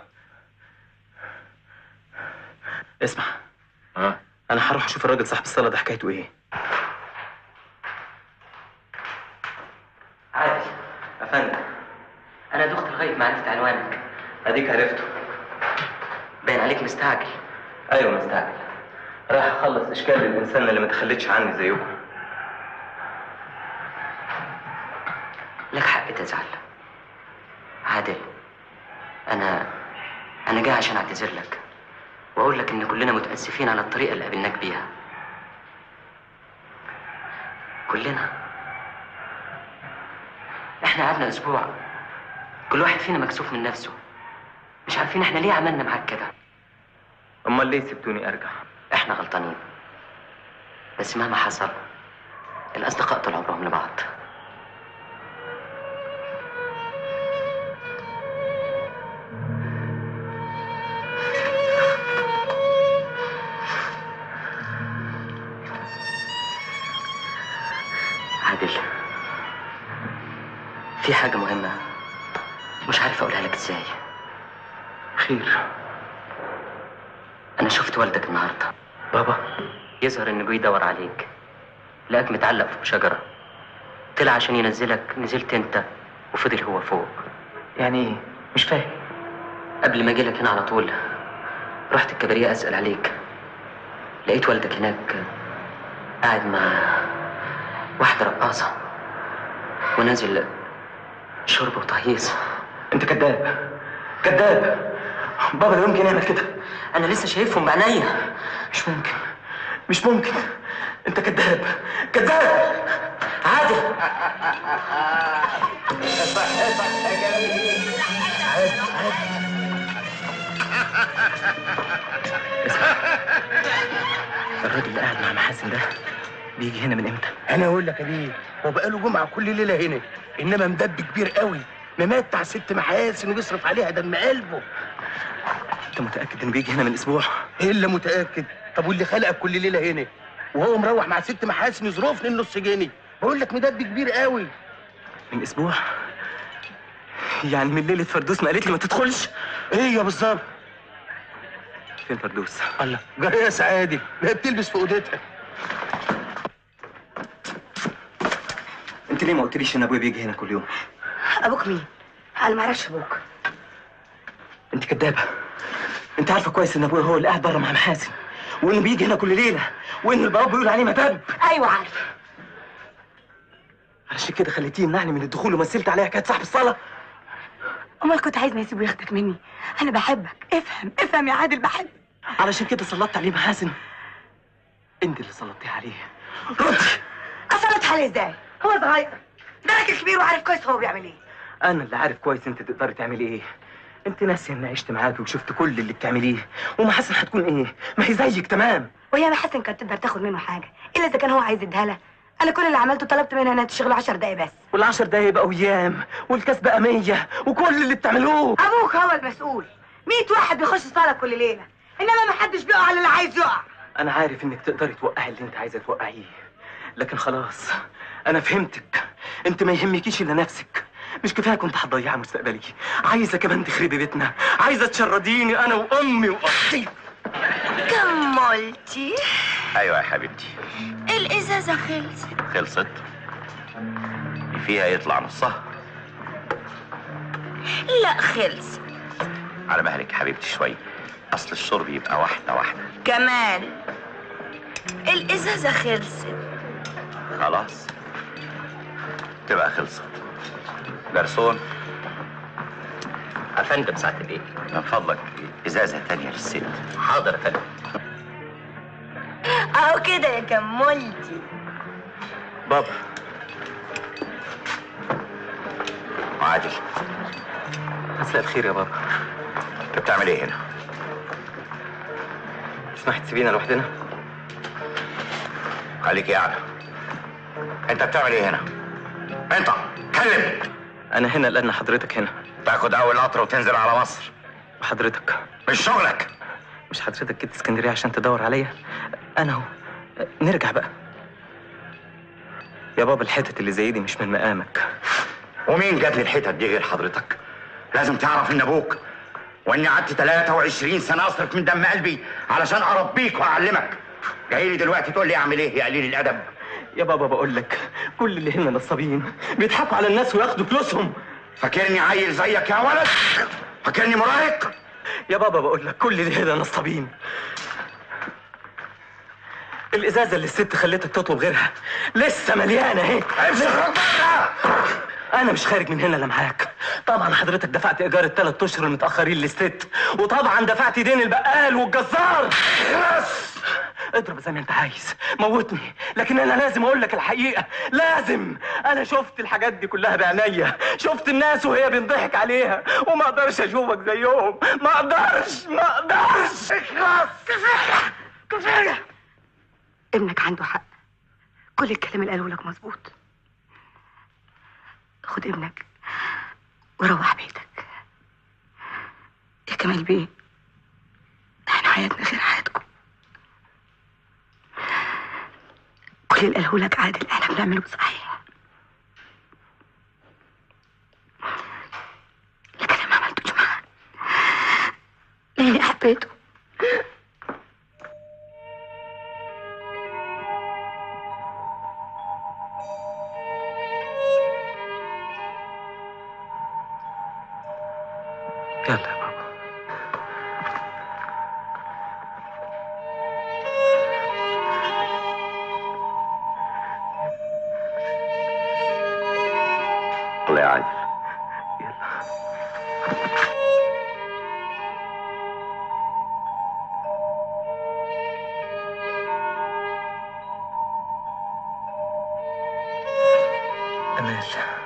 اسمع ها انا هروح اشوف الراجل صاحب الصالة ده حكايته ايه عادل يا فندم انا دخت لغايه ما عرفت عنوانك اديك عرفته باين عليك مستعجل ايوه مستعجل رايح اخلص اشكال الانسان اللي ما تخلتش عني زيكم لك حق تزعل عادل انا انا جاي عشان اعتذر لك واقول لك ان كلنا متاسفين على الطريقه اللي قابلناك بيها كلنا احنا قعدنا اسبوع كل واحد فينا مكسوف من نفسه مش عارفين احنا ليه عملنا معاك كده امال ليه سبتوني ارجع احنا غلطانين بس مهما حصل الاصدقاء طول عمرهم لبعض في حاجة مهمة مش عارف أقولها لك إزاي خير أنا شفت والدك النهاردة بابا يظهر إنه بيدور عليك لقاك متعلق فوق شجرة طلع عشان ينزلك نزلت أنت وفضل هو فوق يعني إيه؟ مش فاهم قبل ما أجيلك هنا على طول رحت الكباريه أسأل عليك لقيت والدك هناك قاعد مع واحدة رقاصة ونازل شرب وتهييص انت كذاب كذاب بابا لا يمكن يعمل كده انا لسه شايفهم بعينيا مش ممكن مش ممكن انت كذاب كذاب عادل الراجل اللي قاعد مع محاسن ده بيجي هنا من امتى؟ انا اقول لك يا بيه هو بقاله جمعه كل ليله هنا انما مدب كبير قوي ممتع ست محاسن وبيصرف عليها دم قلبه انت متاكد انه بيجي هنا من اسبوع؟ الا متاكد طب واللي خلقك كل ليله هنا وهو مروح مع ست محاسن يظروفني النص جنيه بقول لك مدب كبير قوي من اسبوع؟ يعني من ليله فردوس ما قالت لي ما تدخلش؟ ايه بالظبط فين فردوس؟ الله جايه يا سعادي ما هي بتلبس في اوضتها انت ليه ما قلتليش ان ابويا بيجي هنا كل يوم؟ ابوك مين انا ما اعرفش ابوك انت كدابه انت عارفه كويس ان ابويا هو اللي قاعد بره مع محاسن وانه بيجي هنا كل ليله وان البواب بيقول عليه مدب ايوه عارفه علشان كده خليتيه يمنعني من الدخول ومثلت عليها كانت صاحب الصاله امال كنت عايز ما يسيبه ياخدك مني انا بحبك افهم افهم يا عادل بحبك علشان كده سلطت عليه محاسن انت اللي سلطتي عليه اصلت عليه ازاي هو صغير ده راجل كبير وعارف كويس هو بيعمل ايه انا اللي عارف كويس انت تقدري تعملي ايه انت ناسيه اني عشت معاكي وشفت كل اللي بتعمليه ومحاسن هتكون ايه ما هي زيك تمام وهي محسن كانت تقدر تاخد منه حاجه الا اذا كان هو عايز يديها لها انا كل اللي عملته طلبت منها انها تشتغل 10 دقايق بس والعشر دقايق بقوا ايام والكاس بقى مية وكل اللي بتعملوه ابوك هو المسؤول 100 واحد بيخش الصاله كل ليله انما ما حدش بيقع على اللي عايز يقع انا عارف انك تقدري توقعي اللي انت عايزه توقعيه لكن خلاص انا فهمتك انت ما يهمكيش الا نفسك مش كفايه كنت هتضيعي مستقبلي عايزه كمان تخربي بيتنا عايزه تشرديني انا وامي واختي كملتي ايوه يا حبيبتي الازازه خلصت خلصت فيها يطلع نصها لا خلص على مهلك يا حبيبتي شويه اصل الشرب يبقى واحده واحده كمان الازازه خلصت خلاص تبقى خلصت جرسون افندم ساعة الايه من فضلك ازازه تانية للست حاضر يا فندم اهو كده يا كملتي بابا عادل مساء الخير يا بابا انت بتعمل ايه هنا تسمح تسيبينا لوحدنا خليك قاعده انت بتعمل ايه هنا انت كلم انا هنا لان حضرتك هنا تاخد اول قطر وتنزل على مصر وحضرتك مش شغلك مش حضرتك جيت اسكندريه عشان تدور عليا انا اهو نرجع بقى يا بابا الحتت اللي زي دي مش من مقامك ومين جاب لي الحتت دي غير حضرتك لازم تعرف ان ابوك واني قعدت 23 سنه اصرف من دم قلبي علشان اربيك واعلمك جاي لي دلوقتي تقول لي اعمل ايه يا قليل الادب يا بابا بقول لك كل اللي هنا نصابين بيضحكوا على الناس وياخدوا فلوسهم فاكرني عيل زيك يا ولد فاكرني مراهق يا بابا بقول لك كل اللي هنا نصابين الازازه اللي الست خلتك تطلب غيرها لسه مليانه اهي انا مش خارج من هنا لا معاك طبعا حضرتك دفعت ايجار الثلاث اشهر المتاخرين للست وطبعا دفعت دين البقال والجزار اضرب زي ما انت عايز موتني لكن انا لازم اقول لك الحقيقه لازم انا شفت الحاجات دي كلها بعينيا شفت الناس وهي بينضحك عليها وما اقدرش اشوفك زيهم ما اقدرش ما اقدرش اخلص كفايه كفايه ابنك عنده حق كل الكلام اللي قاله لك مظبوط خد ابنك وروح بيتك يا كمال بيه احنا حياتنا غير حياتكم كل اللي قاله لك عادل احنا بنعمله صحيح حبيته يلا يا بابا الله يا عادل أمال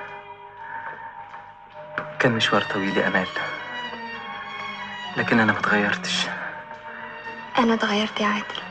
كان مشوار طويل يا أمال لكن أنا ما اتغيرتش أنا اتغيرت يا عادل